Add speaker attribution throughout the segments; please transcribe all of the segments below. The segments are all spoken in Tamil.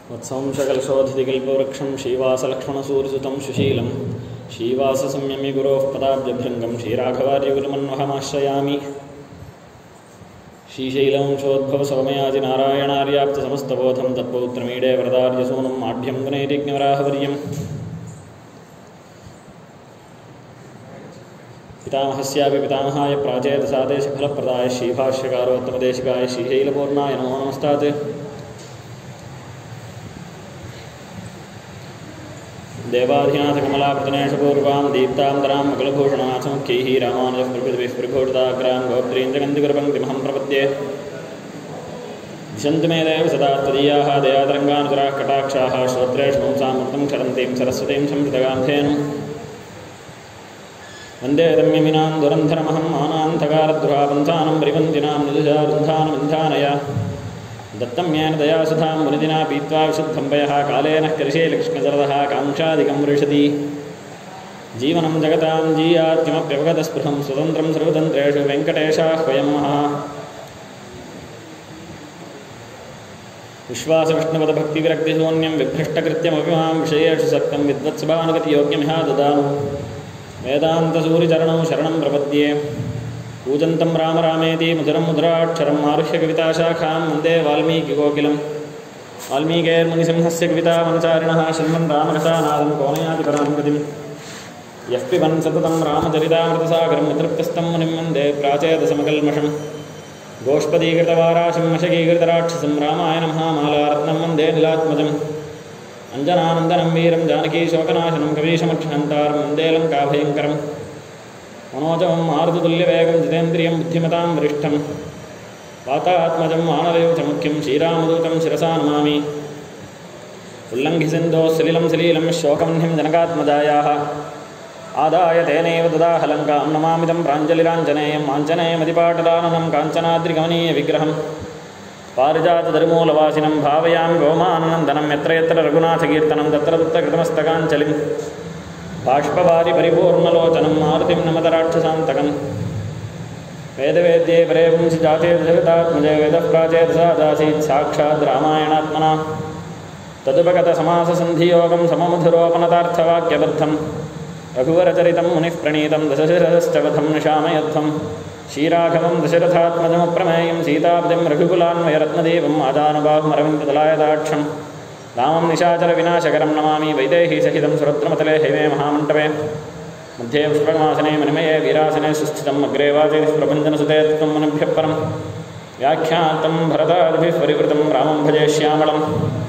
Speaker 1: वत्संशकलशोधिकल्पवृक्षं श्रीवासलक्ष्मणसूरिसुतं सुशीलं श्रीवाससंयमि गुरोः पदाब्जभृङ्गं श्रीराघवार्यगुरुमन्वहमाश्रयामि श्रीशैलवंशोद्भवसौमयाजिनारायणार्याप्तसमस्तबोधं तत्पौत्रमीडे वरदार्यसूनं माढ्यं गुणैरिज्ञवराहवर्यम् पितामहस्यापि पितामहाय प्राचेतसादेशफलप्रदाय श्रीभाष्यकारोत्तमदेशिकाय श्रीशैलपूर्णाय नमो नमस्तात् देवाधिनाथकमलाप्रतनेशपूर्वां दीप्तान्तरां मकलभूषणासमुख्यैः रामानुजः प्रभृतिभिः प्रघोषिताग्रां गोत्रीन्द्रगन्धिकरपङ्क्तिमहं प्रपद्ये दिशन्तु मे देव सदा त्वदीयाः दयातरङ्गानुचराः कटाक्षाः श्रोत्रेषु पुंसामृतं क्षरन्तीं सरस्वतीं संस्कृतगान्धेनुम् वन्दे रम्यमिनां दुरन्धरमहं मानान्धकारद्रुहाबन्धानं परिवन्दिनां निदुषारुन्धानमिन्धानया दत्तं येन दयासुधां मुनिदिना पीत्वा विशुद्धं पयः कालेन कर्षे लक्ष्मजरदः काङ्क्षादिकं वृषति जीवनं जगतां जीयात् किमप्यवगतस्पृहं स्वतन्त्रं सर्वतन्त्रेषु वेङ्कटेशाह्वयं महः विश्वासविष्णुपदभक्तिविरक्तिशून्यं विभ्रष्टकृत्यमपि मां विषयेषु सक्तं विद्वत्सभानुगतियोग्यमिह ददानु वेदान्तसूरिचरणौ शरणं प्रपद्ये पूजन्तं राम रामेति मधुरं मुद्राक्षरम् आरुह्य कविताशाखां वन्दे वाल्मीकिकोकिलं वाल्मीकेर्मुनिसिंहस्य कवितामनुचारिणः शृण्वन् रामकथानादं कोनयातिपरां गतिं यः पिबन् सततं रामचरितामृतसागरं वितृप्तस्तं मुनिं वन्दे प्राचेतसमकल्मषं गोष्पदीकृतवाराशिं मशकीकृतराक्षसं रामायणमहामालारत्नं वन्दे निलात्मजम् अञ्जनानन्दनं वीरं जानकीशोकनाशनं कवीशमक्षहन्तारं वन्दे लङ्काभयङ्करं मनोजवं मारुतुल्यवेगं जितेन्द्रियं बुद्धिमतां वरिष्ठं वातात्मजं वानरयुथमुख्यं श्रीरामदूतं शिरसा नमामि उल्लङ्घिसिन्धोः सलिलं सलीलं शोकवह्निं जनकात्मजायाः आदाय तेनैव ददाह लङ्कां नमामिदं प्राञ्जलिराञ्जनेयम् आञ्जनेयमतिपाटलाननं काञ्चनाद्रिगमनीयविग्रहम् पारिजातधर्मूलवासिनं भावयामि भवमानन्दनं यत्र यत्र रघुनाथकीर्तनं तत्र तत्र कृतमस्तकाञ्चलिं बाष्पवारि परिपूर्णलोचनं मारुतिं नमतराक्षसान्तकं वेदवेद्ये परे पुंसि जाते जगतात्मजे वेदः प्राचेतसादासीत् साक्षात् रामायणात्मना तदुपगतसमाससन्धियोगं सममधुरोपनतार्थवाक्यबद्धं रघुवरचरितं मुनिः प्रणीतं दशशिरश्च वधं निशामयध्वम् श्रीराघवं दशरथात्मजमप्रमेयं सीतापतिं रघुकुलान्वयरत्नदेवम् आदानुबाहुमरविन्ददलायदाक्षं रामं निशाचरविनाशकरं नमामि वैदेहीसहितं सुरद्रमतले हैमे महामण्डपे मध्ये पुष्पमासने मणिमये वीरासने सुस्थितम् अग्रे वाचेति प्रपञ्चनसुते त्वं मनुभ्यः परं व्याख्यातं भरतादिभिः परिवृतं रामं भजे श्यामलं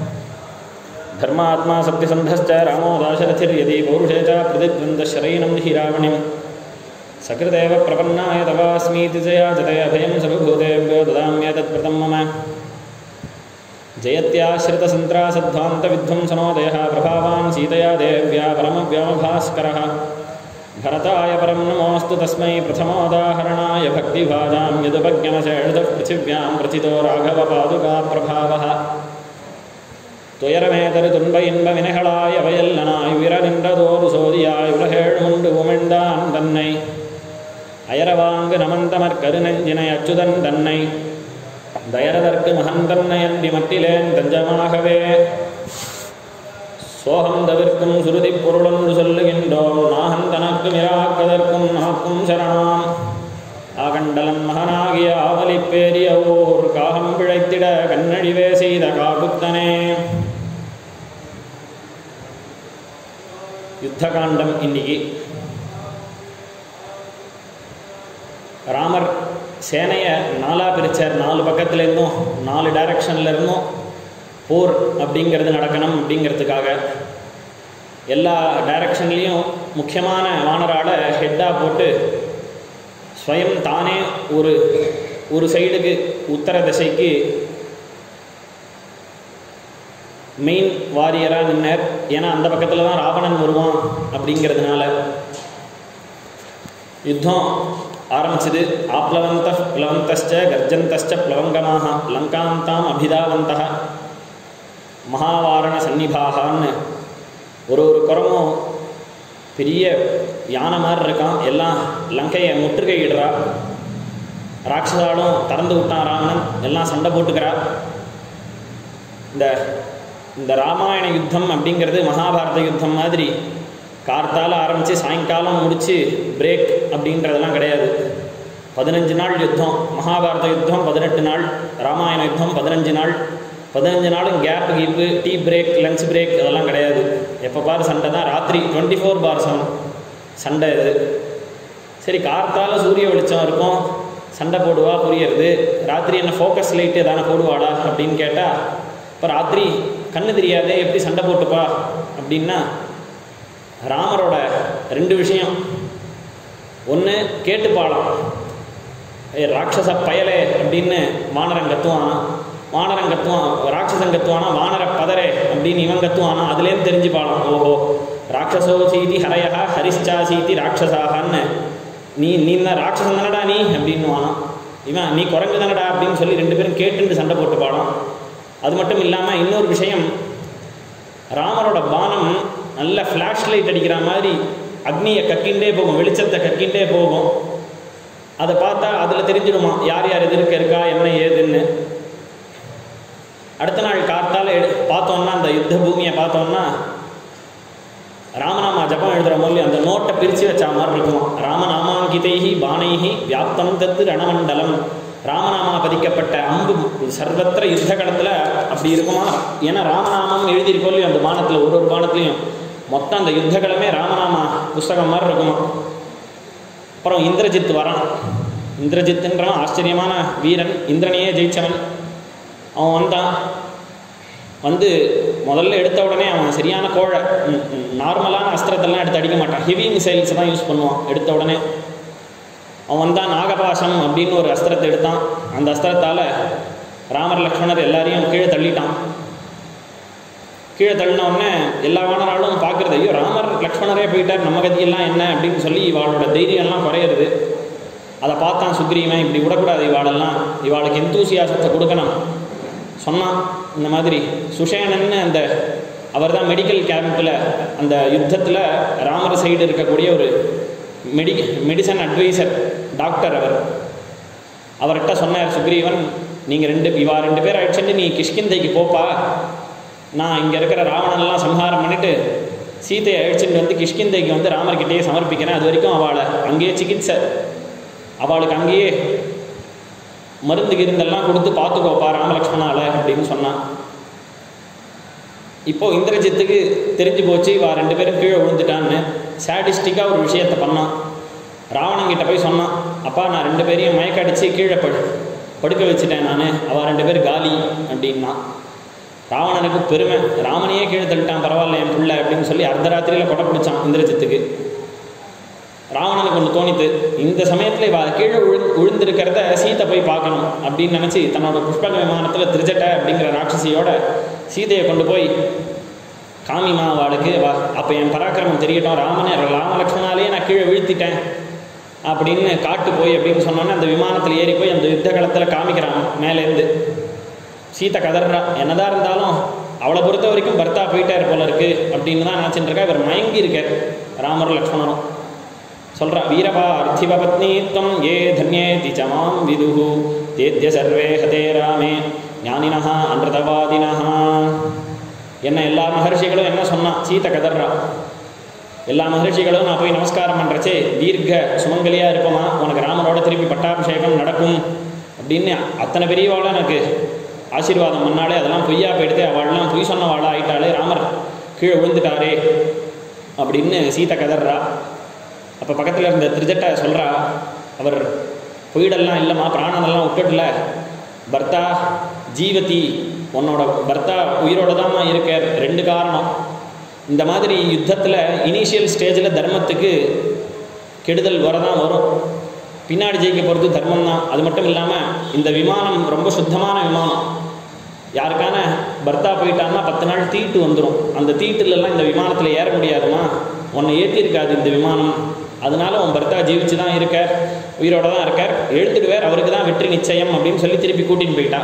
Speaker 1: धर्मात्मा सत्यसन्धश्च रामो दाशरथिर्यदि पौरुषे च प्रतिद्वन्द्वशरैनं हि रावणिम् सकृदेव प्रपन्नाय तवास्मीति जया जते अभयं सबभूतेभ्यो ददाम्येतत्प्रतं मम जयत्याश्रितसन्त्रासध्वान्तविध्वंसनोदयः प्रभावान् सीतया देव्या परमव्योमभास्करः भरताय परं नमोऽस्तु तस्मै प्रथमोदाहरणाय भक्तिभाजां यदुपज्ञमशेषुतः पृथिव्यां प्रथितो राघवपादुकाप्रभावः துயரமேதரு இன்ப வினைகளாய் அவையல்லனாய் விரநின்றதோடு சோதியாய் உலகேழுண்டு உமிழ்ந்தான் தன்னை அயரவாங்கு நமந்தமற் கருநெஞ்சினை அச்சுதன் தன்னை தயரதற்கு மகந்தன்னை அன்றி மட்டிலேன் தஞ்சமாகவே சோகம் தவிர்க்கும் சுருதி பொருளொன்று சொல்லுகின்றோம் நாகன் தனக்கு மிராக்கதற்கும் நமக்கும் சரணாம் ஆகண்டலன் மகனாகிய ஆவலிப்பேரிய ஓர் காகம் பிழைத்திட கண்ணழிவே செய்த காகுத்தனே யுத்தகாண்டம் இன்னைக்கு ராமர் சேனையை நாலாக பிரித்தார் நாலு பக்கத்துலேருந்தும் நாலு டைரக்ஷன்ல இருந்தும் போர் அப்படிங்கிறது நடக்கணும் அப்படிங்கிறதுக்காக எல்லா டைரக்ஷன்லேயும் முக்கியமான வானரால ஹெட்டாக போட்டு ஸ்வயம் தானே ஒரு ஒரு சைடுக்கு உத்தர திசைக்கு மெயின் வாரியராக நின்னர் ஏன்னா அந்த பக்கத்தில் தான் ராவணன் வருவான் அப்படிங்கிறதுனால யுத்தம் ஆரம்பிச்சது ஆப்ளவந்த பிளவந்தச்ச கர்ஜந்தச்ச பிளவங்கமாக லங்காம் தாம் அபிதாவந்த மகாவாரண சன்னிபாகான்னு ஒரு ஒரு குரமும் பெரிய யானை மாதிரி இருக்கான் எல்லாம் லங்கையை முற்றுகையிடுறா ராட்சசாலும் திறந்து விட்டான் ராவணன் எல்லாம் சண்டை போட்டுக்கிறா இந்த இந்த ராமாயண யுத்தம் அப்படிங்கிறது மகாபாரத யுத்தம் மாதிரி கார்த்தால ஆரம்பித்து சாயங்காலம் முடித்து பிரேக் அப்படின்றதெல்லாம் கிடையாது பதினஞ்சு நாள் யுத்தம் மகாபாரத யுத்தம் பதினெட்டு நாள் ராமாயண யுத்தம் பதினஞ்சு நாள் பதினஞ்சு நாளும் gap keep tea break lunch break அதெல்லாம் கிடையாது எப்போ பாரு சண்டை தான் ராத்திரி டுவெண்ட்டி ஃபோர் பார் செவன் சண்டை இது சரி கார்த்தால சூரிய வெளிச்சம் இருக்கும் சண்டை போடுவா புரியறது ராத்திரி என்ன ஃபோக்கஸ் லைட்டு எதான போடுவாடா அப்படின்னு கேட்டால் இப்போ ராத்திரி கண்ணு தெரியாதே எப்படி சண்டை போட்டுப்பா அப்படின்னா ராமரோட ரெண்டு விஷயம் ஒன்று கேட்டு பாடம் ஏ ராட்சச பயலே அப்படின்னு வானரன் கத்துவான் வானரன் கத்துவான் ராட்சசன் கத்துவானா வானர பதரே அப்படின்னு இவன் கத்துவானா அதுலேருந்து தெரிஞ்சு பாடம் ஓஹோ ராட்சசோ சீதி ஹரயா ஹரிஷ்சா சீதி ராட்சசாகான்னு நீ நீ தான் ராட்சசன் தானடா நீ அப்படின்னு வானான் இவன் நீ குரங்கு தானடா அப்படின்னு சொல்லி ரெண்டு பேரும் கேட்டுட்டு சண்டை போட்டு பாடம் அது மட்டும் இல்லாமல் இன்னொரு விஷயம் ராமரோட பானம் நல்ல ஃப்ளாஷ் லைட் அடிக்கிற மாதிரி அக்னியை கக்கிண்டே போகும் வெளிச்சத்தை கக்கிண்டே போகும் அதை பார்த்தா அதில் தெரிஞ்சிடுமா யார் யார் எதிர்க்க இருக்கா என்ன ஏதுன்னு அடுத்த நாள் காத்தால எடு பார்த்தோம்னா அந்த யுத்த பூமியை பார்த்தோம்னா ராமநாமா ஜபம் எழுதுகிற போது அந்த நோட்டை பிரித்து வச்ச மாதிரி இருக்குமா ராமநாமாங்கிதைஹி பானைஹி வியாப்தம் தத்து ரணமண்டலம் ராமநாமா பதிக்கப்பட்ட அம்பு சர்வத்திர யுத்த களத்தில் அப்படி இருக்குமா ஏன்னா ராமநாமம் எழுதியிருக்கோம் இல்லையோ அந்த பானத்தில் ஒரு ஒரு பானத்துலையும் மொத்தம் அந்த யுத்த களமே ராமநாமா புஸ்தகம் மாதிரி இருக்குமா அப்புறம் இந்திரஜித் வரான் இந்திரஜித்துன்றவன் ஆச்சரியமான வீரன் இந்திரனையே ஜெயிச்சவன் அவன் வந்தான் வந்து முதல்ல எடுத்த உடனே அவன் சரியான கோழை ம், ம், நார்மலான அஸ்திரத்தெல்லாம் எடுத்து அடிக்க மாட்டான் ஹெவி மிசைல்ஸ் தான் யூஸ் பண்ணுவான் எடுத்த உடனே அவன் வந்தான் நாகபாசம் அப்படின்னு ஒரு அஸ்திரத்தை எடுத்தான் அந்த அஸ்திரத்தால் ராமர் லக்ஷ்மணர் எல்லாரையும் கீழே தள்ளிட்டான் கீழே தள்ளின உடனே எல்லா வானராலும் பார்க்குறது ஐயோ ராமர் லக்ஷ்மணரே போயிட்டார் நம்ம கதியெல்லாம் என்ன அப்படின்னு சொல்லி இவாளோட தைரியம்லாம் குறையிறது அதை பார்த்தான் சுக்ரீவன் இப்படி விடக்கூடாது இவாளெல்லாம் இவாளுக்கு எந்தூசியாசத்தை கொடுக்கணும் சொன்னான் இந்த மாதிரி சுஷேனன்னு அந்த அவர் தான் மெடிக்கல் கேம்பில் அந்த யுத்தத்தில் ராமர் சைடு இருக்கக்கூடிய ஒரு மெடி மெடிசன் அட்வைசர் டாக்டர் அவர் அவர்கிட்ட சொன்னார் சுக்ரீவன் நீங்கள் ரெண்டு இவா ரெண்டு பேர் அடிச்சுட்டு நீ கிஷ்கிந்தைக்கு போப்பா நான் இங்கே இருக்கிற ராவணன்லாம் சம்ஹாரம் பண்ணிட்டு சீதையை அழிச்சுட்டு வந்து கிஷ்கிந்தைக்கு வந்து ராமர்கிட்டயே சமர்ப்பிக்கிறேன் அது வரைக்கும் அவளை அங்கேயே சிகிச்சை அவளுக்கு அங்கேயே மருந்து கிருந்தெல்லாம் கொடுத்து பார்த்துக்கோப்பா ராமலக்ஷ்மணால அப்படின்னு சொன்னான் இப்போ இந்திரஜித்துக்கு தெரிஞ்சு போச்சு வா ரெண்டு பேரும் கீழே விழுந்துட்டான்னு சாடிஸ்டிக்காக ஒரு விஷயத்தை பண்ணான் ராவணன் கிட்ட போய் சொன்னான் அப்பா நான் ரெண்டு பேரையும் மயக்க அடிச்சு கீழே படு படுக்க வச்சுட்டேன் நான் அவள் ரெண்டு பேர் காலி அப்படின்னா ராவணனுக்கு பெருமை ராமனையே கீழே தள்ளிட்டான் பரவாயில்ல என் பிள்ளை அப்படின்னு சொல்லி அர்த்தராத்திரியில் கொடை பிடிச்சான் இந்திரஜித்துக்கு ராவணனுக்கு ஒன்று தோணித்து இந்த சமயத்தில் இவ கீழே விழு விழுந்திருக்கிறத சீத்தை போய் பார்க்கணும் அப்படின்னு நினச்சி தன்னோட புஷ்பக விமானத்தில் திருஜட்ட அப்படிங்கிற ராட்சசியோட சீதையை கொண்டு போய் காமிமா அவளுக்கு வா அப்போ என் பராக்கிரமம் தெரியட்டும் ராமனே ராம லக்ஷ்மணாலேயே நான் கீழே வீழ்த்திட்டேன் அப்படின்னு காட்டு போய் அப்படின்னு சொன்னோன்னே அந்த விமானத்தில் ஏறி போய் அந்த யுத்த களத்தில் காமிக்கிறான் மேலேருந்து சீத்தை கதறா என்னதான் இருந்தாலும் அவளை பொறுத்த வரைக்கும் பர்த்தா போயிட்டார் போல இருக்கு அப்படின்னு தான் நினச்சிட்டு இருக்கா இவர் மயங்கி இருக்கார் ராமரும் லக்ஷ்மணனும் சொல்கிறா வீரபா அர்த்திவ பத்னித்வம் ஏ தன்யேதி ச மாம் விதுஹு தேத்ய சர்வே ஹதே ராமே ஞானினஹா அன்ரதவாதினஹா என்ன எல்லா மகர்ஷிகளும் என்ன சொன்னா சீத்தை கதர்றா எல்லா மகர்ஷிகளும் நான் போய் நமஸ்காரம் பண்ணுறச்சே தீர்க்க சுமங்கலியாக இருப்போமா உனக்கு ராமனோட திருப்பி பட்டாபிஷேகம் நடக்கும் அப்படின்னு அத்தனை பெரியவாளும் எனக்கு ஆசீர்வாதம் பண்ணாலே அதெல்லாம் பொய்யா போயிடுது அவள்லாம் பொய் சொன்னவாளா ஆயிட்டாலே ராமர் கீழே விழுந்துட்டாரே அப்படின்னு சீத்தை கதர்றா அப்போ பக்கத்தில் இருந்த திருஜட்டை சொல்கிறா அவர் பொய்டெல்லாம் இல்லைம்மா பிராணனெல்லாம் விட்டுடல பர்த்தா ஜீவதி உன்னோட பர்த்தா உயிரோட தாம்மா இருக்கார் ரெண்டு காரணம் இந்த மாதிரி யுத்தத்தில் இனிஷியல் ஸ்டேஜில் தர்மத்துக்கு கெடுதல் வரதான் வரும் பின்னாடி ஜெயிக்க போகிறது தர்மம் தான் அது மட்டும் இல்லாமல் இந்த விமானம் ரொம்ப சுத்தமான விமானம் யாருக்கான பர்த்தா போயிட்டான்னா பத்து நாள் தீட்டு வந்துடும் அந்த தீட்டுலலாம் இந்த விமானத்தில் ஏற முடியாதுமா உன்னை ஏற்றி இருக்காது இந்த விமானம் அதனால உன் பர்த்தா ஜீவிச்சு தான் இருக்கார் உயிரோட தான் இருக்கார் எழுத்துடுவார் அவருக்கு தான் வெற்றி நிச்சயம் அப்படின்னு சொல்லி திருப்பி கூட்டின்னு போயிட்டா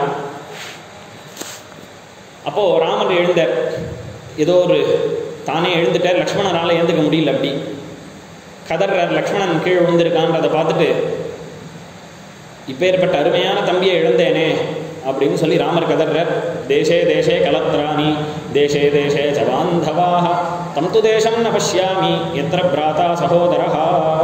Speaker 1: அப்போது ராமர் எழுந்தார் ஏதோ ஒரு தானே எழுந்துட்டார் லக்ஷ்மணனால் எழுந்துக்க முடியல அப்படி கதர்றார் லக்ஷ்மணன் கீழே விழுந்திருக்கான்றதை பார்த்துட்டு இப்பேற்பட்ட அருமையான தம்பியை இழந்தேனே அப்படின்னு சொல்லி ராமர் கதர்றார் தேசே தேசே கலத்ராணி தேசே தேசே ச பாந்தவாः தம் து தேசம் ந பஷ்யாமி எத்திர பிராதா சகோதரः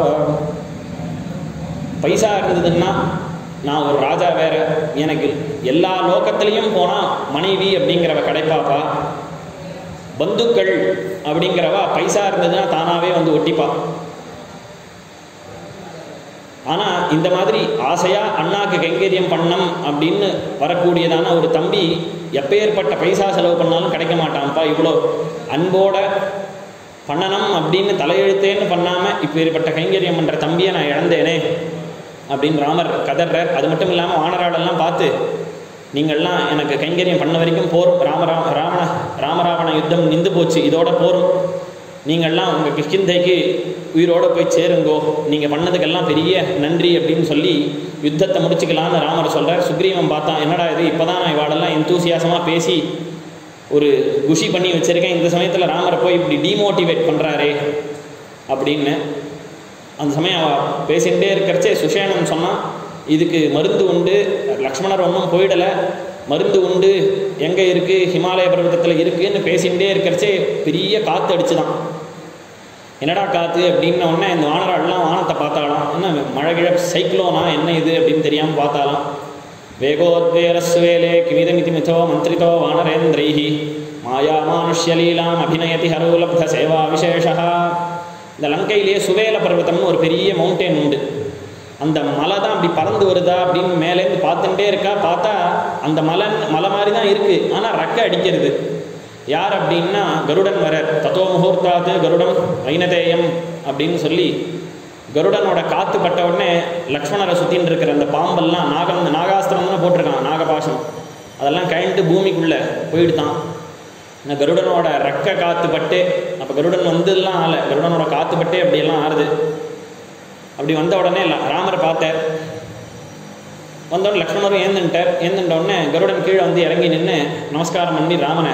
Speaker 1: பைசா இருந்ததுன்னா நான் ஒரு ராஜா வேற எனக்கு எல்லா லோகத்திலையும் போனால் மனைவி அப்படிங்கிறவ கிடைப்பாப்பா பந்துக்கள் அப்படிங்கிறவா பைசா இருந்ததுன்னா தானாகவே வந்து ஒட்டிப்பா ஆனால் இந்த மாதிரி ஆசையாக அண்ணாக்கு கைங்கரியம் பண்ணம் அப்படின்னு வரக்கூடியதான ஒரு தம்பி எப்பேற்பட்ட பைசா செலவு பண்ணாலும் கிடைக்க மாட்டான்ப்பா இவ்வளோ அன்போட பண்ணணும் அப்படின்னு தலையெழுத்தேன்னு பண்ணாமல் இப்பேற்பட்ட கைங்கரியம் பண்ணுற தம்பியை நான் இழந்தேனே அப்படின்னு ராமர் கதறார் அது மட்டும் இல்லாமல் வானராடெல்லாம் பார்த்து நீங்கள்லாம் எனக்கு கைங்கரியம் பண்ண வரைக்கும் போரும் ராமரா ராவண ராமராவண யுத்தம் நின்று போச்சு இதோட போரும் நீங்கள்லாம் உங்கள் கிஷ்கிந்தைக்கு உயிரோடு போய் சேருங்கோ நீங்கள் பண்ணதுக்கெல்லாம் பெரிய நன்றி அப்படின்னு சொல்லி யுத்தத்தை முடிச்சுக்கலான்னு ராமர் சொல்கிறார் சுக்ரீவன் பார்த்தான் என்னடா இது இப்போ தான் நான் இவாளெல்லாம் எந்தூசியாசமாக பேசி ஒரு குஷி பண்ணி வச்சுருக்கேன் இந்த சமயத்தில் ராமரை போய் இப்படி டீமோட்டிவேட் பண்ணுறாரே அப்படின்னு அந்த சமயம் அவ பேசிகிட்டே இருக்கிறச்சே சுஷேனன் சொன்னான் இதுக்கு மருந்து உண்டு லக்ஷ்மணர் ஒன்றும் போயிடலை மருந்து உண்டு எங்கே இருக்குது ஹிமாலய பர்வதத்தில் இருக்குன்னு பேசிகிட்டே இருக்கிறச்சே பெரிய காற்று அடிச்சுதான் என்னடா காற்று அப்படின்ன உடனே இந்த வானராடெல்லாம் வானத்தை பார்த்தாலாம் என்ன மழை கிழ சைக்ளோனா என்ன இது அப்படின்னு தெரியாமல் பார்த்தாலாம் வேகோத்வேரஸ்வேலே கிமிதமிதி மிதோ மந்திரிதோ வானரேந்திரைஹி மாயா மானுஷ்யலீலாம் அபிநயதி ஹரோ லப்த சேவா விசேஷா இந்த லங்கையிலேயே சுவேல பர்வதம்னு ஒரு பெரிய மவுண்டெயின் உண்டு அந்த மலை தான் அப்படி பறந்து வருதா அப்படின்னு மேலேருந்து பார்த்துட்டே இருக்கா பார்த்தா அந்த மலை மலை மாதிரி தான் இருக்குது ஆனால் ரெக்கை அடிக்கிறது யார் அப்படின்னா கருடன் வரர் தத்தோ முகூர்த்தாத்து கருடம் ஐனதேயம் அப்படின்னு சொல்லி கருடனோட காத்து பட்ட உடனே லக்ஷ்மணரை சுற்றின்னு இருக்கிற அந்த பாம்பெல்லாம் நாகம் நாகாஸ்திரம் தான் போட்டிருக்கான் நாகபாஷம் அதெல்லாம் கழிண்டு பூமிக்குள்ளே போயிடுதான் இந்த கருடனோட ரெக்க காத்து பட்டு அப்போ கருடன் வந்துலாம் ஆகலை கருடனோட காத்து பட்டே அப்படியெல்லாம் ஆறுது அப்படி வந்த உடனே ல- ராமரை பார்த்தார் வந்தோடனே லக்ஷ்மணரும் ஏந்துட்டார் ஏந்துட்ட உடனே கருடன் கீழே வந்து இறங்கி நின்று நமஸ்காரம் பண்ணி ராமனை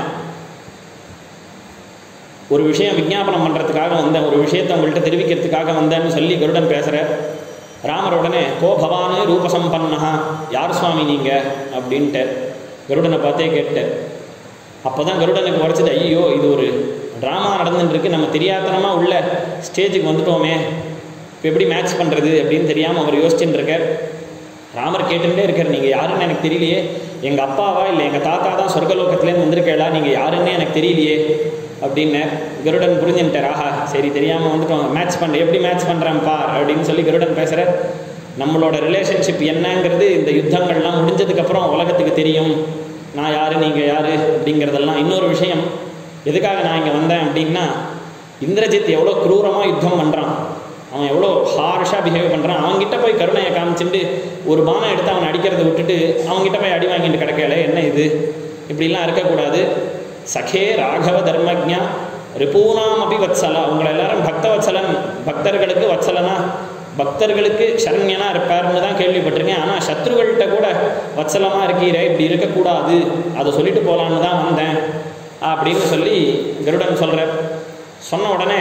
Speaker 1: ஒரு விஷயம் விஞ்ஞாபனம் பண்ணுறதுக்காக வந்தேன் ஒரு விஷயத்தை உங்கள்கிட்ட தெரிவிக்கிறதுக்காக வந்தேன்னு சொல்லி கருடன் பேசுகிறார் ராமர் உடனே கோ பவானு ரூபசம்பன்னஹா யார் சுவாமி நீங்கள் அப்படின்ட்டு கருடனை பார்த்தே கேட்டார் அப்போ தான் கருடனுக்கு உரைச்சது ஐயோ இது ஒரு ட்ராமா நடந்துட்டு இருக்கு நம்ம தெரியாதனமாக உள்ள ஸ்டேஜுக்கு வந்துட்டோமே இப்போ எப்படி மேட்ச் பண்ணுறது அப்படின்னு தெரியாமல் அவர் யோசிச்சுட்டு இருக்கார் ராமர் கேட்டுட்டே இருக்கார் நீங்கள் யாருன்னு எனக்கு தெரியலையே எங்கள் அப்பாவா இல்லை எங்கள் தாத்தா தான் சொர்க்கலோகத்துலேருந்து வந்திருக்கேளா நீங்கள் யாருன்னு எனக்கு தெரியலையே அப்படின்னு கருடன் புரிஞ்சுட்டார் ஆஹா சரி தெரியாமல் வந்துட்டோம் மேட்ச் பண்ண எப்படி மேட்ச் பண்ணுறேன் பார் அப்படின்னு சொல்லி கருடன் பேசுகிற நம்மளோட ரிலேஷன்ஷிப் என்னங்கிறது இந்த யுத்தங்கள்லாம் முடிஞ்சதுக்கப்புறம் உலகத்துக்கு தெரியும் நான் யார் நீங்கள் யார் அப்படிங்கிறதெல்லாம் இன்னொரு விஷயம் எதுக்காக நான் இங்கே வந்தேன் அப்படின்னா இந்திரஜித் எவ்வளோ க்ரூரமாக யுத்தம் பண்ணுறான் அவன் எவ்வளோ ஹார்ஷாக பிஹேவ் பண்ணுறான் அவன்கிட்ட போய் கருணையை காமிச்சுட்டு ஒரு பானம் எடுத்து அவனை அடிக்கிறத விட்டுட்டு அவன்கிட்ட போய் அடி வாங்கிட்டு கிடக்கல என்ன இது இப்படிலாம் இருக்கக்கூடாது சகே ராகவ தர்மஜா ரிபூனாம் அபி வத்சலா உங்களை எல்லாரும் பக்த வத்சலன் பக்தர்களுக்கு வத்சலனா பக்தர்களுக்கு சரண்யனா இருப்பார்னு தான் கேள்விப்பட்டிருக்கேன் ஆனால் சத்ருகள்கிட்ட கூட வத்சலமாக இருக்கீரே இப்படி இருக்கக்கூடாது அதை சொல்லிட்டு போகலான்னு தான் வந்தேன் அப்படின்னு சொல்லி கருடன் சொல்கிறார் சொன்ன உடனே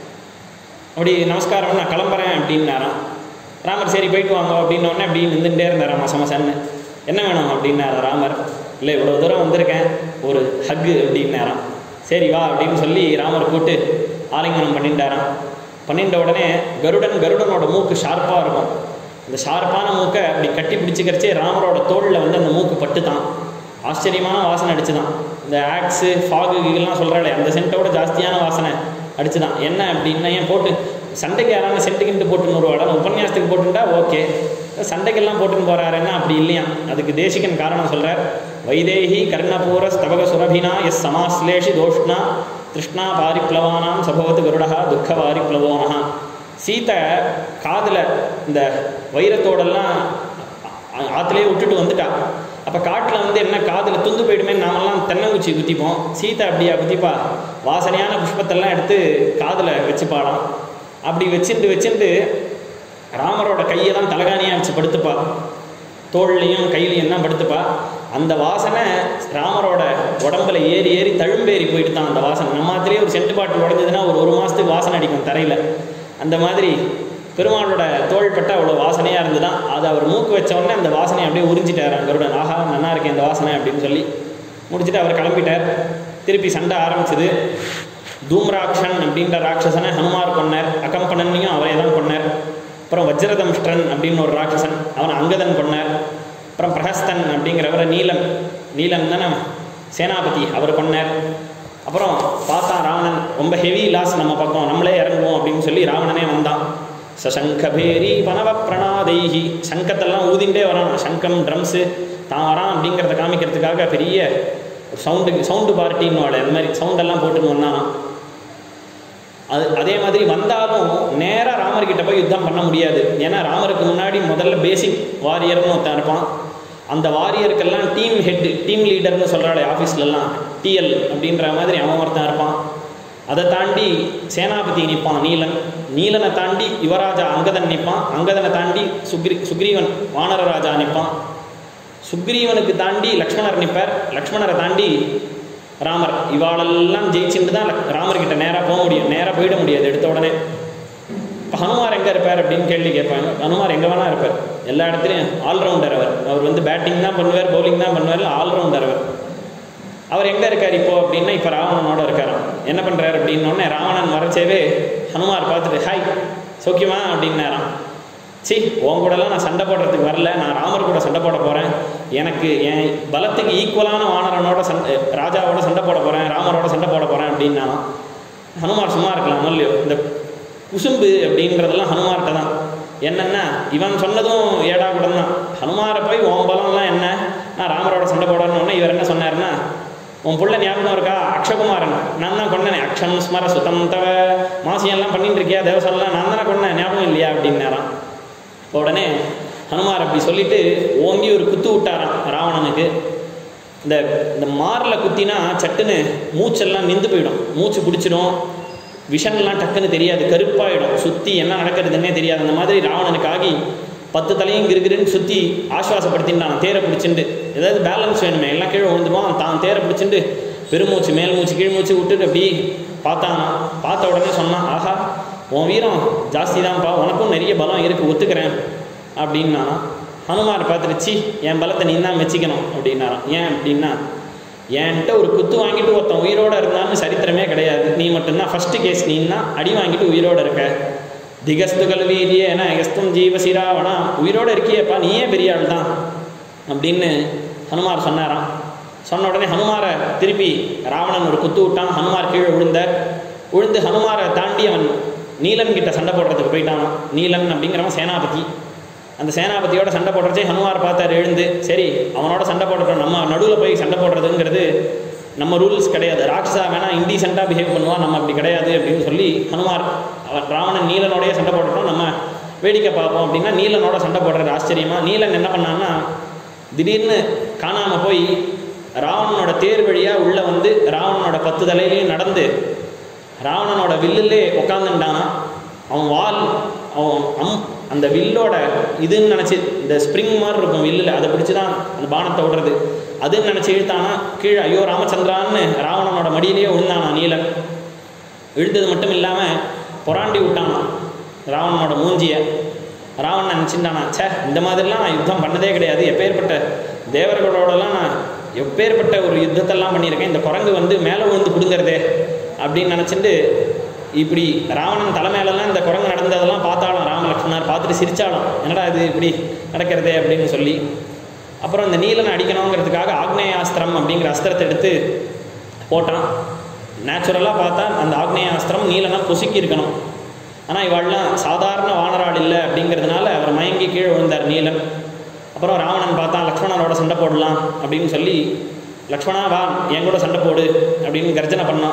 Speaker 1: அப்படி நமஸ்காரம் நான் கிளம்புறேன் அப்படின்னாராம் ராமர் சரி போயிட்டு வாங்க அப்படின்ன உடனே அப்படி நின்றுட்டே இருந்தாராம் மசமசன்னு என்ன வேணும் அப்படின்னாரா ராமர் இல்லை இவ்வளோ தூரம் வந்திருக்கேன் ஒரு ஹக்கு அப்படின்னாராம் சரி வா அப்படின்னு சொல்லி ராமர் கூட்டு ஆலிங்கனம் பண்ணிட்டாராம் பண்ணிட்ட உடனே கருடன் கருடனோட மூக்கு ஷார்ப்பாக இருக்கும் அந்த ஷார்ப்பான மூக்கை அப்படி கட்டி பிடிச்சிக்கிறச்சே ராமரோட தோளில் வந்து அந்த மூக்கு பட்டு தான் ஆச்சரியமான வாசனை அடிச்சுதான் இந்த ஆக்ஸு ஃபாகு இதெல்லாம் சொல்கிறாளே அந்த சென்ட்டோட ஜாஸ்தியான வாசனை அடிச்சுதான் என்ன அப்படின்னா ஏன் போட்டு சண்டைக்கு யாரான சென்ட்டுக்கிட்டு போட்டுன்னு ஒரு வாடம் உபன்யாசத்துக்கு போட்டுட்டா ஓகே சண்டைக்கெல்லாம் போட்டுன்னு போறாருன்னா அப்படி இல்லையா அதுக்கு தேசிகன் காரணம் சொல்றார் வைதேகி கர்ணபூர ஸ்தவக சுரபினா எஸ் சமாஸ்லேஷி தோஷ்ணா திருஷ்ணா பாரிப்ளவானாம் சபவத்து கருடா துக்க பாரிப்ளவோனஹா சீத்தை காதில் இந்த வைரத்தோடெல்லாம் ஆ- ஆத்துலயே விட்டுட்டு வந்துட்டா அப்போ காட்டில் வந்து என்ன காதில் துந்து போயிடுமே நாமெல்லாம் தென்னங்குச்சி குத்திப்போம் சீதை அப்படியா குத்திப்பா வாசனையான புஷ்பத்தெல்லாம் எடுத்து காதில் வச்சுப்பாளாம் அப்படி வச்சுட்டு வச்சுட்டு ராமரோட கையை தான் தலகாணியாக வச்சு படுத்துப்பா தோள்லையும் கையிலையும் தான் படுத்துப்பா அந்த வாசனை ராமரோட உடம்புல ஏறி ஏறி தழும்பேறி போயிட்டு தான் அந்த வாசனை நம்ம ஆத்துலேயே ஒரு சென்ட் பாட்டில் உடஞ்சதுன்னா ஒரு ஒரு மாதத்துக்கு வாசனை அடிக்கும் தரையில் அந்த மாதிரி பெருமாளோட தோள்பட்ட அவ்வளோ வாசனையாக இருந்துதான் அது அவர் மூக்கு வச்ச உடனே அந்த வாசனையை அப்படியே உறிஞ்சிட்டார் கருடன் ஆஹா நல்லா இருக்கேன் இந்த வாசனை அப்படின்னு சொல்லி முடிச்சுட்டு அவர் கிளம்பிட்டார் திருப்பி சண்டை ஆரம்பிச்சது தூம்ராக்ஷன் அப்படின்ற ராட்சசனை ஹனுமார் கொன்னார் அகம்பனன்னையும் அவரே தான் கொன்னார் அப்புறம் வஜ்ரதம்ஷ்டன் அப்படின்னு ஒரு ராட்சசன் அவனை அங்கதன் கொன்னார் அப்புறம் பிரஹஸ்தன் அப்படிங்கிறவரை நீலன் நீலன் தானே சேனாபதி அவர் கொன்னார் அப்புறம் பார்த்தா ராவணன் ரொம்ப ஹெவி லாஸ் நம்ம பக்கம் நம்மளே இறங்குவோம் அப்படின்னு சொல்லி ராவணனே வந்தான் சசங்கபேரி பனவ பிரணாதைஹி சங்கத்தெல்லாம் ஊதிண்டே வரான் சங்கம் ட்ரம்ஸு தான் வரான் அப்படிங்கிறத காமிக்கிறதுக்காக பெரிய ஒரு சவுண்டு சவுண்டு பார்ட்டின்னு வாழ இந்த மாதிரி சவுண்டெல்லாம் போட்டுன்னு வந்தானா அது அதே மாதிரி வந்தாலும் நேராக ராமர்கிட்ட போய் யுத்தம் பண்ண முடியாது ஏன்னா ராமருக்கு முன்னாடி முதல்ல பேசிக் வாரியர்னு ஒருத்தன் இருப்பான் அந்த வாரியருக்கெல்லாம் டீம் ஹெட்டு டீம் லீடர்னு சொல்கிறாள் ஆஃபீஸ்லலாம் டிஎல் அப்படின்ற மாதிரி அவன் ஒருத்தன் இருப்பான் அதை தாண்டி சேனாபதி நிற்பான் நீலன் நீலனை தாண்டி யுவராஜா அங்கதன் நிற்பான் அங்கதனை தாண்டி சுக்ரி சுக்ரீவன் வானரராஜா நிற்பான் சுக்ரீவனுக்கு தாண்டி லக்ஷ்மணர் நிற்பார் லக்ஷ்மணரை தாண்டி ராமர் இவாளெல்லாம் ஜெயிச்சுட்டு தான் லக்- ராமர்கிட்ட நேராக போக முடியும் நேராக போயிட முடியாது எடுத்த உடனே இப்போ ஹனுமார் எங்கே இருப்பார் அப்படின்னு கேள்வி கேட்பாங்க ஹனுமார் எங்கே வேணா இருப்பார் எல்லா இடத்துலையும் ஆல்ரவுண்டர் அவர் அவர் வந்து பேட்டிங் தான் பண்ணுவார் பவுலிங் தான் பண்ணுவார் ஆல்ரவுண்டர் அவர் அவர் எங்கே இருக்கார் இப்போ அப்படின்னா இப்போ ராவணனோட இருக்காராம் என்ன பண்ணுறாரு அப்படின்னோடனே ராவணன் மறைச்சவே ஹனுமார் பார்த்துட்டு ஹாய் சௌக்கியமா அப்படின்னாராம் சி உன் கூடலாம் நான் சண்டை போடுறதுக்கு வரல நான் ராமர் கூட சண்டை போட போகிறேன் எனக்கு என் பலத்துக்கு ஈக்குவலான வானரனோட சண்டை ராஜாவோட சண்டை போட போகிறேன் ராமரோட சண்டை போட போகிறேன் அப்படின்னாலாம் ஹனுமார் சும்மா இருக்கலாம் இல்லையோ இந்த குசும்பு அப்படின்றதெல்லாம் ஹனுமார்கிட்ட தான் என்னென்னா இவன் சொன்னதும் ஏடா கூட தான் ஹனுமாரை போய் உன் பலம்லாம் என்ன நான் ராமரோட சண்டை போடணும்னு உடனே இவர் என்ன சொன்னாருன்னா உன் புள்ள ஞாபகம் இருக்கா அக்ஷகுமாரன் நான் தான் கொண்டேனே அக்ஷம் ஸ்மர சுதம் தவ மாசியெல்லாம் பண்ணிட்டு இருக்கியா தேவசம்லாம் நான் தானே கொண்டேன் ஞாபகம் இல்லையா அப்படின்னாராம் இப்போ உடனே ஹனுமார் அப்படி சொல்லிட்டு ஓங்கி ஒரு குத்து விட்டாராம் ராவணனுக்கு இந்த இந்த மாரில் குத்தினா சட்டுன்னு மூச்செல்லாம் நின்று போயிடும் மூச்சு பிடிச்சிடும் விஷன்லாம் டக்குன்னு தெரியாது கருப்பாயிடும் சுற்றி என்ன நடக்கிறதுன்னே தெரியாது அந்த மாதிரி ராவணனுக்கு ஆகி பத்து தலையும் கிருகிருன்னு சுற்றி ஆஸ்வாசப்படுத்தின்றான் தேரை பிடிச்சிண்டு ஏதாவது பேலன்ஸ் வேணுமே எல்லாம் கீழே விழுந்துருவான் தான் தேரை பிடிச்சிண்டு பெருமூச்சு மேல் மூச்சு கீழ் மூச்சு விட்டுட்டு அப்படி பார்த்தானா பார்த்த உடனே சொன்னான் ஆஹா உன் வீரம் ஜாஸ்தி தான்ப்பா உனக்கும் நிறைய பலம் இருக்குது ஒத்துக்கிறேன் அப்படின்னா ஹனுமார் பார்த்துட்டு சி என் பலத்தை நீ தான் மெச்சிக்கணும் அப்படின்னாராம் ஏன் அப்படின்னா என்கிட்ட ஒரு குத்து வாங்கிட்டு ஒருத்தன் உயிரோட இருந்தான்னு சரித்திரமே கிடையாது நீ மட்டும்தான் ஃபஸ்ட்டு கேஸ் நீன்னா அடி வாங்கிட்டு உயிரோட இருக்க திகஸ்து கல்வீதியே என எஸ்தும் ஜீவசிராவணா உயிரோட இருக்கியேப்பா நீயே பெரிய ஆள் தான் அப்படின்னு ஹனுமார் சொன்னாராம் சொன்ன உடனே ஹனுமாரை திருப்பி ராவணன் ஒரு குத்து விட்டான் ஹனுமார் கீழே விழுந்த விழுந்து ஹனுமாரை தாண்டி அவன் நீலன் கிட்ட சண்டை போடுறதுக்கு போயிட்டான் நீலன் அப்படிங்கிறவன் சேனாபதி அந்த சேனாபதியோட சண்டை போடுறச்சே ஹனுமார் பார்த்தார் எழுந்து சரி அவனோட சண்டை போடுறோம் நம்ம நடுவில் போய் சண்டை போடுறதுங்கிறது நம்ம ரூல்ஸ் கிடையாது ராட்சசா வேணா இன்டீசெண்டாக பிஹேவ் பண்ணுவான் நம்ம அப்படி கிடையாது அப்படின்னு சொல்லி ஹனுமார் அவன் ராவணன் நீலனோடய சண்டை போடுறோம் நம்ம வேடிக்கை பார்ப்போம் அப்படின்னா நீலனோட சண்டை போடுறது ஆச்சரியமா நீலன் என்ன பண்ணான்னா திடீர்னு காணாமல் போய் ராவணனோட தேர் வழியாக உள்ளே வந்து ராவணனோட பத்து தலையிலையும் நடந்து ராவணனோட வில்லுலே உட்காந்துட்டானா அவன் வால் அவன் அம் அந்த வில்லோட இதுன்னு நினச்சி இந்த ஸ்ப்ரிங் மாதிரி இருக்கும் வில்லில் அதை பிடிச்சி தான் அந்த பானத்தை விடுறது அதுன்னு நினச்சி இழுத்தானா கீழே ஐயோ ராமச்சந்திரான்னு ராவணனோட மடியிலேயே விழுந்தானா நீலன் இழுத்தது மட்டும் இல்லாமல் புறாண்டி விட்டானா ராவணனோட மூஞ்சியை ராவணன் நினச்சிட்டானா ச்சே இந்த மாதிரிலாம் நான் யுத்தம் பண்ணதே கிடையாது எப்பேற்பட்ட தேவர்களோடலாம் நான் எப்பேற்பட்ட ஒரு யுத்தத்தெல்லாம் பண்ணியிருக்கேன் இந்த குரங்கு வந்து மேலே விழுந்து பிடுங்கிறதே அப்படின்னு நினச்சிட்டு இப்படி ராவணன் தலைமையிலலாம் இந்த குரங்கு நடந்ததெல்லாம் பார்த்தாலும் ராமலக்ஷ்மணர் பார்த்துட்டு சிரிச்சாலும் என்னடா இது இப்படி நடக்கிறதே அப்படின்னு சொல்லி அப்புறம் இந்த நீலனை அடிக்கணுங்கிறதுக்காக ஆக்னேயாஸ்திரம் அப்படிங்கிற அஸ்திரத்தை எடுத்து போட்டான் நேச்சுரலாக பார்த்தா அந்த ஆக்னேயாஸ்திரம் நீலனை பொசுக்கி இருக்கணும் ஆனால் இவாள்லாம் சாதாரண வானராள் இல்லை அப்படிங்கிறதுனால அவர் மயங்கி கீழே விழுந்தார் நீலன் அப்புறம் ராவணன் பார்த்தான் லக்ஷ்மணனோட சண்டை போடலாம் அப்படின்னு சொல்லி லக்ஷ்மணா வா என் கூட சண்டை போடு அப்படின்னு கர்ஜனை பண்ணான்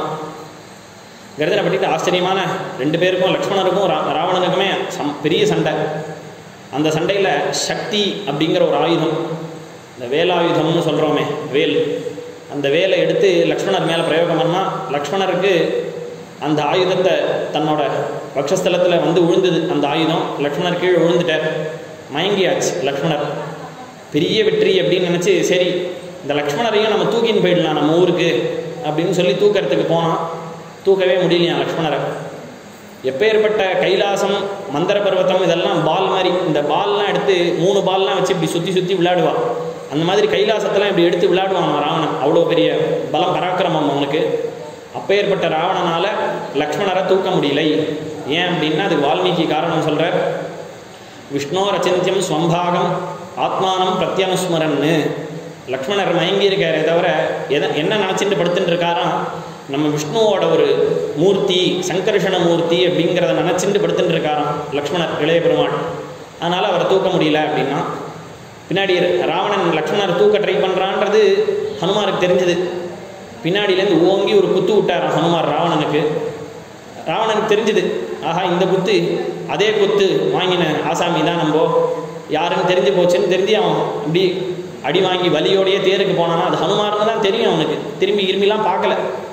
Speaker 1: கர்ஜனை பண்ணிட்டு ஆச்சரியமான ரெண்டு பேருக்கும் லக்ஷ்மணருக்கும் ரா ராவணனுக்குமே சம் பெரிய சண்டை அந்த சண்டையில் சக்தி அப்படிங்கிற ஒரு ஆயுதம் இந்த வேலாயுதம்னு சொல்கிறோமே வேல் அந்த வேலை எடுத்து லக்ஷ்மணர் மேலே பிரயோகம் பண்ணால் லக்ஷ்மணருக்கு அந்த ஆயுதத்தை தன்னோட பக்ஷஸ்தலத்தில் வந்து விழுந்தது அந்த ஆயுதம் லக்ஷ்மணர் கீழே விழுந்துட்டார் மயங்கியாச்சு லக்ஷ்மணர் பெரிய வெற்றி அப்படின்னு நினச்சி சரி இந்த லக்ஷ்மணரையும் நம்ம தூக்கின்னு போயிடலாம் நம்ம ஊருக்கு அப்படின்னு சொல்லி தூக்கறதுக்கு போனான் தூக்கவே முடியலையா லக்ஷ்மணரை எப்பேற்பட்ட கைலாசம் மந்திர பர்வதம் இதெல்லாம் பால் மாதிரி இந்த பால்லாம் எடுத்து மூணு பால்லாம் வச்சு இப்படி சுற்றி சுற்றி விளையாடுவா அந்த மாதிரி கைலாசத்தெல்லாம் இப்படி எடுத்து விளையாடுவான் ராவணன் அவ்வளோ பெரிய பலம் பராக்கிரமம் அவனுக்கு அப்பேற்பட்ட ராவணனால லக்ஷ்மணரை தூக்க முடியல ஏன் அப்படின்னா அதுக்கு வால்மீகி காரணம் சொல்கிறார் விஷ்ணோ ரச்சிந்தியம் ஸ்வம்பாகம் ஆத்மானம் பிரத்யனுஸ்மரன்னு லக்ஷ்மணர் மயங்கி இருக்காரே தவிர எதை என்ன நினச்சிட்டு படுத்துட்டு இருக்காராம் நம்ம விஷ்ணுவோட ஒரு மூர்த்தி சங்கர்ஷண மூர்த்தி அப்படிங்கிறத நினச்சிட்டு படுத்துட்டு இருக்காராம் லக்ஷ்மணர் இளைய பெருமாள் அதனால் அவரை தூக்க முடியல அப்படின்னா பின்னாடி ராவணன் லக்ஷ்மணர் தூக்க ட்ரை பண்ணுறான்றது ஹனுமாருக்கு தெரிஞ்சது பின்னாடியிலேருந்து ஓங்கி ஒரு குத்து விட்டாராம் ஹனுமார் ராவணனுக்கு ராவணனுக்கு தெரிஞ்சுது ஆஹா இந்த குத்து அதே குத்து வாங்கின ஆசாமி தான் நம்ம யாருன்னு தெரிஞ்சு போச்சுன்னு தெரிஞ்சு அவன் இப்படி அடி வாங்கி வலியோடையே தேருக்கு போனானா அது ஹனுமார்னு தான் தெரியும் அவனுக்கு திரும்பி இருமிலாம் பார்க்கல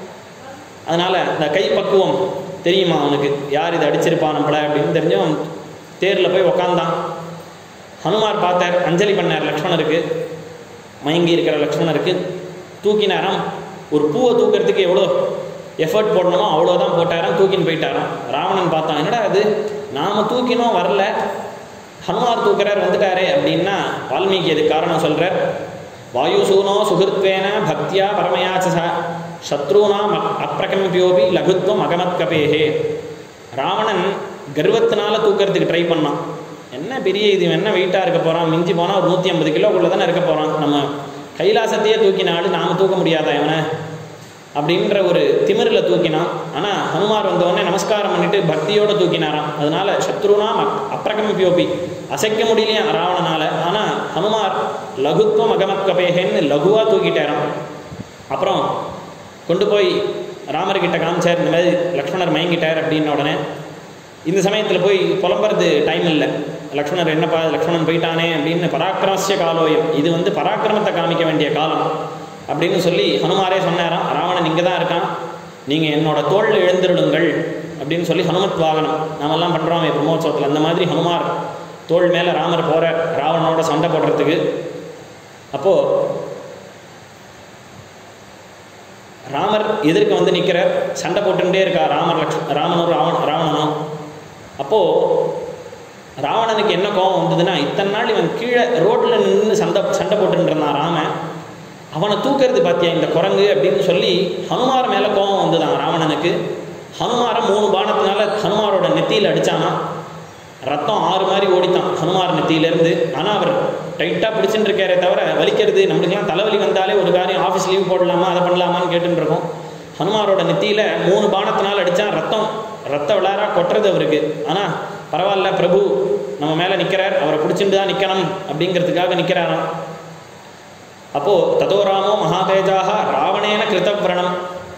Speaker 1: அதனால் இந்த கை பக்குவம் தெரியுமா அவனுக்கு யார் இதை அடிச்சிருப்பான் நம்மள அப்படின்னு தெரிஞ்சு அவன் தேரில் போய் உக்காந்தான் ஹனுமார் பார்த்தார் அஞ்சலி பண்ணார் லக்ஷ்மணருக்கு மயங்கி இருக்கிற லக்ஷ்மணருக்கு தூக்கினாராம் ஒரு பூவை தூக்கிறதுக்கு எவ்வளோ எஃபர்ட் போடணுமோ அவ்வளோதான் போட்டாராம் தூக்கின்னு போயிட்டாராம் ராவணன் பார்த்தான் என்னடா அது நாம் தூக்கினோம் வரல ஹனுமார் தூக்குறார் வந்துட்டாரே அப்படின்னா வால்மீகி அதுக்கு காரணம் சொல்கிறார் வாயுசூனோ சுகிருத்வேன பக்தியா பரமயாச்சச சத்ருனாம் அப்பிரகம்பியோபி லகுத்வம் அகமத் கபேஹே ராவணன் கர்வத்தினால தூக்கிறதுக்கு ட்ரை பண்ணான் என்ன பெரிய இது என்ன வெயிட்டாக இருக்க போகிறான் மிஞ்சி போனால் ஒரு நூற்றி ஐம்பது கிலோக்குள்ளே தானே இருக்க போகிறான் நம்ம கைலாசத்தையே தூக்கினாலும் நாம் தூக்க முடியாதா இவனை அப்படின்ற ஒரு திமிரில் தூக்கினான் ஆனால் ஹனுமார் வந்தவொடனே நமஸ்காரம் பண்ணிட்டு பக்தியோடு தூக்கினாராம் அதனால சத்ருனாம் அப்பிரகமிப்பியோபி அசைக்க முடியலையா ராவணனால ஆனால் ஹனுமார் லகுத்துவம் அகமத் கபேகன்னு லகுவாக தூக்கிட்டாராம் அப்புறம் கொண்டு போய் ராமர்கிட்ட காமிச்சார் இந்த மாதிரி லக்ஷ்மணர் மயங்கிட்டார் அப்படின்ன உடனே இந்த சமயத்தில் போய் புலம்புறது டைம் இல்லை லக்ஷ்மணர் என்னப்பா லக்ஷ்மணன் போயிட்டானே அப்படின்னு பராக்கிரமசிய காலோயம் இது வந்து பராக்கிரமத்தை காமிக்க வேண்டிய காலம் அப்படின்னு சொல்லி ஹனுமாரே சொன்னாராம் ராவணன் இங்கே தான் இருக்கான் நீங்கள் என்னோட தோளில் எழுந்திருடுங்கள் அப்படின்னு சொல்லி ஹனுமத் வாகனம் நாமெல்லாம் பண்ணுறோமே பிரம்மோத்சவத்தில் அந்த மாதிரி ஹனுமார் தோள் மேலே ராமர் போகிற ராவணனோட சண்டை போடுறதுக்கு அப்போது ராமர் எதிர்க்க வந்து நிற்கிற சண்டை போட்டுட்டே இருக்கா ராமர் லக்ஷ் ராமனும் ராவண ராவணனும் அப்போது ராவணனுக்கு என்ன கோபம் வந்ததுன்னா இத்தனை நாள் இவன் கீழே ரோட்டில் நின்று சண்டை சண்டை போட்டுட்டு இருந்தான் ராமன் அவனை தூக்கிறது பார்த்தியா இந்த குரங்கு அப்படின்னு சொல்லி ஹனுமார் மேலே கோபம் வந்துதான் ராவணனுக்கு ஹனுமாரை மூணு பானத்தினால ஹனுமாரோட நெத்தியில் அடித்தானா ரத்தம் ஆறு மாதிரி ஓடித்தான் ஹனுமார் நெத்தியிலேருந்து ஆனால் அவர் டைட்டாக பிடிச்சிட்டு இருக்காரே தவிர வலிக்கிறது நம்மளுக்கெல்லாம் தலைவலி வந்தாலே ஒரு காரியம் ஆஃபீஸ் லீவ் போடலாமா அதை பண்ணலாமான்னு கேட்டுட்டு இருக்கோம் ஹனுமாரோட நெத்தியில் மூணு பானத்தினால் அடித்தான் ரத்தம் ரத்த விளாரா கொட்டுறது அவருக்கு ஆனால் பரவாயில்ல பிரபு நம்ம மேலே நிற்கிறார் அவரை பிடிச்சிட்டு தான் நிற்கணும் அப்படிங்கிறதுக்காக நிற்கிறாராம் அப்போது ததோ ராமோ மகாதேஜாக ராவணேன கிருத்தவ்ரணம்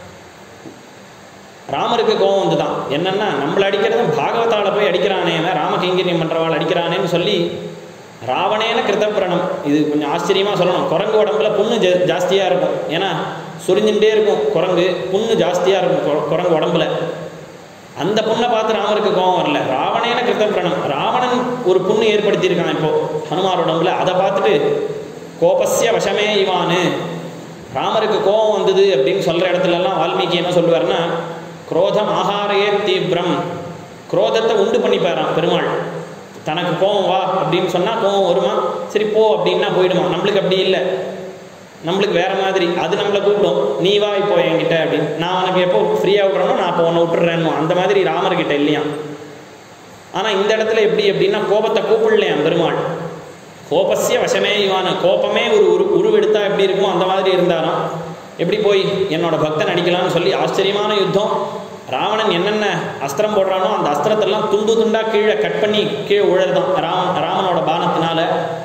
Speaker 1: ராமருக்கு கோபம் வந்து தான் என்னென்னா நம்மளை அடிக்கிறதும் பாகவதால போய் அடிக்கிறானே ராம கைங்கரியம் பண்ணுறவாள் அடிக்கிறானேன்னு சொல்லி ராவணேன கிருத்தப்பிரணம் இது கொஞ்சம் ஆச்சரியமாக சொல்லணும் குரங்கு உடம்புல புண்ணு ஜா ஜாஸ்தியாக இருக்கும் ஏன்னா சுரிஞ்சுட்டே இருக்கும் குரங்கு புண்ணு ஜாஸ்தியாக இருக்கும் கு- குரங்கு உடம்புல அந்த புண்ணை பார்த்து ராமருக்கு கோபம் வரல ராவணேன கிருத்தப்பிரணம் ராவணன் ஒரு புண்ணு ஏற்படுத்தியிருக்கான் இப்போ ஹனுமார் உடம்புல அதை பார்த்துட்டு கோபஸ்ய வசமே இவானு ராமருக்கு கோபம் வந்தது அப்படின்னு சொல்கிற இடத்துலலாம் வால்மீகி என்ன சொல்லுவார்னா குரோதம் ஆகாரையே தீவிரம் குரோதத்தை உண்டு பண்ணிப்பாராம் பெருமாள் தனக்கு கோபம் வா அப்படின்னு சொன்னால் கோபம் வருமா சரி போ அப்படின்னா போயிடுமா நம்மளுக்கு அப்படி இல்லை நம்மளுக்கு வேற மாதிரி அது நம்மளை கூப்பிடும் நீ வா இப்போ என்கிட்ட அப்படின்னு நான் உனக்கு எப்போ ஃப்ரீயாக விட்றனோ நான் அப்போ உன்னை விட்டுறேன்னு அந்த மாதிரி ராமர்கிட்ட இல்லையா ஆனால் இந்த இடத்துல எப்படி அப்படின்னா கோபத்தை கூப்பிடலையாம் பெருமாள் கோபஸ்ய வசமே இவான கோபமே ஒரு உரு உருவெடுத்தா எப்படி இருக்குமோ அந்த மாதிரி இருந்தாராம் எப்படி போய் என்னோட பக்தன் அடிக்கலாம்னு சொல்லி ஆச்சரியமான யுத்தம் ராவணன் என்னென்ன அஸ்திரம் போடுறானோ அந்த அஸ்திரத்தெல்லாம் துண்டு துண்டா கீழே கட் பண்ணி கீழே உழறதான் ராமன் ராமனோட பானத்தினால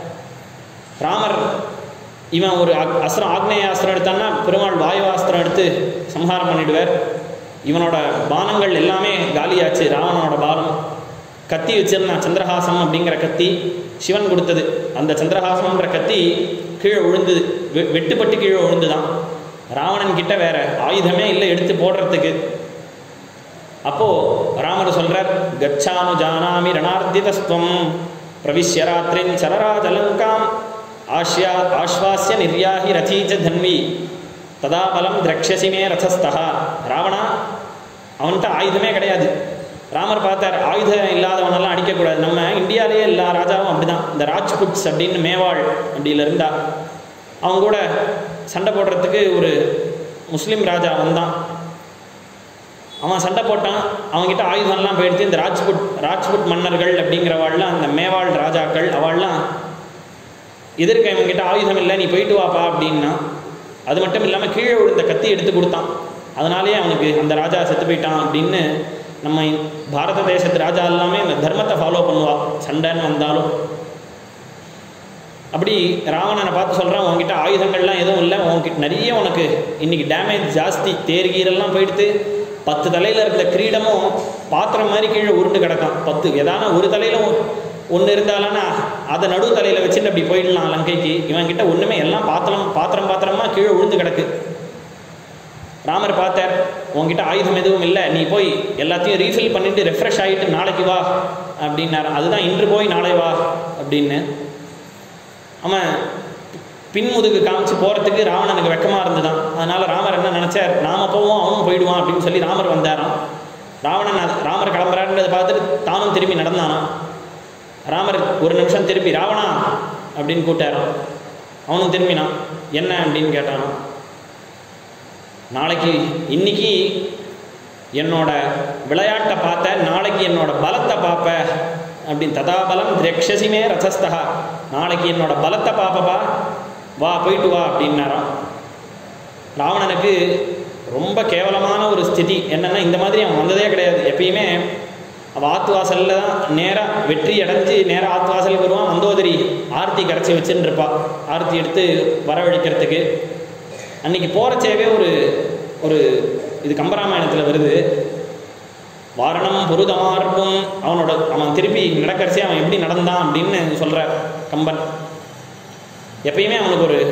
Speaker 1: ராமர் இவன் ஒரு அக்- அஸ்திரம் ஆக்னேய அஸ்திரம் எடுத்தான்னா பெருமாள் வாயு அஸ்திரம் எடுத்து சம்ஹாரம் பண்ணிடுவார் இவனோட பானங்கள் எல்லாமே காலியாச்சு ராவணனோட பானம் கத்தி வச்சிருந்தான் சந்திரஹாசம் அப்படிங்கிற கத்தி சிவன் கொடுத்தது அந்த சந்திரஹாசம்ன்ற கத்தி கீழே விழுந்தது வெ- வெட்டுப்பட்டு கீழே விழுந்துதான் ராவணன் கிட்ட வேற ஆயுதமே இல்லை எடுத்து போடுறதுக்கு அப்போ ராமர் சொல்றார் கச்சானு ஜானாமி ரணார்த்திதஸ்துவம் பிரவிஷ்ய ராத்திரின் சரராஜலங்காம் ஆஷ்யா ஆஸ்வாசிய நிர்யாஹி ரதீச்ச தன்வி ததா பலம் திரக்ஷசி மே ரதஸ்தா ராவணா அவன்கிட்ட ஆயுதமே கிடையாது ராமர் பார்த்தார் ஆயுதம் இல்லாதவனெல்லாம் அடிக்கக்கூடாது நம்ம இந்தியாவிலேயே எல்லா ராஜாவும் அப்படிதான் இந்த ராஜ்புட்ஸ் அப்படின்னு மேவாள் அப்படியில இருந்தா அவங்க கூட சண்டை போடுறதுக்கு ஒரு முஸ்லீம் ராஜா வந்தான் அவன் சண்டை போட்டான் அவன்கிட்ட ஆயுதம்லாம் போயிடுத்து இந்த ராஜ்புட் ராஜ்புட் மன்னர்கள் அப்படிங்கிறவாள்லாம் அந்த மேவாள் ராஜாக்கள் அவள்லாம் எதிர்க்க இவன்கிட்ட ஆயுதம் இல்லை நீ போயிட்டு வாப்பா அப்படின்னா அது மட்டும் இல்லாமல் கீழே விழுந்த கத்தி எடுத்து கொடுத்தான் அதனாலேயே அவனுக்கு அந்த ராஜா செத்து போயிட்டான் அப்படின்னு நம்ம பாரத தேசத்து ராஜா எல்லாமே இந்த தர்மத்தை ஃபாலோ பண்ணுவா சண்டைன்னு வந்தாலும் அப்படி ராவணனை பார்த்து சொல்கிறான் உன்கிட்ட ஆயுதங்கள்லாம் எதுவும் இல்லை உன்கிட்ட நிறைய உனக்கு இன்னைக்கு டேமேஜ் ஜாஸ்தி தேர்கீரெல்லாம் போயிடுத்து பத்து தலையில் இருக்கிற கிரீடமும் பாத்திரம் மாதிரி கீழே உருண்டு கிடக்கும் பத்து ஏதான ஒரு தலையில் ஒன்று இருந்தாலானா அதை நடு தலையில் வச்சுட்டு அப்படி போயிடலாம் லங்கைக்கு இவன்கிட்ட ஒன்றுமே எல்லாம் பாத்திரம் பாத்திரம் பாத்திரமா கீழே உழுந்து கிடக்கு ராமர் பார்த்தார் உன்கிட்ட ஆயுதம் எதுவும் இல்லை நீ போய் எல்லாத்தையும் ரீஃபில் பண்ணிட்டு ரெஃப்ரெஷ் ஆகிட்டு நாளைக்கு வா அப்படின்னாரு அதுதான் இன்று போய் நாளை வா அப்படின்னு அவன் பின்முதுகு காமிச்சு போகிறதுக்கு ராவணனுக்கு வெக்கமாக இருந்துதான் அதனால ராமர் என்ன நினச்சார் நாம போவோம் அவனும் போயிடுவான் அப்படின்னு சொல்லி ராமர் வந்தாராம் ராவணன் அது- ராமர் கிளம்புறாருன்றதை பார்த்துட்டு தானும் திரும்பி நடந்தானாம் ராமர் ஒரு நிமிஷம் திரும்பி ராவணா அப்படின்னு கூட்டாராம் அவனும் திரும்பினான் என்ன அப்படின்னு கேட்டானாம் நாளைக்கு இன்னைக்கு என்னோட விளையாட்டை பார்த்த நாளைக்கு என்னோட பலத்தை பார்ப்ப அப்படின்னு ததாபலம் திரக்ஷசிமே ரசஸ்தகா நாளைக்கு என்னோட பலத்தை பார்ப்பப்பா வா போயிட்டு வா அப்படின்னாராம் ராவணனுக்கு ரொம்ப கேவலமான ஒரு ஸ்திதி என்னன்னா இந்த மாதிரி அவன் வந்ததே கிடையாது எப்பயுமே அவள் ஆத்து வாசலில் தான் நேராக வெற்றி அடைஞ்சு நேராக ஆத்து வாசலுக்கு வருவான் மந்தோதரி ஆர்த்தி கரைச்சி வச்சுன்னு இருப்பா ஆர்த்தி எடுத்து வரவழைக்கிறதுக்கு அன்னைக்கு போகிறச்சேவே ஒரு ஒரு இது கம்பராமாயணத்தில் வருது வாரணம் பொருதமார்பும் அவனோட அவன் திருப்பி நடக்கரிசே அவன் எப்படி நடந்தான் அப்படின்னு சொல்கிற கம்பன் எப்பயுமே அவனுக்கு ஒரு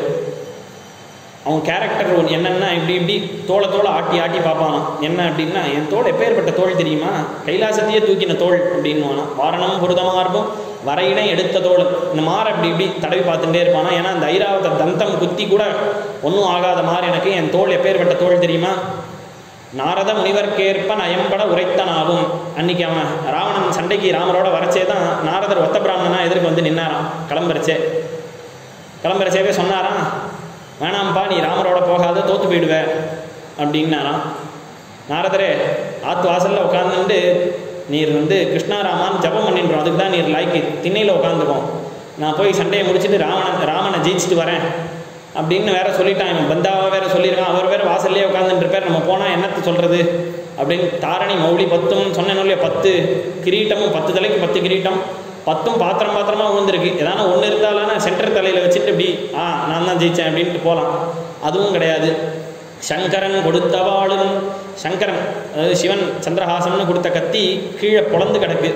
Speaker 1: அவன் கேரக்டர் ஒன்று என்னென்னா இப்படி இப்படி தோளை தோலை ஆட்டி ஆட்டி பார்ப்பானாம் என்ன அப்படின்னா என் தோல் எப்பேற்பட்ட தோல் தெரியுமா கைலாசத்தையே தூக்கின தோல் அப்படின்னுவானா வாரணம் புருதமார்பும் வரையிடம் எடுத்த தோல் இந்த மாற அப்படி இப்படி தடவி பார்த்துட்டே இருப்பானா ஏன்னா அந்த ஐராவத தந்தம் குத்தி கூட ஒன்றும் ஆகாத மாதிரி எனக்கு என் தோல் எப்பேற்பட்ட தோல் தெரியுமா நாரத முனிவர்க்கேற்ப நயம்பட உரைத்தனாகும் அன்னைக்கு அவன் ராவணன் சண்டைக்கு ராமரோட வரச்சே தான் நாரதர் ஒத்த பிராமணனா எதிர்க்கு வந்து நின்னாராம் கிளம்புறச்சே கிளம்புறச்சேவே சொன்னாராம் வேணாம்ப்பா நீ ராமரோட போகாத தோத்து போயிடுவ அப்படின்னாராம் நாரதரே ஆத்து வாசலில் உட்காந்துட்டு நீர் வந்து கிருஷ்ணாராமான்னு ஜபம் பண்ணின்றோம் அதுக்கு தான் நீர் லாய்க்கு திண்ணையில் உட்காந்துக்கும் நான் போய் சண்டையை முடிச்சுட்டு ராவணன் ராமனை ஜெயிச்சுட்டு வரேன் அப்படின்னு வேற சொல்லிட்டான் இவன் பந்தாவா வேற சொல்லியிருக்கான் அவர் வேற வாசல்லே உட்காந்துட்டு இருப்பார் நம்ம போனால் என்னத்தை சொல்றது அப்படின்னு தாரணி மௌலி பத்தும் சொன்னேன் இல்லையா பத்து கிரீட்டமும் பத்து தலைக்கு பத்து கிரீட்டம் பத்தும் பாத்திரம் பாத்திரமா விழுந்திருக்கு ஏதான ஒன்று இருந்தாலான சென்டர் தலையில் வச்சுட்டு இப்படி ஆ நான் தான் ஜெயிச்சேன் அப்படின்ட்டு போகலாம் அதுவும் கிடையாது சங்கரன் கொடுத்தவாளும் சங்கரன் அதாவது சிவன் சந்திரஹாசம்னு கொடுத்த கத்தி கீழே பொளந்து கிடக்கு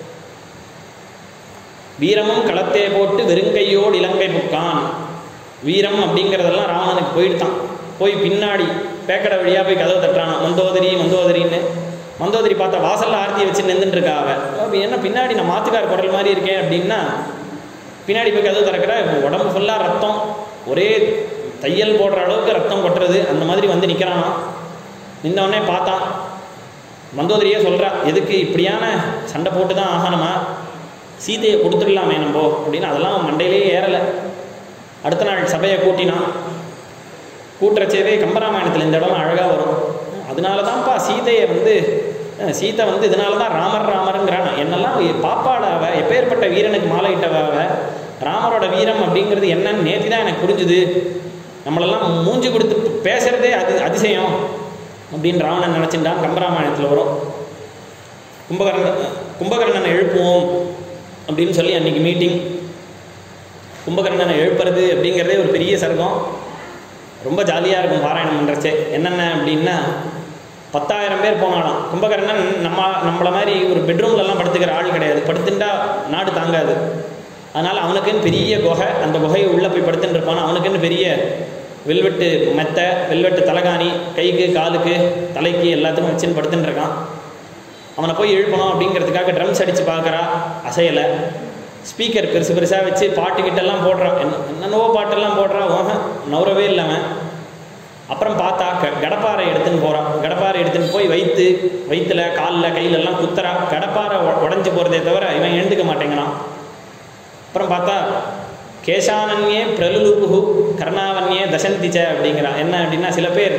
Speaker 1: வீரமும் களத்தே போட்டு வெறுங்கையோடு இலங்கை புக்கான் வீரம் அப்படிங்கிறதெல்லாம் ராவணனுக்கு போயிடுத்தான் போய் பின்னாடி பேக்கடை வழியாக போய் கதவை தட்டுறான் மந்தோதரி மந்தோதரின்னு மந்தோதரி பார்த்தா வாசல்ல ஆர்த்தி வச்சு நின்றுட்டு இருக்கா அவ அப்ப என்ன பின்னாடி நான் மாத்துக்கார் குரல் மாதிரி இருக்கேன் அப்படின்னா பின்னாடி போய் கதவு திறக்கிற உடம்பு ஃபுல்லாக ரத்தம் ஒரே தையல் போடுற அளவுக்கு ரத்தம் கொட்டுறது அந்த மாதிரி வந்து நிற்கிறானா நின்றவொடனே பார்த்தான் மந்தோதரியே சொல்கிறா எதுக்கு இப்படியான சண்டை போட்டு தான் ஆகணுமா சீதையை கொடுத்துடலாமே நம்ம அப்படின்னு அதெல்லாம் அவன் மண்டையிலேயே ஏறலை அடுத்த நாள் சபையை கூட்டினான் கூட்டுறச்சேவே கம்பராமாயணத்தில் இந்த இடம் அழகாக வரும் அதனால தான்ப்பா சீதையை வந்து அஹ், சீதை வந்து இதனால தான் ராமர் ராமருங்கிறான் என்னெல்லாம் பாப்பாட அவ எப்பேற்பட்ட வீரனுக்கு மாலையிட்டவ அவ ராமரோட வீரம் அப்படிங்கிறது என்னன்னு நேத்தி தான் எனக்கு புரிஞ்சுது நம்மளெல்லாம் மூஞ்சி கொடுத்து பேசுறதே அது அதிசயம் அப்படின்னு ராவணன் நினச்சிட்டான் கம்பராமாயணத்தில் வரும் கும்பகர்ணன் கும்பகர்ணனை எழுப்புவோம் அப்படின்னு சொல்லி அன்னைக்கு மீட்டிங் கும்பகர்ணனை எழுப்புறது அப்படிங்கிறதே ஒரு பெரிய சர்க்கம் ரொம்ப ஜாலியாக இருக்கும் பாராயணம் பண்ணுறச்சே என்னென்ன அப்படின்னா பத்தாயிரம் பேர் போனாலும் கும்பகர்ணன் நம்ம நம்மள மாதிரி ஒரு பெட்ரூம்லலாம் படுத்துக்கிற ஆள் கிடையாது படுத்துட்டா நாடு தாங்காது அதனால் அவனுக்குன்னு பெரிய குகை அந்த குகையை உள்ளே போய் படுத்துட்டு இருப்பான் அவனுக்குன்னு பெரிய வெல்வெட்டு மெத்தை வெல்வெட்டு தலகாணி கைக்கு காலுக்கு தலைக்கு எல்லாத்துக்கும் வச்சுன்னு படுத்துட்டு இருக்கான் அவனை போய் எழுப்பணும் அப்படிங்கிறதுக்காக ட்ரம்ஸ் அடித்து பார்க்குறா அசையலை ஸ்பீக்கர் பெருசு பெருசாக வச்சு பாட்டு கிட்டெல்லாம் போடுறான் என்ன என்னென்னவோ பாட்டெல்லாம் போடுறான் ஓஹ நவுறவே இல்லாமல் அப்புறம் பார்த்தா க கடப்பாரை எடுத்துன்னு போகிறான் கடப்பாரை எடுத்துன்னு போய் வைத்து வயிற்றுல காலில் கையிலெல்லாம் குத்துறா கடப்பாரை உடஞ்சி போகிறதே தவிர இவன் எழுந்துக்க மாட்டேங்கிறான் அப்புறம் பார்த்தா கேசானன்யே பிரலுலுபுகு கர்ணாவன்யே தசந்திச்ச அப்படிங்கிறான் என்ன அப்படின்னா சில பேர்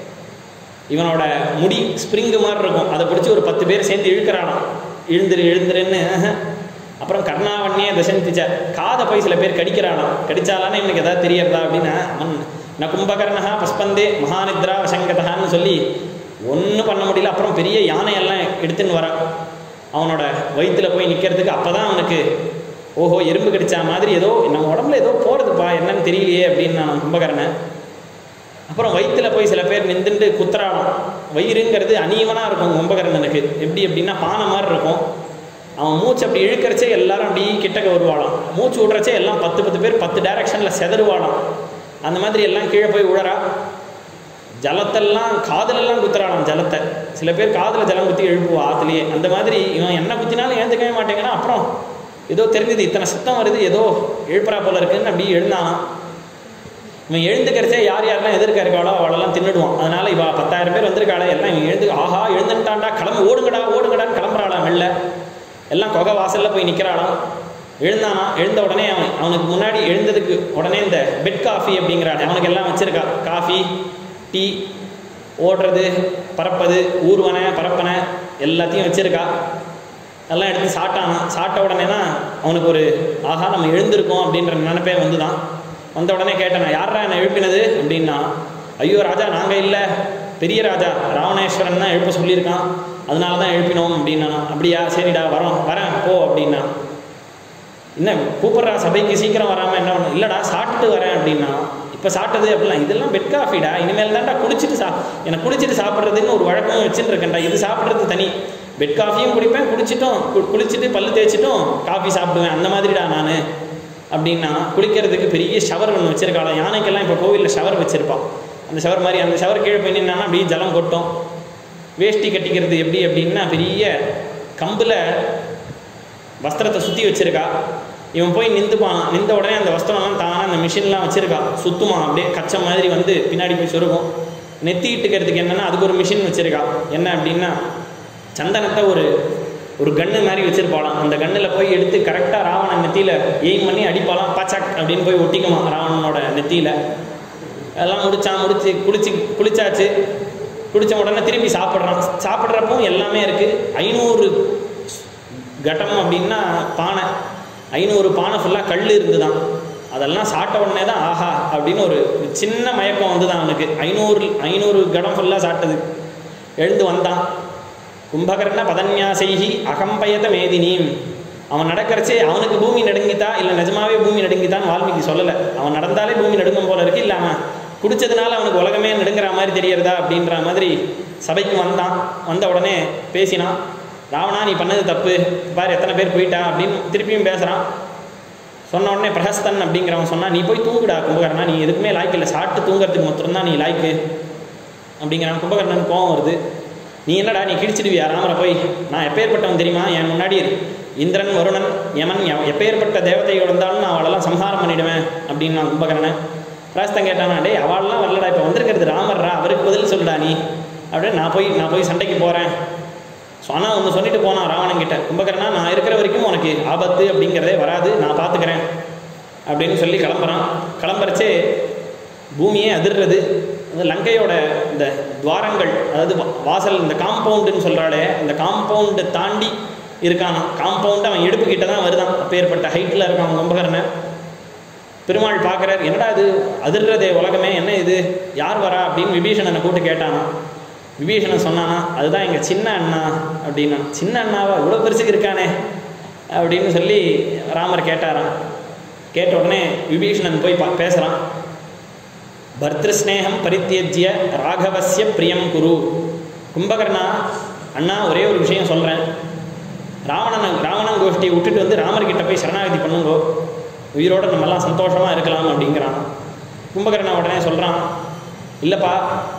Speaker 1: இவனோட முடி ஸ்ப்ரிங்கு மாதிரி இருக்கும் அதை பிடிச்சி ஒரு பத்து பேர் சேர்ந்து இழுக்கிறானாம் இழுந்துரு இழுந்துருன்னு அப்புறம் கர்ணாவண்யே தசந்திச்ச காதை போய் சில பேர் கடிக்கிறானாம் கடிச்சாலானே இவனுக்கு ஏதாவது தெரியறதா அப்படின்னா அவன் ந கும்பகர்ணா பஸ்பந்தே மகாநித்ரா வசங்கதான்னு சொல்லி ஒன்றும் பண்ண முடியல அப்புறம் பெரிய யானையெல்லாம் எடுத்துன்னு வரான் அவனோட வயிற்றுல போய் நிற்கிறதுக்கு அப்போ தான் அவனுக்கு ஓஹோ எறும்பு கடிச்சா மாதிரி ஏதோ நம்ம உடம்புல ஏதோ போகிறதுப்பா என்னன்னு தெரியலையே அப்படின்னு நான் கும்பகர்ணன் அப்புறம் வயிற்றுல போய் சில பேர் நின்றுட்டு குத்துறானாம் வயிறுங்கிறது அநீவனாக இருக்கும் கும்பகர்ணனுக்கு எப்படி எப்படின்னா பானை மாதிரி இருக்கும் அவன் மூச்சு அப்படி இழுக்கிறச்சே எல்லாரும் அப்படி கிட்டக்க வருவாளாம் மூச்சு விடுறச்சே எல்லாம் பத்து பத்து பேர் பத்து டைரக்ஷனில் செதறுவாளாம் அந்த மாதிரி எல்லாம் கீழே போய் விழறா ஜலத்தெல்லாம் காதலெல்லாம் குத்துறானாம் ஜலத்தை சில பேர் காதில் ஜலம் குத்தி எழுப்புவா ஆத்துலேயே அந்த மாதிரி இவன் என்ன குத்தினாலும் எழுந்துக்கவே மாட்டேங்கிறான் அப்புறம் ஏதோ தெரிஞ்சது இத்தனை சுத்தம் வருது ஏதோ எழுப்புறா போல இருக்குன்னு அப்படி எழுந்தானாம் இவன் எழுந்துக்கிறச்சே யார் யாரெல்லாம் எதிர்க்க இருக்காளோ அவளெல்லாம் தின்னுடுவான் அதனால இவ பத்தாயிரம் பேர் வந்திருக்காளே எல்லாம் இவன் எழுந்து ஆஹா எழுந்துட்டான்டா கிளம்பு ஓடுங்கடா ஓடுங்கடான்னு கிளம்புறாளாம் வெளில எல்லாம் கொகை வாசல்ல போய் நிற்கிறாளாம் எழுந்தானா எழுந்த உடனே அவன் அவனுக்கு முன்னாடி எழுந்ததுக்கு உடனே இந்த பெட் காஃபி அப்படிங்கிறான் அவனுக்கு எல்லாம் வச்சிருக்கா காஃபி டீ ஓடுறது பறப்பது ஊர்வனை பரப்பனை எல்லாத்தையும் வச்சிருக்கா எல்லாம் எடுத்து சாப்பிட்டானா சாப்பிட்ட உடனே தான் அவனுக்கு ஒரு ஆஹா நம்ம எழுந்திருக்கோம் அப்படின்ற நினைப்பே வந்து தான் வந்த உடனே கேட்டேன் யாரா என்னை எழுப்பினது அப்படின்னா ஐயோ ராஜா நாங்கள் இல்லை பெரிய ராஜா ராவணேஸ்வரன் தான் எழுப்ப சொல்லியிருக்கான் அதனால தான் எழுப்பினோம் அப்படின்னா அப்படியா சரிடா வரோம் வரேன் போ அப்படின்னா என்ன கூப்பிட்றா சபைக்கு சீக்கிரம் வராமல் என்ன பண்ண இல்லைடா சாப்பிட்டுட்டு வரேன் அப்படின்னா இப்போ சாப்பிட்டது அப்படிலாம் இதெல்லாம் பெட் காஃபிடா இனிமேல் தான்டா குடிச்சிட்டு சா எனக்கு குடிச்சிட்டு சாப்பிட்றதுன்னு ஒரு வழக்கம் வச்சுட்டு இருக்கேன்டா இது சாப்பிட்றது தனி பெட் காஃபியும் குடிப்பேன் குடிச்சிட்டும் கு- குளிச்சுட்டு பல்லு தேய்ச்சிட்டும் காஃபி சாப்பிடுவேன் அந்த மாதிரிடா நான் அப்படின்னா குளிக்கிறதுக்கு பெரிய ஷவர் ஒன்று வச்சிருக்காளாம் யானைக்கெல்லாம் இப்போ கோவிலில் ஷவர் வச்சிருப்பான் அந்த ஷவர் மாதிரி அந்த ஷவர் கீழே போய் நின்னா அப்படியே ஜலம் கொட்டும் வேஷ்டி கட்டிக்கிறது எப்படி அப்படின்னா பெரிய கம்பில் வஸ்திரத்தை சுற்றி வச்சிருக்கா இவன் போய் நின்றுப்பான் நின்ற உடனே அந்த வஸ்திரம்லாம் தானே அந்த மிஷின்லாம் வச்சிருக்கா சுத்துமா அப்படியே கச்ச மாதிரி வந்து பின்னாடி போய் சொருகும் நெத்திட்டுக்கிறதுக்கு என்னன்னா அதுக்கு ஒரு மிஷின் வச்சிருக்கா என்ன அப்படின்னா சந்தனத்தை ஒரு ஒரு கன்று மாதிரி வச்சிருப்பாளாம் அந்த கண்ணில் போய் எடுத்து கரெக்டாக ராவணன் நெத்தியில் எய்ம் பண்ணி அடிப்பாளாம் பச்சக் அப்படின்னு போய் ஒட்டிக்குமா ராவணனோட நெத்தியில் எல்லாம் முடிச்சான் முடிச்சு குளிச்சு குளிச்சாச்சு குளிச்ச உடனே திரும்பி சாப்பிட்றான் சாப்பிட்றப்போ எல்லாமே இருக்குது ஐநூறு கட்டம் அப்படின்னா பானை ஐநூறு பானை ஃபுல்லாக கல் இருந்துதான் அதெல்லாம் சாப்பிட்ட உடனே தான் ஆஹா அப்படின்னு ஒரு ஒரு சின்ன மயக்கம் வந்துதான் அவனுக்கு ஐநூறு ஐநூறு கடம் ஃபுல்லாக சாப்பிட்டது எழுந்து வந்தான் கும்பகர்ண பதன்யாசைஹி அகம்பயத மேதினீம் அவன் நடக்கிறச்சே அவனுக்கு பூமி நடுங்கித்தா இல்லை நிஜமாவே பூமி நடுங்கித்தான்னு வால்மீகி சொல்லலை அவன் நடந்தாலே பூமி நடுங்கும் போல இருக்கு இல்லை அவன் குடிச்சதுனால அவனுக்கு உலகமே நடுங்கிற மாதிரி தெரியறதா அப்படின்ற மாதிரி சபைக்கு வந்தான் வந்த உடனே பேசினான் ராவணா நீ பண்ணது தப்பு பாரு எத்தனை பேர் போயிட்டா அப்படின்னு திருப்பியும் பேசுகிறான் சொன்ன உடனே பிரஹஸ்தன் அப்படிங்கிறவன் சொன்னா நீ போய் தூங்குடா கும்பகர்ணா நீ எதுக்குமே லாய்க்கு இல்லை சாப்பிட்டு தூங்குறதுக்கு மட்டும்தான் நீ லாய்க்கு அப்படிங்கிறான் கும்பகர்ணன் கோவம் வருது நீ என்னடா நீ கிழிச்சிடுவியா ராமரை போய் நான் எப்பேற்பட்டவன் தெரியுமா என் முன்னாடி இந்திரன் வருணன் யமன் எவ- எப்பேற்பட்ட தேவதைகள் வந்தாலும் நான் அவளெல்லாம் சம்ஹாரம் பண்ணிடுவேன் அப்படின்னு நான் கும்பகர்ணன் ராஸ்தன் கேட்டானா டேய் அவள்லாம் வரலடா இப்போ வந்திருக்கிறது ராமர்ரா அவருக்கு பதில் சொல்லுடா நீ அப்படின்னு நான் போய் நான் போய் சண்டைக்கு போகிறேன் சொன்னா ஒன்று சொல்லிட்டு போனான் ராவணன் கிட்ட கும்பகர்ணா நான் இருக்கிற வரைக்கும் உனக்கு ஆபத்து அப்படிங்கிறதே வராது நான் பார்த்துக்கிறேன் அப்படின்னு சொல்லி கிளம்புறான் கிளம்புறச்சே பூமியே அதிர்றது அந்த லங்கையோட இந்த துவாரங்கள் அதாவது வா- வாசல் இந்த காம்பவுண்டுன்னு சொல்கிறாளே இந்த காம்பவுண்டை தாண்டி இருக்கானா காம்பவுண்டு அவன் இடுப்பு கிட்ட தான் வருதான் அப்பேற்பட்ட ஹைட்டில் இருக்கான் கும்பகர்ணன் பெருமாள் பார்க்குறாரு என்னடா இது அதிர்றதே உலகமே என்ன இது யார் வரா அப்படின்னு விபீஷணனை கூட்டு கேட்டானா விபீஷணன் சொன்னானா அதுதான் எங்கள் சின்ன அண்ணா அப்படின்னா சின்ன அண்ணாவா இவ்வளோ பெருசுக்கு இருக்கானே அப்படின்னு சொல்லி ராமர் கேட்டாராம் கேட்ட உடனே விபீஷணன் போய் பா பேசுகிறான் பர்திருஸ்நேகம் பரித்தியஜ்ய ராகவஸ்ய பிரியம் குரு கும்பகர்ணா அண்ணா ஒரே ஒரு விஷயம் சொல்கிறேன் ராவணன் ராவணன் கோஷ்டியை விட்டுட்டு வந்து ராமர்கிட்ட போய் சரணாகதி பண்ணுங்கோ உயிரோட நம்மெல்லாம் சந்தோஷமாக இருக்கலாம் அப்படிங்கிறான் கும்பகர்ணா உடனே சொல்கிறான் இல்லைப்பா